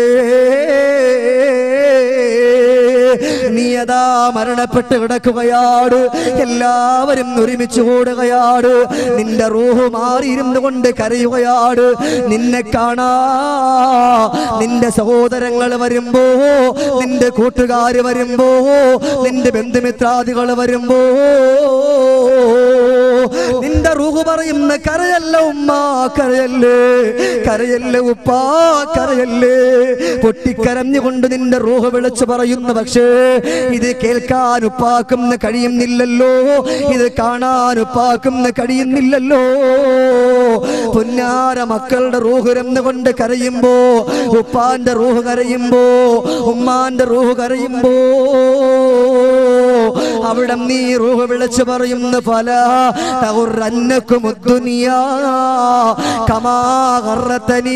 നീ അതാ മരണപ്പെട്ട് കിടക്കുകയാണ് എല്ലാവരും ഒരുമിച്ച് കൂടുകയാണ് നിന്റെ റൂഹ് മാറിയിരുന്നു കൊണ്ട് കരയുകയാണ് നിന്നെ കാണാ നിന്റെ സഹോദരങ്ങൾ വരുമ്പോ നിന്റെ കൂട്ടുകാര് വരുമ്പോ നിന്റെ ബന്ധുമിത്രാദികൾ വരുമ്പോ നിന്റെ റൂഹ് പറയുന്ന കരയല്ല ഉമ്മ കരയല്ലേ കരയല്ലേ ഉപ്പാ കരയല്ലേ പൊട്ടിക്കരഞ്ഞുകൊണ്ട് നിന്റെ റൂഹ് വിളിച്ചു പറയുന്നു പക്ഷേ ഇത് കേൾക്കാൻ ഉപ്പാക്കുന്ന കഴിയുന്നില്ലല്ലോ ഇത് കാണാൻ ഉപ്പാക്കുന്ന കഴിയുന്നില്ലല്ലോ പുന്നാര മക്കളുടെ റൂഹ് കൊണ്ട് കരയുമ്പോ ഉപ്പാന്റെ റൂഹ് കരയുമ്പോ ഉമ്മാന്റെ റൂഹ് കരയുമ്പോ അവിടെ നീ റൂഹ് വിളിച്ചു പറയുന്നു പല തകുറന്നക്കും ദുനിയാ കമാ ഗറത്തനീ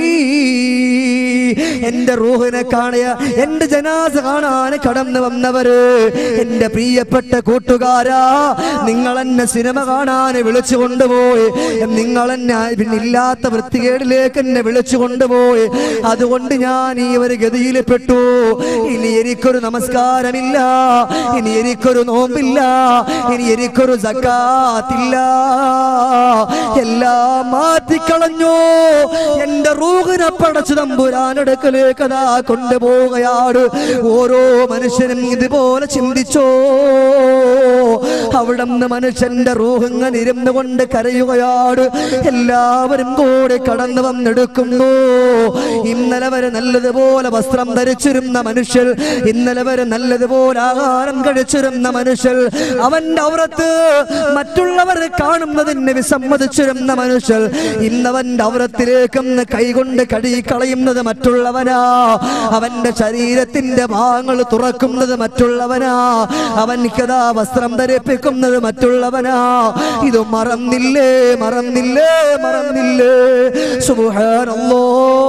എന്റെ റൂഹിനെ കാണുക എന്റെ ജനാസ കാണാൻ കടന്നു വന്നവര് എന്റെ പ്രിയപ്പെട്ട കൂട്ടുകാരാ നിങ്ങൾ എന്നെ സിനിമ കാണാൻ വിളിച്ചു കൊണ്ടുപോയി നിങ്ങൾ എന്നെ പിന്നില്ലാത്ത വൃത്തികേടിലേക്ക് എന്നെ വിളിച്ചു കൊണ്ടുപോയി അതുകൊണ്ട് ഞാൻ ഈ ഒരു ഗതിയിൽ പെട്ടു ഇനി എനിക്കൊരു നമസ്കാരമില്ല ഇനി എനിക്കൊരു നോമ്പില്ല ഇനി എനിക്കൊരു സക്കാത്തില്ല എല്ലാം മാറ്റിക്കളഞ്ഞു എന്റെ റൂഹിനെ പടച്ചു തമ്പുരാനടുക്കലേക്ക് അതാ കൊണ്ടുപോവുകയാണ് ഓരോ മനുഷ്യനും ഇതുപോലെ ചിന്തിച്ചോ അവിടെ നിന്ന് മനുഷ്യന്റെ റൂഹങ്ങൻ ഇരുന്നു കൊണ്ട് കരയുകയാണ് എല്ലാവരും കൂടെ കടന്നു വന്നെടുക്കുന്നു ഇന്നലെ വരെ നല്ലതുപോലെ വസ്ത്രം ധരിച്ചിരുന്ന മനുഷ്യർ ഇന്നലെ വരെ നല്ലതുപോലെ ആഹാരം കഴിച്ചിരുന്ന മനുഷ്യർ അവന്റെ ഔറത്ത് മറ്റുള്ളവർ കാണുന്നതിന് വിസമ്മതിച്ചിരുന്ന മനുഷ്യർ ഇന്നവന്റെ ഔറത്തിലേക്കൊന്ന് കൈകൊണ്ട് കഴുകിക്കളയുന്നത് മറ്റുള്ളവനാ അവന്റെ ശരീരത്തിന്റെ ഭാഗങ്ങൾ തുറക്കുന്നത് മറ്റുള്ളവനാ അവൻക്കതാ വസ്ത്രം ധരിപ്പിക്കുന്നത് മറ്റുള്ളവനാ ഇത് മറന്നില്ലേ മറന്നില്ലേ മറന്നില്ലേ സുബ്ഹാനല്ലോ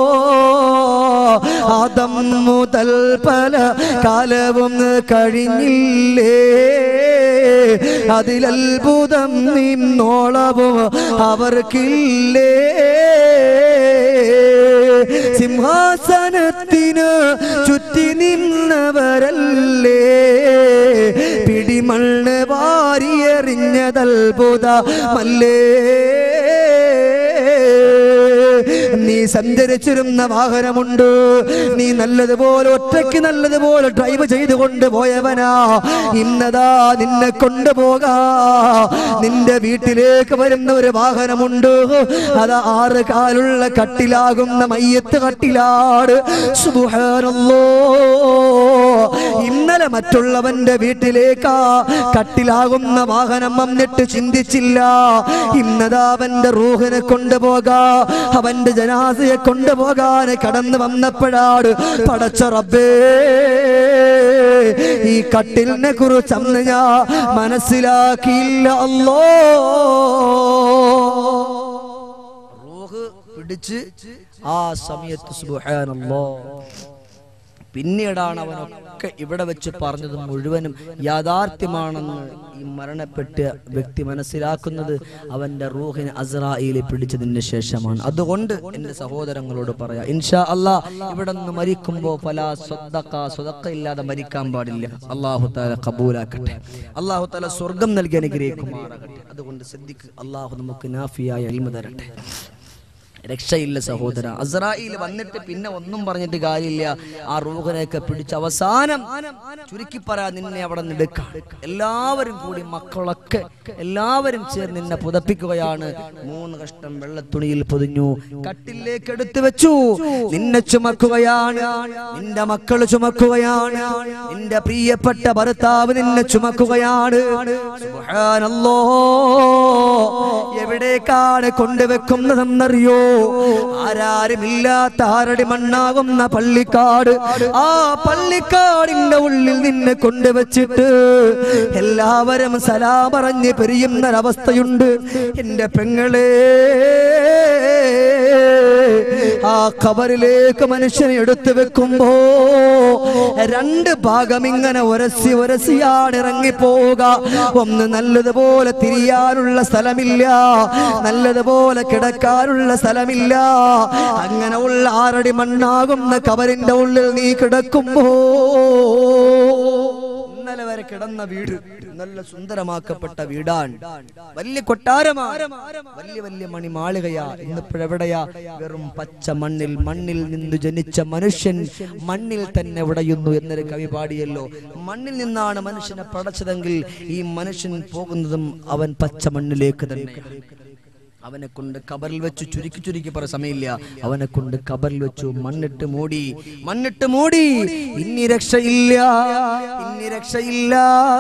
ആദം മുതൽ പല കാലവും കഴിഞ്ഞില്ലേ അതിലത്ഭുതം നിന്നോളവും അവർക്കില്ലേ സിംഹാസനത്തിന് ചുറ്റി നിന്നവരല്ലേ പിടിമണ്ണ് വാരിയെറിഞ്ഞതത്ഭുതമല്ലേ നീ സഞ്ചരിച്ചിരുന്ന വാഹനമുണ്ട് നീ നല്ലതുപോലെ ഒറ്റയ്ക്ക് നല്ലതുപോലെ ഡ്രൈവ് ചെയ്തുകൊണ്ട് പോയവനാ ഇന്നതാ നിന്നെ കൊണ്ടുപോകാ നിന്റെ വീട്ടിലേക്ക് വരുന്ന ഒരു വാഹനമുണ്ട് അത് ആറ് കാലുള്ള കട്ടിലാകുന്ന മയ്യത്ത് കട്ടിലാട് സുബ്ഹാനല്ലോ ഇന്നലെ മറ്റുള്ളവന്റെ വീട്ടിലേക്കാ കട്ടിലാകുന്ന വാഹനം വന്നിട്ട് ചിന്തിച്ചില്ല ഇന്നതാ അവന്റെ റൂഹിനെ കൊണ്ടുപോകാ അവന്റെ ജനാസയെ കൊണ്ടുപോകാൻ കടന്നു വന്നപ്പോഴാണ് പടച്ച റബ്ബേ ഈ കട്ടിലിനെ കുറിച്ച് അന്ന് ഞാൻ മനസ്സിലാക്കിയില്ല അല്ലോ റൂഹ് പിടിച്ച് ആ സമയത്ത് സുബ്ഹാനല്ലോ പിന്നീടാണ് അവനൊക്കെ ഇവിടെ വെച്ച് പറഞ്ഞത് മുഴുവനും യാഥാർത്ഥ്യമാണെന്ന് ഈ മരണപ്പെട്ട വ്യക്തി മനസ്സിലാക്കുന്നത് അവന്റെ റൂഹിനെ അസ്രായിലെ പിടിച്ചതിന് ശേഷമാണ് അതുകൊണ്ട് എന്റെ സഹോദരങ്ങളോട് പറയാം ഇൻഷാ അല്ലാ ഇവിടെ നിന്ന് മരിക്കുമ്പോ പല സ്വതക്ക സ്വതക്ക ഇല്ലാതെ മരിക്കാൻ പാടില്ല അള്ളാഹു താല കബൂലാക്കട്ടെ അള്ളാഹു താല സ്വർഗം നൽകി അനുഗ്രഹിക്കുമാറാകട്ടെ അതുകൊണ്ട് ശ്രദ്ധിക്കുക അള്ളാഹു നമുക്ക് നാഫിയായ അൽമ തരട്ടെ രക്ഷയില്ല സഹോദര അസ്രായിൽ വന്നിട്ട് പിന്നെ ഒന്നും പറഞ്ഞിട്ട് കാര്യമില്ല ആ റൂഹനെയൊക്കെ പിടിച്ച് അവസാനം ചുരുക്കി പറയാ നിന്നെ അവിടെ നിടുക്കാം എല്ലാവരും കൂടി മക്കളൊക്കെ എല്ലാവരും ചേർന്ന് നിന്നെ പുതപ്പിക്കുകയാണ് മൂന്ന് കഷ്ടം വെള്ളത്തുണിയിൽ പൊതിഞ്ഞു കട്ടിലേക്ക് എടുത്തു വെച്ചു നിന്നെ ചുമക്കുകയാണ് നിന്റെ മക്കൾ ചുമക്കുകയാണ് നിന്റെ പ്രിയപ്പെട്ട ഭർത്താവ് നിന്നെ ചുമക്കുകയാണ് സുബ്ഹാനല്ലോ എവിടേക്കാണ് കൊണ്ടുവെക്കുന്നതെന്നറിയോ ആരാരുമില്ലാത്ത ആരടി മണ്ണാകുന്ന പള്ളിക്കാട് ആ പള്ളിക്കാടിന്റെ ഉള്ളിൽ നിന്നെ കൊണ്ടുവച്ചിട്ട് എല്ലാവരും സലാ പറഞ്ഞ് പിരിയുന്നൊരവസ്ഥയുണ്ട് എന്റെ പെങ്ങളെ ആ ഖബറിലേക്ക് മനുഷ്യനെ എടുത്തു വെക്കുമ്പോ രണ്ട് ഭാഗം ഇങ്ങനെ ഒരസി ഒരസിയാണ് ഇറങ്ങിപ്പോവുക ഒന്ന് നല്ലതുപോലെ തിരിയാനുള്ള സ്ഥലമില്ല നല്ലതുപോലെ കിടക്കാനുള്ള സ്ഥലമില്ല അങ്ങനെ ഉള്ള ആറടി മണ്ണാകുന്ന കബറിന്റെ ഉള്ളിൽ നീ കിടക്കുമ്പോ ഇന്നലെ വരെ കിടന്ന വീട് നല്ല സുന്ദരമാക്കപ്പെട്ട വീടാണ് വലിയ കൊട്ടാരമാണ് വലിയ വലിയ മണിമാളികയാ ഇന്നിപ്പോഴെവിടെയാ വെറും പച്ച മണ്ണിൽ മണ്ണിൽ നിന്ന് ജനിച്ച മനുഷ്യൻ മണ്ണിൽ തന്നെ ഉടയുന്നു എന്നൊരു കവി പാടിയല്ലോ മണ്ണിൽ നിന്നാണ് മനുഷ്യനെ പടച്ചതെങ്കിൽ ഈ മനുഷ്യൻ പോകുന്നതും അവൻ പച്ച മണ്ണിലേക്ക് തന്നെ അവനെ കൊണ്ട് കബറിൽ വെച്ച് ചുരുക്കി ചുരുക്കി പറ സമയമില്ല അവനെ കൊണ്ട് കബറിൽ വെച്ചു മണ്ണിട്ട് മൂടി മണ്ണിട്ട് മൂടി ഇനി രക്ഷയില്ല ഇനി രക്ഷയില്ല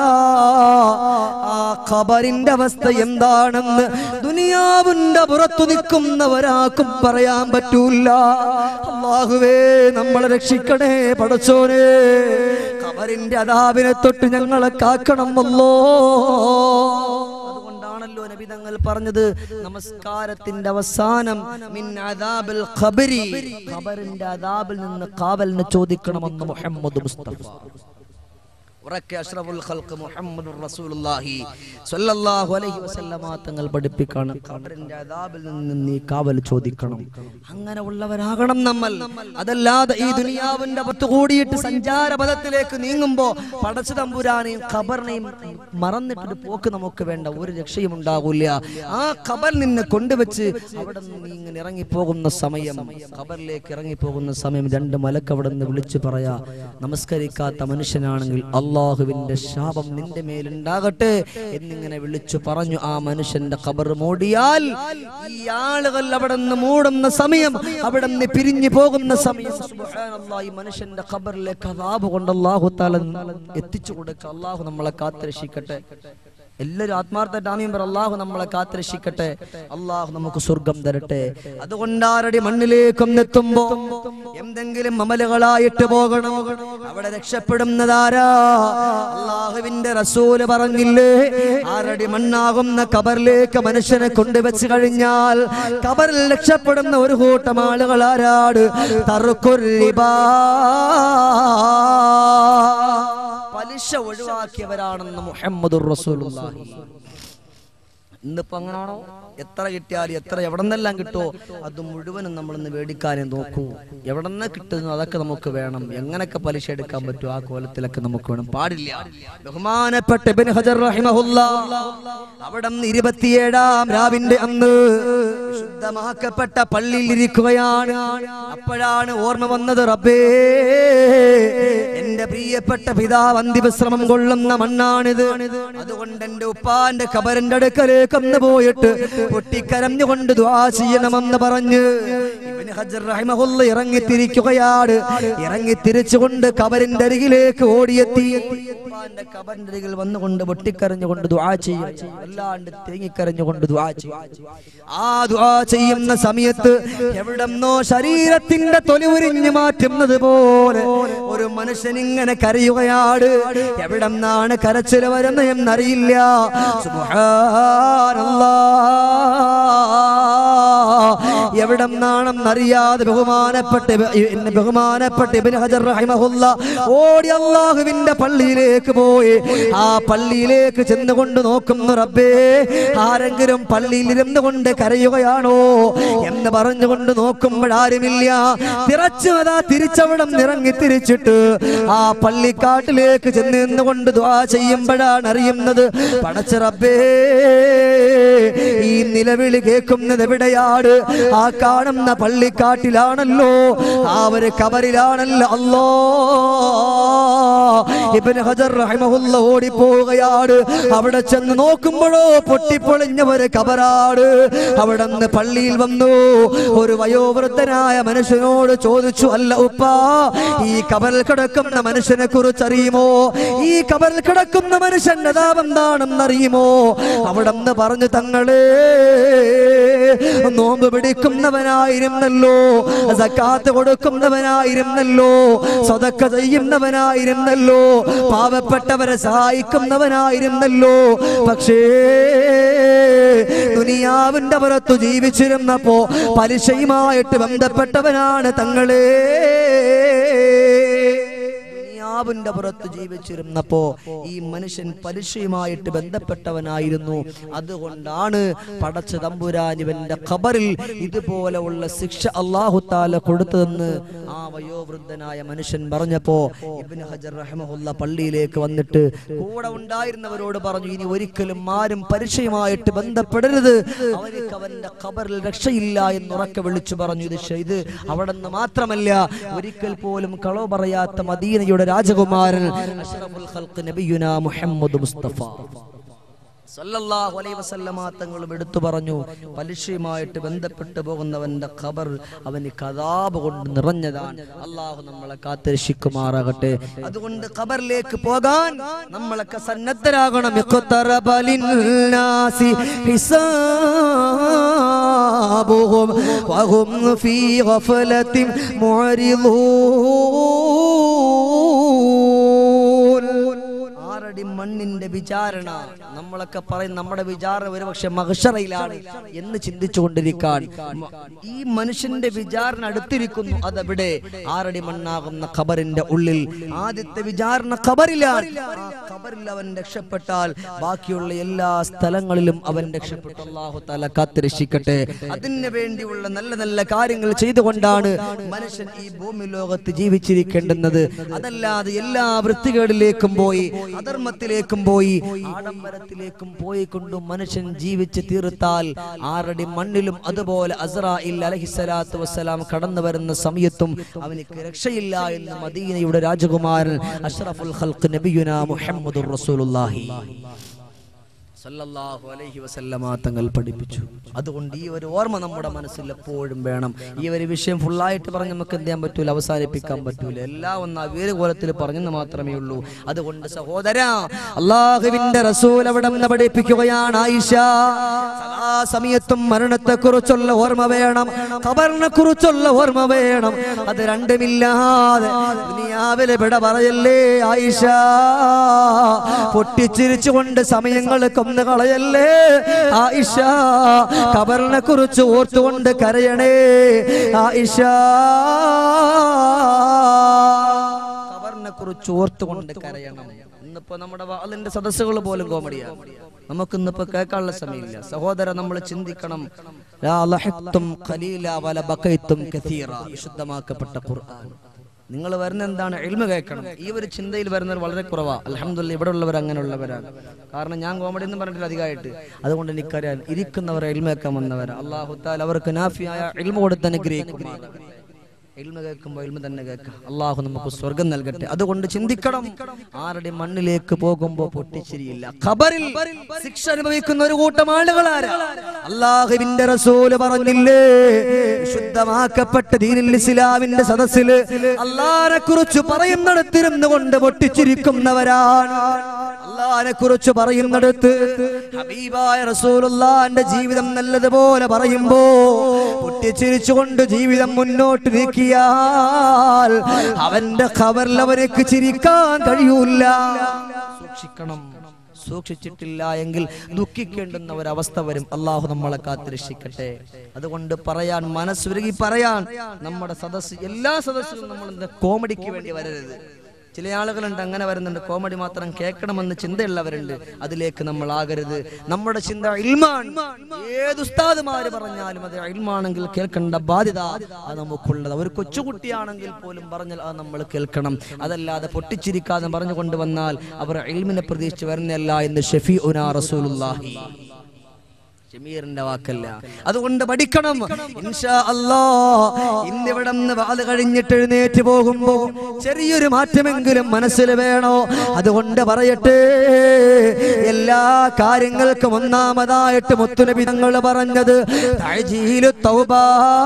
ആ ഖബറിന്റെ അവസ്ഥ എന്താണെന്ന് ദുനിയാവിന്റെ പുറത്തു നിൽക്കുന്നവരാക്കും പറയാൻ പറ്റൂല അള്ളാഹുവേ നമ്മളെ രക്ഷിക്കണേ പടച്ചോനെ അവരിന്റെ അതാവിനെ തൊട്ട് ഞങ്ങളെ കാക്കണം അല്ലോ അതുകൊണ്ടാണല്ലോ നബി തങ്ങൾ പറഞ്ഞത് നമസ്കാരത്തിന്റെ അവസാനം മിൻ അദാബിൽ ഖബരി ഖബറിന്റെ അദാബിൽ നിന്ന് കാവലിന് ചോദിക്കണമെന്ന് മുഹമ്മദ് മുസ്തഫ ഉറക്കെ അഷ്റഫുൽ ഖൽഖ് മുഹമ്മദുർ റസൂലുള്ളാഹി സ്വല്ലല്ലാഹു അലൈഹി വസല്ലമ തങ്ങൾ പഠിപ്പിക്കണം ഖബറിന്റെ അദാബിൽ നിന്ന് നീ കാവൽ ചോദിക്കണം അങ്ങനെ ഉള്ളവരാകണം നമ്മൾ അതല്ലാതെ ഈ ദുനിയാവിന്റെ പത്ത് കൂടിയിട്ട് സഞ്ചാരപഥത്തിലേക്ക് നീങ്ങുമ്പോ പടച്ചു തമ്പുരാനെയും ഖബറിനെയും മറന്നിട്ടൊരു പോക്ക് നമുക്ക് വേണ്ട ഒരു രക്ഷയും ഉണ്ടാകൂല ആ ഖബർ നിന്നെ കൊണ്ടുവച്ച് അവിടെ നിന്ന് നീ ഇങ്ങനെ ഇറങ്ങിപ്പോകുന്ന സമയം ഖബറിലേക്ക് ഇറങ്ങിപ്പോകുന്ന സമയം രണ്ട് മലക്ക് അവിടെ നിന്ന് വിളിച്ചു പറയാ നമസ്കരിക്കാത്ത മനുഷ്യനാണെങ്കിൽ അള്ളാഹുവിന്റെ ശാപം നിന്റെ മേലുണ്ടാകട്ടെ എന്നിങ്ങനെ വിളിച്ചു പറഞ്ഞു ആ മനുഷ്യന്റെ ഖബർ മൂടിയാൽ ഈ ആളുകൾ അവിടെ നിന്ന് മൂടുന്ന സമയം അവിടെ നിന്ന് പിരിഞ്ഞു പോകുന്ന സമയം സുബ്ഹാനല്ലാഹ്, ഈ മനുഷ്യന്റെ ഖബറിലേക്ക് അതാബ് കൊണ്ട് അള്ളാഹു താല എത്തിച്ചു കൊടുക്കുക അള്ളാഹു നമ്മളെ കാത്തുരക്ഷിക്കട്ടെ എല്ലാവരും ആത്മാർത്ഥ ആമീൻ പറ അള്ളാഹു നമ്മളെ കാത്തുരക്ഷിക്കട്ടെ അള്ളാഹു നമുക്ക് സ്വർഗം തരട്ടെ അതുകൊണ്ടാരടി മണ്ണിലേക്കും എത്തുമ്പോ എന്തെങ്കിലും അമലുകളായിട്ട് പോകണം അവിടെ രക്ഷപ്പെടുന്നതാരാ അള്ളാഹുവിന്റെ റസൂല് പറഞ്ഞില്ലേ ആരടി മണ്ണാകുന്ന കബറിലേക്ക് മനുഷ്യനെ കൊണ്ടുവച്ച് കഴിഞ്ഞാൽ കബറിൽ രക്ഷപ്പെടുന്ന ഒരു കൂട്ടം ആളുകൾ ആരാട് തറുക്കുരിബാ പലിശ ഒഴിവാക്കിയവരാണെന്ന് മുഹമ്മദുർ റസൂലുള്ളാഹി ഇന്നിപ്പോ അങ്ങനാണോ എത്ര കിട്ടിയാലും എത്ര എവിടെ നിന്നെല്ലാം കിട്ടുമോ അത് മുഴുവനും നമ്മൾ ഇന്ന് മേടിക്കാനേ നോക്കൂ എവിടെ നിന്ന് കിട്ടുന്നു അതൊക്കെ നമുക്ക് വേണം എങ്ങനെയൊക്കെ പലിശ എടുക്കാൻ പറ്റും ആ കോലത്തിലൊക്കെ നമുക്ക് വേണം പാടില്ല ബഹുമാനപ്പെട്ട ഇബ്നു ഹജർ റഹിമഹുല്ലാ അവിടെ നിന്ന് ഇരുപത്തിയേഴാം രാവിന്റെ അന്ന് ശുദ്ധമാക്കപ്പെട്ട പള്ളിയിൽ ഇരിക്കുകയാണ് അപ്പോഴാണ് ഓർമ്മ വന്നത് റബ്ബേ എന്റെ പ്രിയപ്പെട്ട പിതാവ് അന്തിവിശ്രമം കൊള്ളുന്ന മണ്ണാണിത് അതുകൊണ്ട് എന്റെ ഉപ്പാന്റെ കബറിന്റെ അടുക്കലേക്ക് ഒന്ന് പോയിട്ട് പൊട്ടിക്കരഞ്ഞുകൊണ്ട് ദ്വാ ചെയ്യണമെന്ന് പറഞ്ഞ് ഇബ്നു ഹജർ റഹിമഹുല്ല ഇറങ്ങി തിരിക്കുകയാണ് ഇറങ്ങി തിരിച്ചുകൊണ്ട് കബറിന്റെ അരികിലേക്ക് ഓടിയെത്തി ഉപ്പാന്റെ കബറിന്റെ അരികിൽ വന്നുകൊണ്ട് പൊട്ടിക്കരഞ്ഞുകൊണ്ട് ദ്വാ ചെയ്യും വല്ലാണ്ട് തേങ്ങിക്കരഞ്ഞുകൊണ്ട് ദ്വാ ചെയ്യും ആ ദ്വാ ചെയ്യുന്ന സമയത്ത് എവിടെന്നോ ശരീരത്തിന്റെ തൊലി ഉരിഞ്ഞു മാറ്റുന്നത് പോലെ ഒരു മനുഷ്യൻ ഇങ്ങനെ കരയുകയാണ് എവിടെന്നാണ് കരച്ചിൽ വരുന്നത് എന്നറിയില്ല സുബ്ഹാനല്ലാഹ്. എവിടെന്നാണെന്നറിയാതെ ബഹുമാനപ്പെട്ട ഇബ- ഇന്ന് ബഹുമാനപ്പെട്ട ഇബ്നു ഹജർ റഹിമഹുല്ല ഓടി അള്ളാഹുവിന്റെ പള്ളിയിലേക്ക് പോയി ആ പള്ളിയിലേക്ക് ചെന്നുകൊണ്ട് നോക്കുന്നു റബ്ബേ ആരെങ്കിലും പള്ളിയിൽ ഇരുന്നു കൊണ്ട് കരയുകയാണോ എന്ന് പറഞ്ഞുകൊണ്ട് നോക്കുമ്പോഴാരുമില്ല തിറച്ചു അതാ തിരിച്ചവിടം ഇറങ്ങി തിരിച്ചിട്ട് ആ പള്ളിക്കാട്ടിലേക്ക് ചെന്ന് നിന്നുകൊണ്ട് ദ്വാ ചെയ്യുമ്പോഴാണ് അറിയുന്നത് പടച്ച റബ്ബേ ഈ നിലവിളി കേൾക്കുന്നത് എവിടെയാണ് ആ കാണുന്ന പള്ളിക്കാട്ടിലാണല്ലോ ആ ഒരു കബറിലാണല്ലോ അല്ലോ ഇബ്നു ഹജർ റഹിമഹുല്ല ഓടിപ്പോവുകയാണ് അവിടെ ചെന്ന് നോക്കുമ്പോഴോ പൊട്ടിപ്പൊളിഞ്ഞ ഒരു കബറാട് അവിടെ നിന്ന് പള്ളിയിൽ വന്നു ഒരു വയോവൃദ്ധനായ മനുഷ്യനോട് ചോദിച്ചു അല്ല ഉപ്പാ ഈ കബറിൽ കിടക്കുന്ന മനുഷ്യനെ കുറിച്ച് അറിയുമോ ഈ കബറിൽ കിടക്കുന്ന മനുഷ്യന്റെ താപം എന്താണെന്നറിയുമോ അവിടെ നിന്ന് പറഞ്ഞു തങ്ങളെ നോമ്പ് പിടിക്കുന്നവനായിരുന്നല്ലോ സക്കാത്ത് കൊടുക്കുന്നവനായിരുന്നല്ലോ സ്വതക്ക ചെയ്യുന്നവനായിരുന്നല്ലോ പാവപ്പെട്ടവരെ സഹായിക്കുന്നവനായിരുന്നല്ലോ പക്ഷേ ദുനിയാവിന്റെ പുറത്തു ജീവിച്ചിരുന്നപ്പോ പലിശയുമായിട്ട് ബന്ധപ്പെട്ടവനാണ് തങ്ങളെ ദുനിയാവിന്റെ പുറത്ത് ജീവിച്ചിരുന്നപ്പോ ഈ മനുഷ്യൻ പലിശയുമായിട്ട് ബന്ധപ്പെട്ടവനായിരുന്നു അതുകൊണ്ടാണ് പടച്ച തമ്പുരാൻ ഇവന്റെ ഖബറിൽ ഇതുപോലെ ഉള്ള ശിക്ഷ അള്ളാഹു താല കൊടുത്തതെന്ന് ആ വയോവൃദ്ധനായ മനുഷ്യൻ പറഞ്ഞപ്പോ ഇബ്നു ഹജർ റഹ്മഹുല്ല പള്ളിയിലേക്ക് വന്നിട്ട് കൂടെ ഉണ്ടായിരുന്നവരോട് പറഞ്ഞു ഇനി ഒരിക്കലും ആരും പരീക്ഷയുമായിട്ട് ബന്ധപ്പെടരുത് അവർക്ക് അവന്റെ ഖബറിൽ രക്ഷയില്ല എന്ന് ഉറക്കെ വിളിച്ചു പറഞ്ഞു ഇത് ശ- ഇത് അവിടെ നിന്ന് മാത്രമല്ല ഒരിക്കൽ പോലും കളവ് പറയാത്ത മദീനയുടെ രാജകുമാരൻ അഷ്റഫുൽ ഖൽഖ് നബിയുന മുഹമ്മദ് മുസ്തഫ സല്ലല്ലാഹു അലൈഹി വസല്ലമ തങ്ങളും എടുത്തു പറഞ്ഞു പലിശയുമായിട്ട് ബന്ധപ്പെട്ടു പോകുന്നവന്റെ ഖബർ അവന് കഥാബ് കൊണ്ട് നിറഞ്ഞതാണ് അള്ളാഹു നമ്മളെ കാത്തുരക്ഷിക്കുമാറാകട്ടെ അതുകൊണ്ട് ഖബറിലേക്ക് പോകാൻ നമ്മളൊക്കെ സന്നദ്ധരാകണം ഇഖ്തറബ ലിന്നാസി ഹിസാബുഹും വഹും ഫീ ഗഫലത്തിൻ മുഅരിദൂൻ വിചാരണ നമ്മളൊക്കെ പറയും നമ്മുടെ വിചാരണ ഒരുപക്ഷെ മഹഷറയിലാണ് എന്ന് ചിന്തിച്ചുകൊണ്ടിരിക്കാൻ മ- ഈ മനുഷ്യന്റെ വിചാരണ അടുത്തിരിക്കുന്നു അതെവിടെ ആറടി മണ്ണാകുന്ന ഖബറിന്റെ ഉള്ളിൽ ആദ്യത്തെ വിചാരണ ഖബറിലാണ് ആ ഖബറിൽ അവൻ രക്ഷപ്പെട്ടാൽ ബാക്കിയുള്ള എല്ലാ സ്ഥലങ്ങളിലും അവൻ രക്ഷപ്പെട്ടു അല്ലാഹു തആല കാത്തുരക്ഷിക്കട്ടെ അതിന് വേണ്ടിയുള്ള നല്ല നല്ല കാര്യങ്ങൾ ചെയ്തുകൊണ്ടാണ് മനുഷ്യൻ ഈ ഭൂമി ലോകത്ത് ജീവിച്ചിരിക്കേണ്ടുന്നത് അതല്ലാതെ എല്ലാ വൃത്തികേടിലേക്കും പോയി അധർമ്മത്തിലേക്കും പോയി ആഡംബരത്തിലേക്കും പോയി കൊണ്ടും മനുഷ്യൻ ജീവിച്ച് തീർത്താൽ ആറടി മണ്ണിലും അതുപോലെ അസ്രായിൽ അലഹിസലാത്തു വസ്സലാം കടന്നു വരുന്ന സമയത്തും അവനിക്ക് രക്ഷയില്ല എന്ന് മദീനയുടെ രാജകുമാരൻ അഷ്റഫുൽ ഖൽഖ് നബിയുന മുഹമ്മദുർ റസൂലുള്ളാഹി സല്ലല്ലാഹു അലൈഹി വസല്ലമ തങ്ങൾ പഠിപ്പിച്ചു അതുകൊണ്ട് ഈ ഒരു ഓർമ്മ നമ്മുടെ മനസ്സിൽ എപ്പോഴും വേണം ഈ ഒരു വിഷയം ഫുള്ളായിട്ട് പറഞ്ഞ് നമുക്ക് എന്ത് ചെയ്യാൻ പറ്റൂല അവസാനിപ്പിക്കാൻ പറ്റൂല എല്ലാം ഒന്ന് ആ വേര് കോലത്തിൽ പറഞ്ഞെന്ന് മാത്രമേ ഉള്ളൂ അതുകൊണ്ട് സഹോദര അള്ളാഹുവിന്റെ റസൂൽ അവിടെ നിന്ന് പഠിപ്പിക്കുകയാണ് ആയിഷ സദാ സമയത്തും മരണത്തെ കുറിച്ചുള്ള ഓർമ്മ വേണം ഖബറിനെ കുറിച്ചുള്ള ഓർമ്മ വേണം അത് രണ്ടുമില്ലാതെ ദുനിയാവിലെ വിട പറയല്ലേ ആയിഷ പൊട്ടിച്ചിരിച്ചുകൊണ്ട് സമയങ്ങൾ കൊന്നു കളയല്ലേ ആയിഷ ഖബറിനെ കുറിച്ച് ഓർത്തുകൊണ്ട് കരയണേ ആയിഷ ഖബറിനെ കുറിച്ച് ഓർത്തുകൊണ്ട് കരയണം ഇന്നിപ്പോ നമ്മുടെ അതിന്റെ സദസ്സുകൾ പോലും കോമഡിയാണ് നമുക്ക് ഇന്നിപ്പോ കേൾക്കാനുള്ള സമയമില്ല സഹോദര നമ്മൾ ചിന്തിക്കണം ലാ ലഹത്തും ഖലീല വല ബഖൈത്തും കഥീറ വിശുദ്ധമാക്കപ്പെട്ട ഖുർആൻ നിങ്ങൾ വരുന്ന എന്താണ് എൽമ കേൾക്കണം ഈ ഒരു ചിന്തയിൽ വരുന്നവർ വളരെ കുറവാ അലഹമുല്ല ഇവിടെ ഉള്ളവർ അങ്ങനെയുള്ളവരാണ് കാരണം ഞാൻ കോമഡി എന്ന് പറഞ്ഞിട്ടില്ല അധികമായിട്ട് അതുകൊണ്ട് എനിക്കറിയാൻ ഇരിക്കുന്നവർ എൽമേക്കാൻ വന്നവരാ അള്ളാഹു താൽ അവർക്ക് നാഫിയായ എൽമ കൊടുത്ത് അനുഗ്രഹിക്കുമാറാകട്ടെ എൽമ കേൾക്കുമ്പോൾ എൽമ തന്നെ കേൾക്കാം അള്ളാഹു നമുക്ക് സ്വർഗം നൽകട്ടെ അതുകൊണ്ട് ചിന്തിക്കണം ആരുടെ മണ്ണിലേക്ക് പോകുമ്പോ പൊട്ടിച്ചിരിയില്ല ഖബറിൽ ശിക്ഷ അനുഭവിക്കുന്ന ഒരു കൂട്ടം ആളുകളാരാ അള്ളാഹുവിന്റെ റസൂല് പറഞ്ഞില്ലേ ശുദ്ധമാക്കപ്പെട്ട ദീനിൽ ഇസ്ലാമിന്റെ സദസ്സില് അള്ളാഹിനെ കുറിച്ച് പറയുന്നിടത്തിരുന്നു കൊണ്ട് പൊട്ടിച്ചിരിക്കുന്നവരാണ് അള്ളാഹിനെ കുറിച്ച് പറയുന്നിടത്ത് ഹബീബായ റസൂലുള്ളാന്റെ ജീവിതം നല്ലതുപോലെ പറയുമ്പോ പൊട്ടിച്ചിരിച്ചുകൊണ്ട് ജീവിതം മുന്നോട്ട് നീക്കിയാൽ അവന്റെ ഖബറിൽ അവനക്ക് ചിരിക്കാൻ കഴിയൂല സൂക്ഷിക്കണം സൂക്ഷിച്ചിട്ടില്ല എങ്കിൽ ദുഃഖിക്കേണ്ടുന്ന ഒരവസ്ഥ വരും അള്ളാഹു നമ്മളെ കാത്തിരക്ഷിക്കട്ടെ അതുകൊണ്ട് പറയാൻ മനസ്സുരുകി പറയാൻ നമ്മുടെ സദസ്സ് എല്ലാ സദസ്സിലും നമ്മൾ എന്താ കോമഡിക്ക് വേണ്ടി വരരുത് ചില ആളുകളുണ്ട് അങ്ങനെ വരുന്നുണ്ട് കോമഡി മാത്രം കേൾക്കണമെന്ന് ചിന്തയുള്ളവരുണ്ട് അതിലേക്ക് നമ്മൾ ആകരുത് നമ്മുടെ ചിന്ത ഇൽമാൻ ഏത് ഉസ്താദുമാര് പറഞ്ഞാലും അത് ഇൽമാണെങ്കിൽ കേൾക്കേണ്ട ബാധ്യത അത് നമുക്കുള്ളത് ഒരു കൊച്ചുകുട്ടിയാണെങ്കിൽ പോലും പറഞ്ഞാൽ അത് നമ്മൾ കേൾക്കണം അതല്ലാതെ പൊട്ടിച്ചിരിക്കാതെ പറഞ്ഞു കൊണ്ടുവന്നാൽ അവർ ഇൽമിനെ പ്രതീക്ഷിച്ച് വരുന്നല്ല എന്ന് ഷെഫി ഉനാ റസൂലുള്ളാഹി ഷമീറിന്റെ വാക്കല്ല അതുകൊണ്ട് പഠിക്കണം ഇൻഷാ അല്ലാ ഇന്നിവിടെ നിന്ന് വാല് കഴിഞ്ഞിട്ട് എഴുന്നേറ്റ് പോകുമ്പോ ചെറിയൊരു മാറ്റമെങ്കിലും മനസ്സിൽ വേണോ അതുകൊണ്ട് പറയട്ടെ എല്ലാ കാര്യങ്ങൾക്കും ഒന്നാമതായിട്ട് മുത്തുനബി തങ്ങൾ പറഞ്ഞത് തഅജീലു തൗബ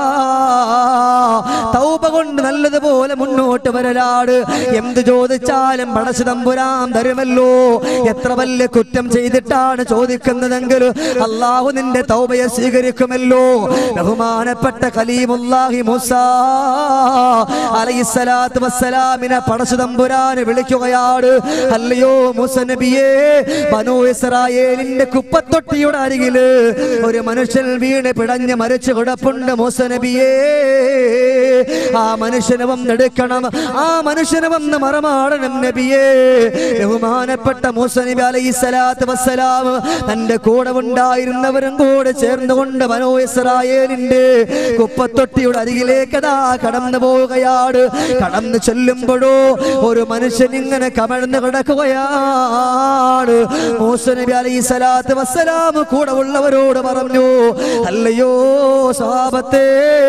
തൗബ കൊണ്ട് നല്ലതുപോലെ മുന്നോട്ട് വരലാട് എന്ത് ചോദിച്ചാലും പടച്ചു തമ്പുരാൻ തരുമല്ലോ എത്ര വലിയ കുറ്റം ചെയ്തിട്ടാണ് ചോദിക്കുന്നതെങ്കിൽ അള്ളാഹു നിന്റെ തൗബയെ സ്വീകരിക്കുമല്ലോ ബഹുമാനപ്പെട്ട കലീമുല്ലാഹി മൂസ അലൈഹിസ്സലാത്തു വസ്സലാമിനെ പടച്ചു തമ്പുരാനെ വിളിക്കുകയാണ് അല്ലയോ മൂസ നബിയേ ബനു ഇസ്രായേലിന്റെ കുപ്പത്തൊട്ടിയുടെ അരികില് ഒരു മനുഷ്യൻ വീണ് പിടഞ്ഞ് മരിച്ചു കിടപ്പുണ്ട് മൂസ നബിയേ ആ മനുഷ്യനെ വന്നെടുക്കണം ആ മനുഷ്യനെ വന്ന് മറമാടണം നബിയേ ബഹുമാനപ്പെട്ട മൂസ നബി അലൈഹി സ്വലാത്തു വസ്സലാം തന്റെ കൂടെ ഉണ്ടായിരുന്നവരും കൂടെ ചേർന്നുകൊണ്ട് മനോ ഇസ്രായേലിന്റെ കുപ്പത്തൊട്ടിയുടെ അരികിലേക്ക് അതാ കടന്നു പോവുകയാണ് കടന്നു ചെല്ലുമ്പോഴോ ഒരു മനുഷ്യൻ ഇങ്ങനെ കമഴ്ന്ന് കിടക്കുകയാണ് മൂസ നബി അലൈഹി സ്വലാത്തു വസ്സലാം കൂടെ ഉള്ളവരോട് പറഞ്ഞു അല്ലയോ സാപത്തേ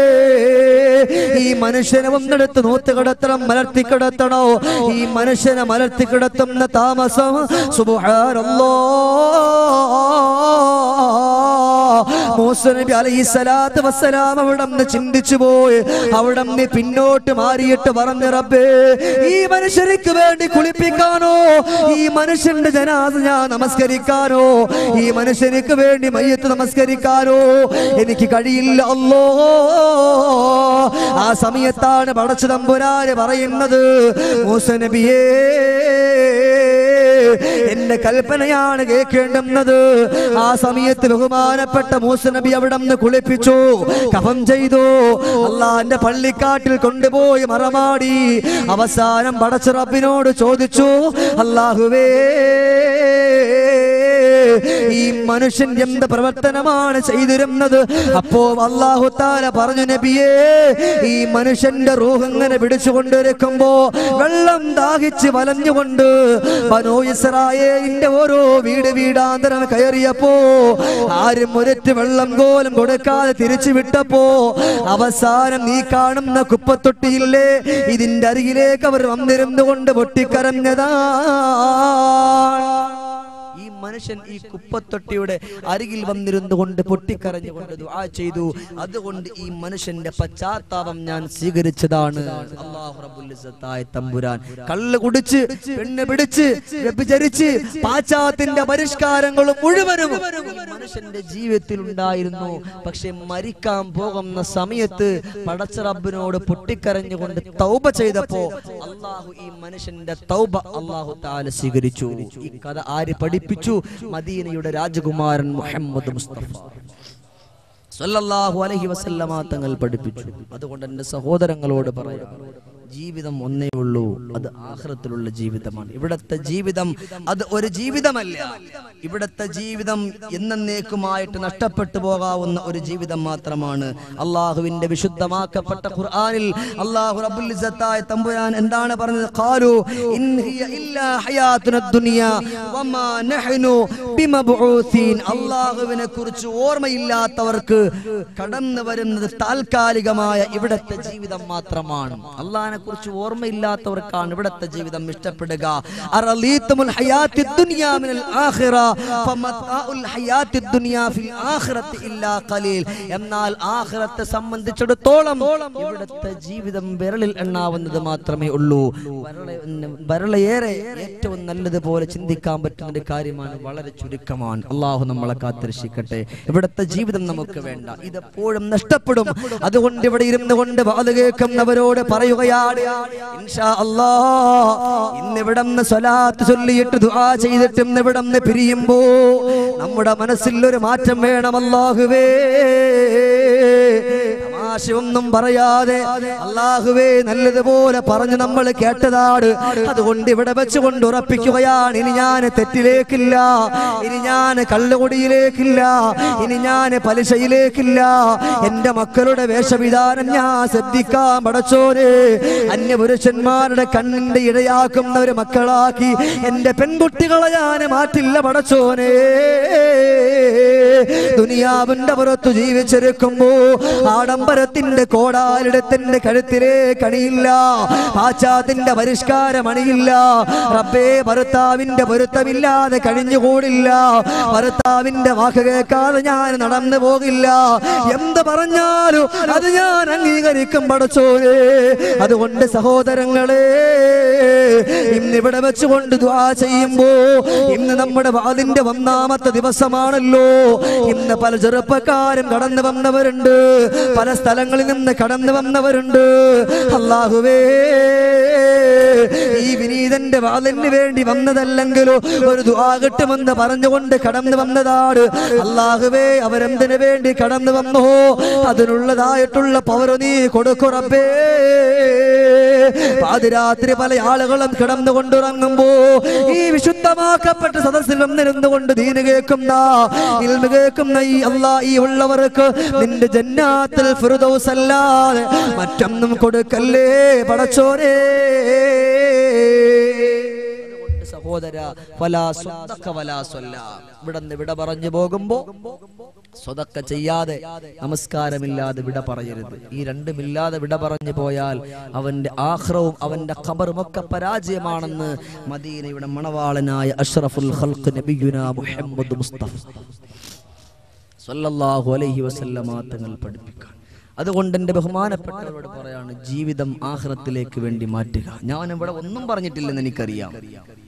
ഈ മനുഷ്യനെ ഒന്നെടുത്ത് നൂത്ത് കിടത്തണം മലർത്തി കിടത്തണോ ഈ മനുഷ്യനെ മലർത്തി കിടത്തുന്ന താമസം സുബ്ഹാനല്ലാ മൂസ നബി അലൈഹി സ്വലാത്തു വസ്സലാം അവിടെ നിന്ന് ചിന്തിച്ചു പോയി അവിടെ നിന്ന് പിന്നോട്ട് മാറിയിട്ട് പറഞ്ഞു റബ്ബേ ഈ മനുഷ്യർക്ക് വേണ്ടി കുളിപ്പിക്കാനോ ഈ മനുഷ്യന്റെ ജനാസ ഞാൻ നമസ്കരിക്കാനോ ഈ മനുഷ്യർക്ക് വേണ്ടി മയ്യത്ത് നമസ്കരിക്കാനോ എനിക്ക് കഴിയില്ല അല്ലോ ആ സമയത്താണ് പടച്ചു തമ്പുരാന് പറയുന്നത് മൂസ നബിയേ എന്റെ കൽപ്പനയാണ് കേൾക്കേണ്ടുന്നത് ആ സമയത്ത് ബഹുമാനപ്പെട്ട മൂസ നബി അവിടെ നിന്ന് കുളിപ്പിച്ചു കഫം ചെയ്തു അള്ളാന്റെ പള്ളിക്കാട്ടിൽ കൊണ്ടുപോയി മറമാടി അവസാനം പടച്ച റബ്ബിനോട് ചോദിച്ചു അള്ളാഹുവേ ഈ മനുഷ്യൻ എന്ത് പ്രവർത്തനമാണ് ചെയ്തിരുന്നത് അപ്പോ അള്ളാഹു താല പറഞ്ഞു നബിയേ ഈ മനുഷ്യന്റെ റൂഹ് ഇങ്ങനെ പിടിച്ചുകൊണ്ടിരിക്കുമ്പോ വെള്ളം ദാഹിച്ച് വലഞ്ഞുകൊണ്ട് ബനോ ഇസ്രായേലിന്റെ ഓരോ വീട് വീടാന്തരം കയറിയപ്പോ ആരും ഒരറ്റ് വെള്ളം പോലും കൊടുക്കാതെ തിരിച്ചു വിട്ടപ്പോ അവസാനം നീ കാണുന്ന കുപ്പത്തൊട്ടിയില്ലേ ഇതിന്റെ അരികിലേക്ക് അവർ വന്നിരുന്നു കൊണ്ട് പൊട്ടിക്കരഞ്ഞതാ ഈ മനുഷ്യൻ ഈ കുപ്പത്തൊട്ടിയുടെ അരികിൽ വന്നിരുന്നു കൊണ്ട് പൊട്ടിക്കരഞ്ഞുകൊണ്ട് ദുആ ചെയ്തു അതുകൊണ്ട് ഈ മനുഷ്യന്റെ പശ്ചാത്താപം ഞാൻ സ്വീകരിച്ചതാണ് അല്ലാഹു റബ്ബുൽ ഇസ്സത്തായ തമ്പുരാൻ കള്ള് കുടിച്ച് പെണ്ണ് പിടിച്ച് വ്യഭിചരിച്ച് പാശ്ചാത്യന്റെ പരിഷ്കാരങ്ങളും മുഴുവനും ഈ മനുഷ്യന്റെ ജീവിതത്തിൽ ഉണ്ടായിരുന്നു പക്ഷെ മരിക്കാൻ പോകുന്ന സമയത്ത് പടച്ച റബ്ബിനോട് പൊട്ടിക്കരഞ്ഞുകൊണ്ട് തൗബ ചെയ്തപ്പോ അള്ളാഹു ഈ മനുഷ്യന്റെ തൗബ അള്ളാഹു താല സ്വീകരിച്ചു ഈ കഥ ആര് പഠിപ്പിച്ചു മദീനയുടെ രാജകുമാരൻ മുഹമ്മദ് മുസ്തഫ സല്ലല്ലാഹു അലൈഹി വസല്ലമ തങ്ങൾ പഠിപ്പിച്ചു അതുകൊണ്ട് എൻ്റെ സഹോദരങ്ങളോട് പറയാം ജീവിതം ഒന്നേ ഉള്ളൂ അത് ആഖിറത്തിലുള്ള ജീവിതമാണ് ഇവിടത്തെ ജീവിതം അത് ഒരു ജീവിതമല്ല ഇവിടത്തെ ജീവിതം എന്നേക്കുമായിട്ട് നഷ്ടപ്പെട്ടു പോകാവുന്ന ഒരു ജീവിതം മാത്രമാണ് അള്ളാഹുവിന്റെ വിശുദ്ധമാക്കപ്പെട്ട ഖുർആനിൽ അള്ളാഹു റബ്ബുൽ ഇസ്സത്തായ തമ്പുരാൻ എന്താണ് പറഞ്ഞത് ഖാലു ഇൻ ഹിയ ഇല്ലാ ഹയാത്തുന ദുനിയ വമാ നഹ്നു ബിമബ്ഊസീൻ അള്ളാഹുവിനെ കുറിച്ച് ഓർമ്മയില്ലാത്തവർക്ക് കടന്നു വരുന്നത് താൽക്കാലികമായ ഇവിടത്തെ ജീവിതം മാത്രമാണ് അള്ളാഹിനെ കുറിച്ച് ഓർമ്മയില്ലാത്തവർക്കാണ് ഇവിടത്തെ ജീവിതം ഇഷ്ടപ്പെടുക അറളീത്തുമുൽ ഹയാത്തി ദുനിയാ മിനൽ ആഖിറ ഫമത്ആഉൽ ഹയാത്തി ദുനിയാ ഫിൽ ആഖിറത്തി ഇല്ലാ ഖലീൽ എന്നാൽ ആഖിറത്തെ സംബന്ധിച്ചിടത്തോളം ഇവിടത്തെ ജീവിതം വിരലിൽ എണ്ണാവുന്നത് മാത്രമേ ഉള്ളൂ വരള- വരളയേറെ ഏറ്റവും നല്ലതുപോലെ ചിന്തിക്കാൻ പറ്റുന്ന ഒരു കാര്യമാണ് വളരെ ചുരുക്കമാണ് അള്ളാഹു നമ്മളെ കാത്തിരക്ഷിക്കട്ടെ ഇവിടത്തെ ജീവിതം നമുക്ക് വേണ്ട ഇതെപ്പോഴും നഷ്ടപ്പെടും അതുകൊണ്ട് ഇവിടെ ഇരുന്നു കൊണ്ട് വാത് കേൾക്കുന്നവരോട് പറയുകയാണ് ഇൻഷാ അല്ലാ ഇന്നിവിടെ നിന്ന് സ്വലാത്ത് ചൊല്ലിയിട്ട് ദുആ ചെയ്തിട്ട് ഇന്നിവിടെ നിന്ന് പിരിയുമ്പോ നമ്മുടെ മനസ്സിൽ ഒരു മാറ്റം വേണം അല്ലാഹുവേ തമാശയൊന്നും പറയാതെ അള്ളാഹുവേ നല്ലതുപോലെ പറഞ്ഞു നമ്മൾ കേട്ടതാണ് അതുകൊണ്ട് ഇവിടെ വെച്ചുകൊണ്ട് ഉറപ്പിക്കുകയാണ് ഇനി ഞാൻ തെറ്റിലേക്കില്ല ഇനി ഞാൻ കള്ളുകൊടിയിലേക്കില്ല ഇനി ഞാൻ പലിശയിലേക്കില്ല എന്റെ മക്കളുടെ വേഷവിധാനം ഞാൻ ശ്രദ്ധിക്കാൻ പടച്ചോരെ അന്യപുരുഷന്മാരുടെ കണ്ണിന്റെ ഇടയാക്കുന്ന ഒരു മക്കളാക്കി എന്റെ പെൺകുട്ടികളെ ഞാൻ മാറ്റില്ല പടച്ചോനെ ദുനിയാവിന്റെ പുറത്തു ജീവിച്ചിരിക്കുമ്പോ ആഡംബരത്തിന്റെ കോടാലിടത്തിന്റെ കഴുത്തിലെ കണിയില്ല പാശ്ചാത്തിന്റെ പരിഷ്കാരം അണിയില്ല റബ്ബേ ഭർത്താവിന്റെ പൊരുത്തമില്ലാതെ കഴിഞ്ഞുകൂടില്ല ഭർത്താവിന്റെ വാക്ക് കേൾക്കാതെ ഞാൻ നടന്നു പോകില്ല എന്ത് പറഞ്ഞാലും അത് ഞാൻ അംഗീകരിക്കും പടച്ചോനെ അതുകൊണ്ട് സഹോദരങ്ങളെ ഇന്നിവിടെ വെച്ചുകൊണ്ട് ദ്വാ ചെയ്യുമ്പോ ഇന്ന് നമ്മുടെ വാതിന്റെ ഒന്നാമത്തെ ദിവസമാണല്ലോ ഇന്ന് പല ചെറുപ്പക്കാരും കടന്നു വന്നവരുണ്ട് പല സ്ഥലങ്ങളിൽ നിന്ന് കടന്നു വന്നവരുണ്ട് അള്ളാഹുവേ ഈ വിനീതന്റെ വാതിന് വേണ്ടി വന്നതല്ലെങ്കിലോ ഒരു ദുആ കിട്ടുമെന്ന് പറഞ്ഞുകൊണ്ട് കടന്നു വന്നതാണ് അള്ളാഹുവേ അവരെന്തിനു വേണ്ടി കടന്നു വന്നോ അതിനുള്ളതായിട്ടുള്ള പവർ നീ കൊടുക്കുറപ്പേ പാതിരാത്രി പല ആളുകളും കിടന്നു കൊണ്ടുറങ്ങുമ്പോ ഈ വിശുദ്ധമാക്കപ്പെട്ട സദസ്സിൽ വന്നിരുന്നു കൊണ്ട് ദീന് കേൾക്കുന്ന ഇൽമ കേൾക്കുന്ന ഈ അല്ലാ ഈ ഉള്ളവർക്ക് നിന്റെ ജന്നാത്തിൽ ഫിറുദൗസ് അല്ലാതെ മറ്റൊന്നും കൊടുക്കല്ലേ പടച്ചോരേ അതുകൊണ്ട് സഹോദര ഫലാ സ്വതക്ക വലാ സ്വല്ല ഇവിടെ നിന്ന് വിട പറഞ്ഞു പോകുമ്പോ സ്വതക്ക ചെയ്യാതെ നമസ്കാരമില്ലാതെ വിട പറയരുത് ഈ രണ്ടുമില്ലാതെ വിട പറഞ്ഞു പോയാൽ അവന്റെ ആഹ്റവും അവന്റെ ഖബറും ഒക്കെ പരാജയമാണെന്ന് മദീനയുടെ മണവാളനായ അഷ്റഫുൽ ഖൽഖ് നബിയുന മുഹമ്മദ് മുസ്തഫ സല്ലല്ലാഹു അലൈഹി വസല്ലമ തങ്ങൾ പഠിപ്പിക്കാൻ അതുകൊണ്ട് എൻ്റെ ബഹുമാനപ്പെട്ടവരോട് പറയാണ് ജീവിതം ആഹ്റത്തിലേക്ക് വേണ്ടി മാറ്റുക ഞാൻ ഇവിടെ ഒന്നും പറഞ്ഞിട്ടില്ലെന്ന് എനിക്കറിയാം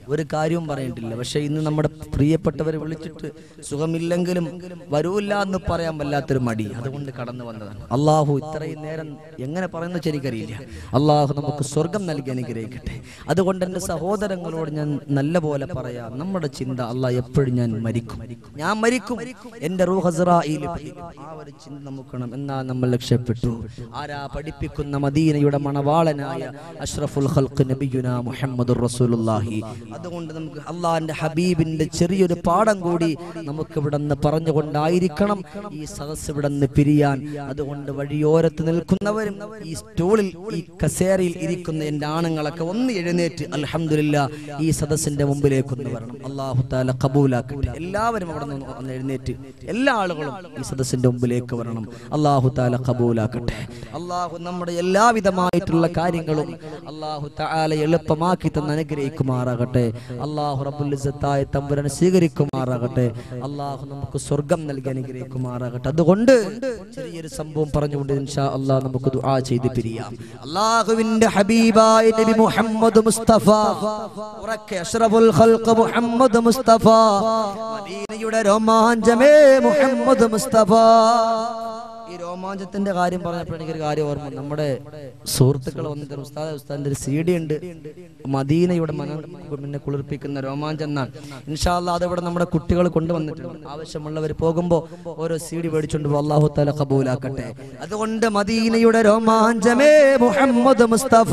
ഒരു കാര്യവും പറയേണ്ടില്ല പക്ഷെ ഇന്ന് നമ്മുടെ പ്രിയപ്പെട്ടവരെ വിളിച്ചിട്ട് സുഖമില്ലെങ്കിലും വരൂല്ല എന്ന് പറയാൻ വല്ലാത്തൊരു മടി അതുകൊണ്ട് കടന്നു വന്നതാണ് അള്ളാഹു ഇത്രയും നേരം എങ്ങനെ പറയുന്നത് ശരിക്കറിയില്ല അള്ളാഹു നമുക്ക് സ്വർഗം നൽകി അനുഗ്രഹിക്കട്ടെ അതുകൊണ്ട് എൻ്റെ സഹോദരങ്ങളോട് ഞാൻ നല്ല പോലെ പറയാം നമ്മുടെ ചിന്ത അള്ളാഹ് എപ്പോഴും ഞാൻ മരിക്കും ഞാൻ മരിക്കും എൻ്റെ റൂഹ് ഹസ്രായിൽ ആ ഒരു ചിന്ത നമുക്കണം എന്നാൽ നമ്മൾ രക്ഷപ്പെട്ടു ആരാ പഠിപ്പിക്കുന്ന മദീനയുടെ മണവാളനായ അഷ്റഫുൽ ഖൽഖ് നബിയുന മുഹമ്മദ് റസൂലുള്ളാഹി അതുകൊണ്ട് നമുക്ക് അള്ളാഹിന്റെ ഹബീബിന്റെ ചെറിയൊരു പാഠം കൂടി നമുക്ക് ഇവിടെ നിന്ന് പറഞ്ഞുകൊണ്ടായിരിക്കണം ഈ സദസ് ഇവിടെ നിന്ന് പിരിയാൻ അതുകൊണ്ട് വഴിയോരത്ത് നിൽക്കുന്നവരും ഈ സ്റ്റൂളിൽ ഈ കസേരയിൽ ഇരിക്കുന്ന എൻ്റെ ആണുങ്ങളൊക്കെ ഒന്ന് എഴുന്നേറ്റ് അൽഹംദുലില്ല ഈ സദസ്സിന്റെ മുമ്പിലേക്ക് ഒന്ന് വരണം അള്ളാഹു താല കബൂലാക്കട്ടെ എല്ലാവരും അവിടെ നിന്ന് ഒന്ന് എഴുന്നേറ്റ് എല്ലാ ആളുകളും ഈ സദസ്സിന്റെ മുമ്പിലേക്ക് വരണം അള്ളാഹു താല കബൂലാക്കട്ടെ അള്ളാഹു നമ്മുടെ എല്ലാവിധമായിട്ടുള്ള കാര്യങ്ങളും അള്ളാഹു താല എളുപ്പമാക്കി തന്ന് അനുഗ്രഹിക്കുമാറാകട്ടെ അള്ളാഹു റബുലിസത്തായ തമ്പുരൻ സ്വീകരിക്കുമാറാകട്ടെ അള്ളാഹു നമുക്ക് സ്വർഗം നൽകി അനുഗ്രഹിക്കുമാറാകട്ടെ അതുകൊണ്ട് ചെറിയൊരു സംഭവം പറഞ്ഞുകൊണ്ട് ഇൻഷാ അള്ളാഹ് നമുക്ക് ദുആ ചെയ്ത് പിരിയാം അള്ളാഹുവിന്റെ ഹബീബായ നബി മുഹമ്മദ് മുസ്തഫ ഉറക്കെ അഷ്റഫുൽ ഖൽഖ് മുഹമ്മദ് മുസ്തഫ മദീനയുടെ രോമാഞ്ചമേ മുഹമ്മദ് മുസ്തഫ ഈ രോമാഞ്ചത്തിന്റെ കാര്യം പറഞ്ഞപ്പോൾ എനിക്കൊരു കാര്യം ഓർമ്മ വന്നു. നമ്മുടെ സുഹൃത്തുക്കൾ വന്നിട്ട് ഉസ്താദ് ഉസ്താദിന്റെ ഒരു സി ഡി ഉണ്ട് മദീനയുടെ മനം പിന്നെ കുളിർപ്പിക്കുന്ന രോമാഞ്ചം എന്നാണ് ഇൻഷാല്ല അതിവിടെ നമ്മുടെ കുട്ടികൾ കൊണ്ടുവന്നിട്ടുണ്ട് ആവശ്യമുള്ളവർ പോകുമ്പോൾ ഓരോ സി ഡി മേടിച്ചുകൊണ്ട് പോകും. അള്ളാഹു തല കബൂലാക്കട്ടെ അതുകൊണ്ട് മദീനയുടെ രോമാഞ്ചമേ മുഹമ്മദ് മുസ്തഫ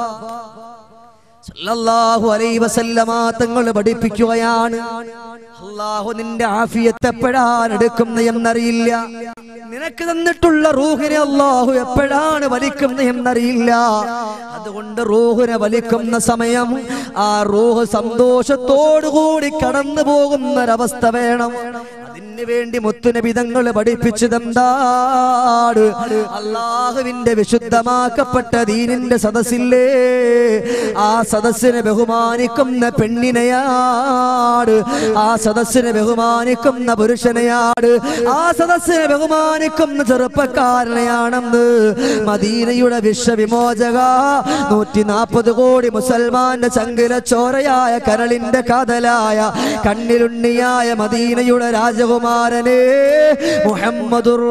സല്ലല്ലാഹു അലൈഹി വസല്ലമ തങ്ങൾ പഠിപ്പിക്കുകയാണ് അള്ളാഹു നിന്റെ ആഫിയത്ത് എപ്പോഴാണ് എടുക്കുന്ന എന്നറിയില്ല നിനക്ക് തന്നിട്ടുള്ള റൂഹിനെ അള്ളാഹു എപ്പോഴാണ് വലിക്കുന്ന എന്നറിയില്ല അതുകൊണ്ട് റൂഹിനെ വലിക്കുന്ന സമയം ആ റൂഹ് സന്തോഷത്തോടുകൂടി കടന്നു പോകുന്ന ഒരവസ്ഥ വേണം അതിന് വേണ്ടി മുത്തുനബിതങ്ങൾ പഠിപ്പിച്ചതെന്താണ് അള്ളാഹുവിന്റെ വിശുദ്ധമാക്കപ്പെട്ട ദീനിന്റെ സദസ്സില്ലേ ആ സദസ്സിനെ ബഹുമാനിക്കുന്ന പെണ്ണിനെയാണ് ആ സദസ്സിനെ ബഹുമാനിക്കുന്ന പുരുഷനെയാണ് ആ സദസ്സിനെ ബഹുമാനിക്കുന്ന ചെറുപ്പക്കാരനെയാണെന്ന് മദീനയുടെ വിശ്വവിമോചക നൂറ്റി നാൽപ്പത് കോടി മുസൽമാന്റെ ചങ്കില ചോരയായ കരളിന്റെ കാതലായ കണ്ണിലുണ്ണിയായ മദീനയുടെ രാജകുമാരനെ മുഹമ്മദുർ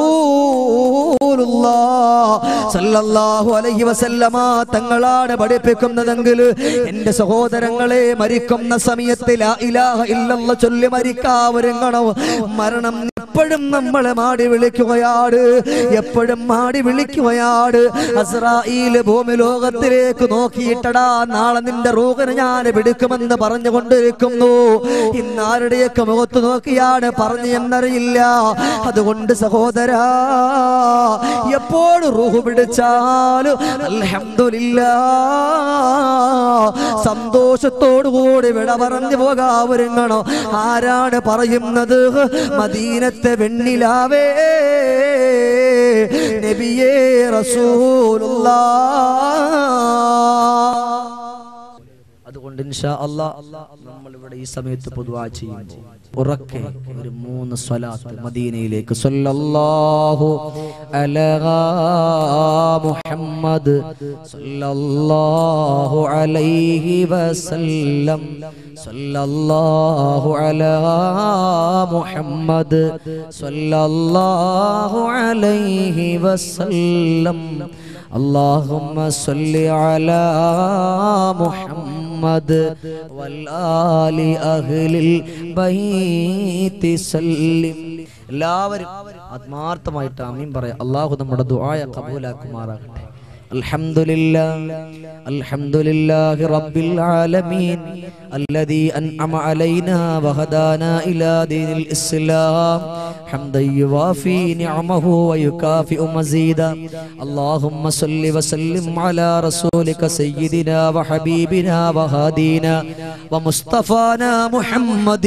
റസൂലുള്ളാഹ് സല്ലല്ലാഹു അലൈഹി വസല്ലമ തങ്ങളാണ് പഠിപ്പിക്കുന്നതെങ്കിൽ എന്റെ സഹോദരങ്ങളെ മരിക്കുന്ന സമയത്ത് ലാ ഇലാഹ ഇല്ലല്ലാഹ് ചൊല്ലി മരിക്കാവരുങ്ങണോ മരണം എപ്പോഴും നമ്മളെ മാടി വിളിക്കുകയാണ് എപ്പോഴും മാടി വിളിക്കുകയാണ് അസ്രായിൽ ഭൂമി ലോകത്തിലേക്ക് നോക്കിയിട്ടടാ നാളെ നിന്റെ റൂഹന് ഞാൻ പിടിക്കുമെന്ന് പറഞ്ഞുകൊണ്ടിരിക്കുന്നു ഇന്ന് ആരുടെയൊക്കെ മുഖത്ത് നോക്കിയാണ് പറഞ്ഞു എന്നറിയില്ല അതുകൊണ്ട് സഹോദരാ എപ്പോഴും റൂഹ് പിടിച്ചാലും അൽഹംദുലില്ലാ സന്തോഷത്തോടുകൂടി വിട പറഞ്ഞു പോകാവരുങ്ങണോ ആരാണ് പറയുന്നത് മദീനത്തെ വെണ്ണിലാവേ നബിയേ റസൂലുള്ളാ അതുകൊണ്ട് ഇൻഷാ അല്ലാ നമ്മൾ ഇവിടെ ഈ സമയത്ത് പൊതുവാ ചെയ്യുമ്പോൾ ഉറക്കെ ഒരു മൂന്ന് സ്വലാത്ത് മദീനയിലേക്ക് സല്ലല്ലാഹു അലാ മുഹമ്മദ് സല്ലല്ലാഹു അലൈഹി വസല്ലം സല്ലല്ലാഹു അലാ മുഹമ്മദ് സല്ലല്ലാഹു അലൈഹി വസല്ലം اللهم صل على محمد والآل أهل البيت سلم എല്ലാവരും ആത്മാർത്ഥമായിട്ട് അമീൻ പറയാം അള്ളാഹു നമ്മുടെ ദുആയ കബൂലാക്കുമാറാകട്ടെ الحمد لله الحمد لله رب العالمين الذي أنعم علينا وهدانا إلى دين الإسلام حمدا يوافي نعمه ويكافئ مزيدا اللهم صل وسلم على رسولك سيدنا وحبيبنا وهادينا ومصطفانا محمد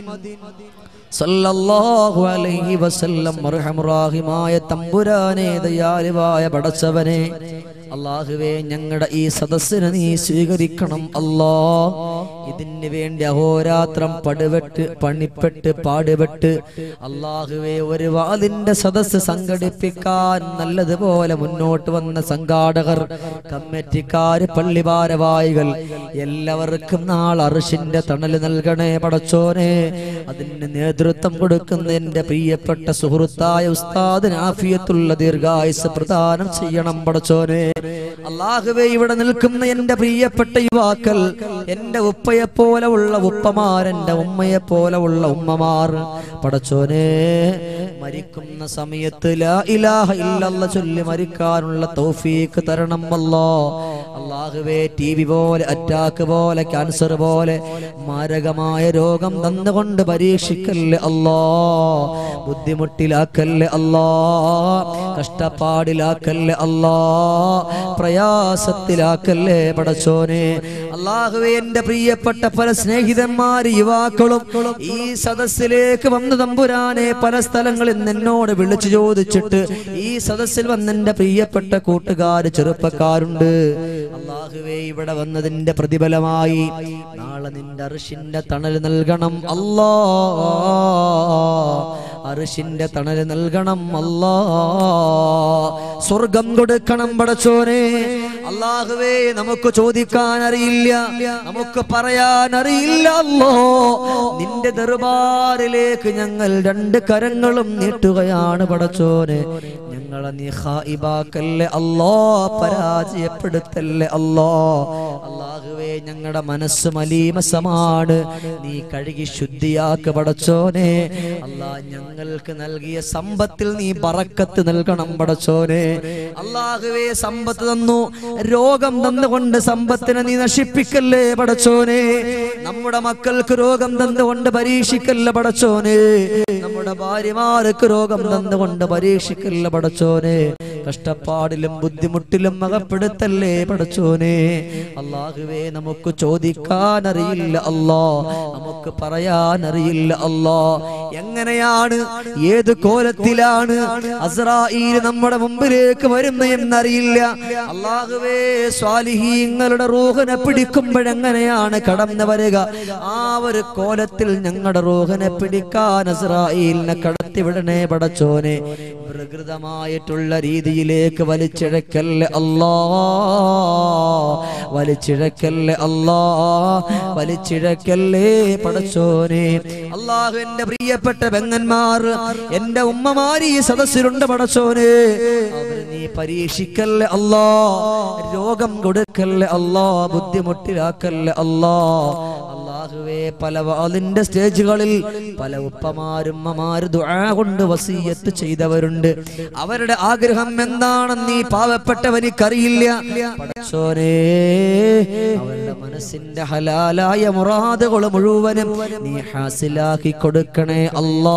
സല്ലല്ലാഹു അലൈഹി വസല്ലം അർഹമുറാഹിമായ തമ്പുരാനെ ദയാലുവായ പടച്ചവനെ അള്ളാഹുവേ ഞങ്ങളുടെ ഈ സദസ്സിനെ നീ സ്വീകരിക്കണം അല്ലാ ഇതിന് വേണ്ടി അഹോരാത്രം പടുവെട്ട് പണിപ്പെട്ട് പാടുപെട്ട് അള്ളാഹുവെ ഒരു വാതിന്റെ സദസ്സ് സംഘടിപ്പിക്കാൻ നല്ലതുപോലെ മുന്നോട്ട് വന്ന സംഘാടകർ കമ്മിറ്റിക്കാര് പള്ളി ഭാരവാഹികൾ എല്ലാവർക്കും നാൾ അറിഷിന്റെ തണല് നൽകണേ പടച്ചോനെ അതിന് നേതൃത്വം കൊടുക്കുന്ന എന്റെ പ്രിയപ്പെട്ട സുഹൃത്തായ ഉസ്താദിന് ആഫിയത്തുള്ള ദീർഘായുസ് പ്രദാനം ചെയ്യണം പടച്ചോനെ അള്ളാഹുവെ ഇവിടെ നിൽക്കുന്ന എന്റെ പ്രിയപ്പെട്ട യുവാക്കൾ എന്റെ ഉപ്പയെ പോലെ ഉള്ള ഉപ്പമാർ എന്റെ ഉമ്മയെ പോലെ ഉള്ള ഉമ്മമാർ പടച്ചോനെ മരിക്കുന്ന സമയത്ത് ലാ ഇലാഹ ഇല്ലല്ല ചൊല്ലി മരിക്കാനുള്ള തൗഫീക്ക് തരണം അല്ലോ അള്ളാഹുവേ ടി വി പോലെ അറ്റാക്ക് പോലെ ക്യാൻസർ പോലെ മാരകമായ രോഗം തന്നുകൊണ്ട് പരീക്ഷിക്കല്ലേ അല്ലോ ബുദ്ധിമുട്ടിലാക്കല്ലേ അല്ലോ കഷ്ടപ്പാടിലാക്കല്ലേ അല്ലോ പ്രയാസത്തിലാക്കല്ലേ പടച്ചോനെ അള്ളാഹുവേ എന്റെ പ്രിയപ്പെട്ട പല സ്നേഹിതന്മാര് യുവാക്കളും ഈ സദസ്സിലേക്ക് വന്ന് തമ്പുരാനെ പല സ്ഥലങ്ങളിൽ നിന്ന് എന്നോട് വിളിച്ചു ചോദിച്ചിട്ട് ഈ സദസ്സിൽ വന്ന എന്റെ പ്രിയപ്പെട്ട കൂട്ടുകാര് ചെറുപ്പക്കാരുണ്ട് അള്ളാഹുവേ ഇവിടെ വന്നതിന്റെ പ്രതിഫലമായി നാളെ നിന്റെ അറിഷിന്റെ തണൽ നൽകണം അല്ലാ അറിഷിന്റെ തണൽ നൽകണം അല്ലാ സ്വർഗം കൊടുക്കണം പടച്ചോനെ അള്ളാഹുവേ നമുക്ക് ചോദിക്കാൻ അറിയില്ല നമുക്ക് പറയാൻ അറിയില്ല അല്ലോ നിന്റെ ദർബാറിലേക്ക് ഞങ്ങൾ രണ്ട് കരങ്ങളും നീട്ടുകയാണ് പടച്ചോനെ ഞങ്ങളെ നീ ഹായിബാക്കല്ലേ അല്ലോ പരാജയപ്പെടുത്തല്ലേ അല്ലോ അള്ളാഹുവേ ഞങ്ങളുടെ മനസ്സ് മലീമസമാണ് നീ കഴുകി ശുദ്ധിയാക്ക് പടച്ചോനെ അല്ലാ ഞങ്ങൾക്ക് നൽകിയ സമ്പത്തിൽ നീ ബറക്കത്ത് നൽകണം പടച്ചോനെ അള്ളാഹുവേ സമ്പത്ത് തന്നു രോഗം തന്നുകൊണ്ട് സമ്പത്തിനെ നീ നശിപ്പിക്കല്ലേ പടച്ചോനെ നമ്മുടെ മക്കൾക്ക് രോഗം തന്നുകൊണ്ട് പരീക്ഷിക്കല്ല പടച്ചോനെ നമ്മുടെ ഭാര്യമാർക്ക് രോഗം തന്നുകൊണ്ട് പരീക്ഷിക്കല്ല പടച്ചോനെ കഷ്ടപ്പാടിലും ബുദ്ധിമുട്ടിലും അകപ്പെടുത്തല്ലേ പടച്ചോനെ അള്ളാഹുവേ നമുക്ക് ചോദിക്കാൻ അറിയില്ല അല്ലോ നമുക്ക് പറയാൻ അറിയില്ല അല്ലോ എങ്ങനെയാണ് ഏത് കോലത്തിലാണ് അസ്രായിൽ നമ്മുടെ മുമ്പിലേക്ക് വരുന്ന എന്നറിയില്ല അള്ളാഹുവേ സ്വാലിഹീങ്ങളുടെ റൂഹനെ പിടിക്കുമ്പോഴെങ്ങനെയാണ് കടന്നു വരിക ആ ഒരു കോലത്തിൽ ഞങ്ങളുടെ റൂഹനെ പിടിക്കാൻ അസ്രായിലിനെ കടത്തിവിടണേ പടച്ചോനെ പ്രകൃതമായിട്ടുള്ള രീതിയിലേക്ക് വലിച്ചിഴക്കല്ലേ അല്ലാ വലിച്ചിഴക്കല്ലേ അല്ലാ വലിച്ചിഴക്കല്ലേ പടച്ചോനെ അള്ളാഹു എന്റെ പ്രിയപ്പെട്ട പെങ്ങന്മാർ എന്റെ ഉമ്മമാര് ഈ സദസ്സിലുണ്ട് പടച്ചോനെ അവർ നീ പരീക്ഷിക്കല്ലേ അല്ലാ രോഗം കൊടുക്കല്ലേ അല്ലാ ബുദ്ധിമുട്ടിലാക്കല്ലേ അല്ലാ അള്ളാഹുവേ പല വാലിന്റെ സ്റ്റേജുകളിൽ പല ഉപ്പമാരും ഉമ്മമാരും ദുആ കൊണ്ട് വസീയത്ത് ചെയ്തവരുണ്ട് അവരുടെ ആഗ്രഹം എന്താണെന്ന് നീ പാവപ്പെട്ടവനിക്കറിയില്ല പടച്ചോനേ അവരുടെ മനസ്സിന്റെ ഹലാലായ മുറാദുകൾ മുഴുവനും നീ ഹാസിലാക്കി കൊടുക്കണേ അല്ലാ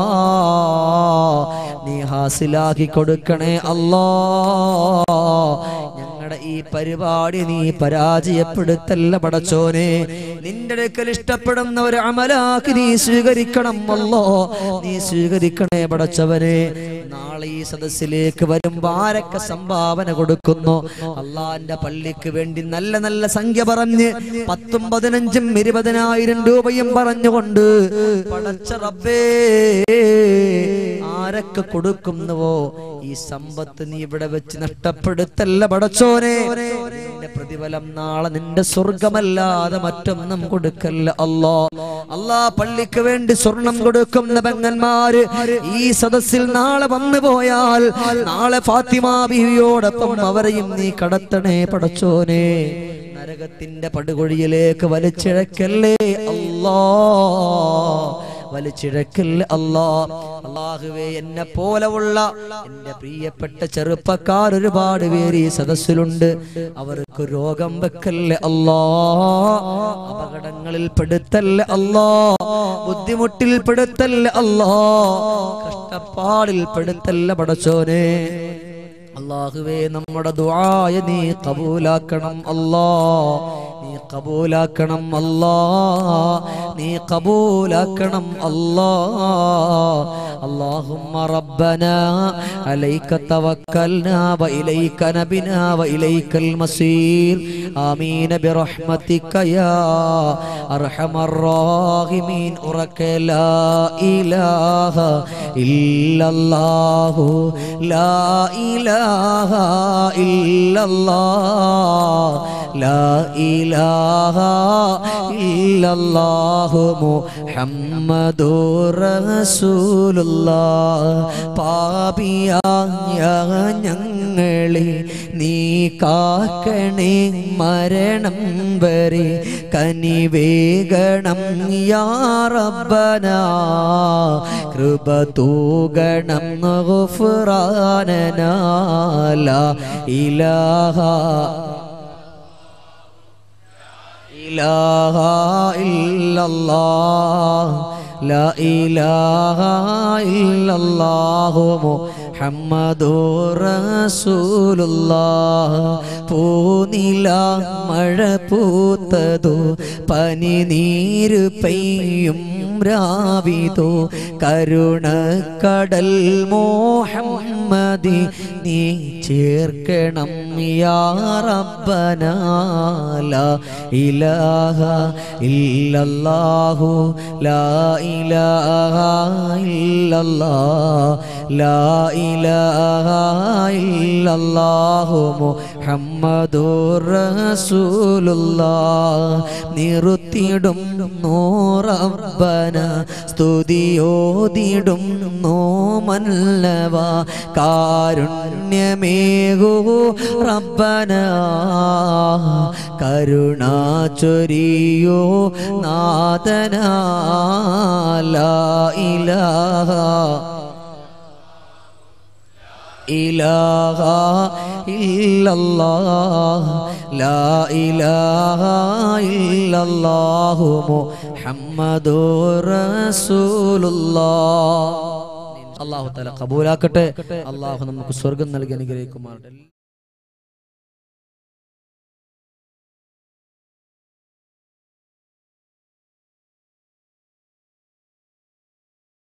നീ ഹാസിലാക്കി കൊടുക്കണേ അല്ലാ ഞങ്ങളുടെ ഈ പരിപാടി നീ പരാജയപ്പെടുത്തല്ല പടച്ചോനെ നിന്റെ അടുക്കൽ ഇഷ്ടപ്പെടുന്ന ഒരു അമലാക്കി നീ സ്വീകരിക്കണം അല്ലോ നീ സ്വീകരിക്കണേ പടച്ചവനെ നാളെ ഈ സദസ്സിലേക്ക് വരുമ്പോ ആരൊക്കെ സംഭാവന കൊടുക്കുന്നു അള്ളാന്റെ പള്ളിക്ക് വേണ്ടി നല്ല നല്ല സംഖ്യ പറഞ്ഞ് പത്തും പതിനഞ്ചും ഇരുപതിനായിരം രൂപയും പറഞ്ഞുകൊണ്ട് പടച്ച റബ്ബേ ആരൊക്കെ കൊടുക്കുന്നുവോ ഈ സമ്പത്ത് നീ ഇവിടെ വെച്ച് നഷ്ടപ്പെടുത്തല്ല പടച്ചോനെ നിന്റെ പ്രതിഫലം നാളെ നിന്റെ സ്വർഗമല്ലാതെ മറ്റൊന്നും കൊടുക്കല്ല അല്ലോ അല്ലാ പള്ളിക്ക് വേണ്ടി സ്വർണം കൊടുക്കുന്ന പെങ്ങന്മാര് ഈ സദസ്സിൽ നാളെ വന്നു പോയാൽ നാളെ ഫാത്തിമ ബീവിയോടൊപ്പം അവരെയും നീ കടത്തണേ പടച്ചോനെ നരകത്തിന്റെ പടുകുഴിയിലേക്ക് വലിച്ചിഴക്കല്ലേ അല്ലാ വലിച്ചിഴക്കല്ലേ അല്ലാ അള്ളാഹുവേ എന്നെ പോലെയുള്ള എന്റെ പ്രിയപ്പെട്ട ചെറുപ്പക്കാർ ഒരുപാട് പേര് ഈ സദസ്സിലുണ്ട് അവർക്ക് രോഗം വെക്കല്ലേ അല്ലാ അപകടങ്ങളിൽ പെടുത്തല്ലേ അല്ലാ ബുദ്ധിമുട്ടിൽ പെടുത്തല്ലേ അല്ലാ കഷ്ടപ്പാടിൽ പെടുത്തല്ല പടച്ചോനെ അള്ളാഹുവേ നമ്മുടെ ദുആയ നീ കബൂലാക്കണം അല്ലാ നീ കബൂലാക്കണം അല്ലാ നീ കബൂലാക്കണം അല്ലാ اللهم ربنا عليك توكلنا وإليك نبنا وإليك المصير آمين برحمتك يا أرحم الراحمين أرك لا إله إلا الله لا إله إلا الله لا إله إلا الله محمد رسول الله പാപിയായ ഞങ്ങളെ നീ കാക്കണേ മരണം വരെ കനിവേഗണം യാ റബ്ബന കൃപ തൂകണം ഗുഫ്രാനന ലാ ഇലാഹ إله إلا الله لا إله إلا الله محمد رسول الله പൂനില മഴ പൂത്തതോ പനി നീര് പെയ്യും രാവിതോ കരുണക്കടൽ മോഹമ്മദി നീ ചേർക്കണം യാ റബ്ബന ലാ ഇലാഹ ഇല്ലല്ലാഹു ലാ ഇലാഹ ഇല്ലല്ലാഹ് ലാ ഇലാഹ ഇല്ലല്ലാഹു മുഹമ്മദുർ റസൂലുള്ളാഹ് നിർത്തിടും നോറബ്ബന സ്തുതിയോതിടും നോ മല്ലവ കാരുണ്യമേകൂ റബ്ബന കരുണാ ചൊരിയോ നാദന ലാ ഇലാഹ إله إلا الله لا إله إلا الله محمد رسول الله അള്ളാഹു തല കബൂലാക്കട്ടെ അള്ളാഹു നമുക്ക് സ്വർഗം നൽകി അനുഗ്രഹിക്കുമാറുണ്ട്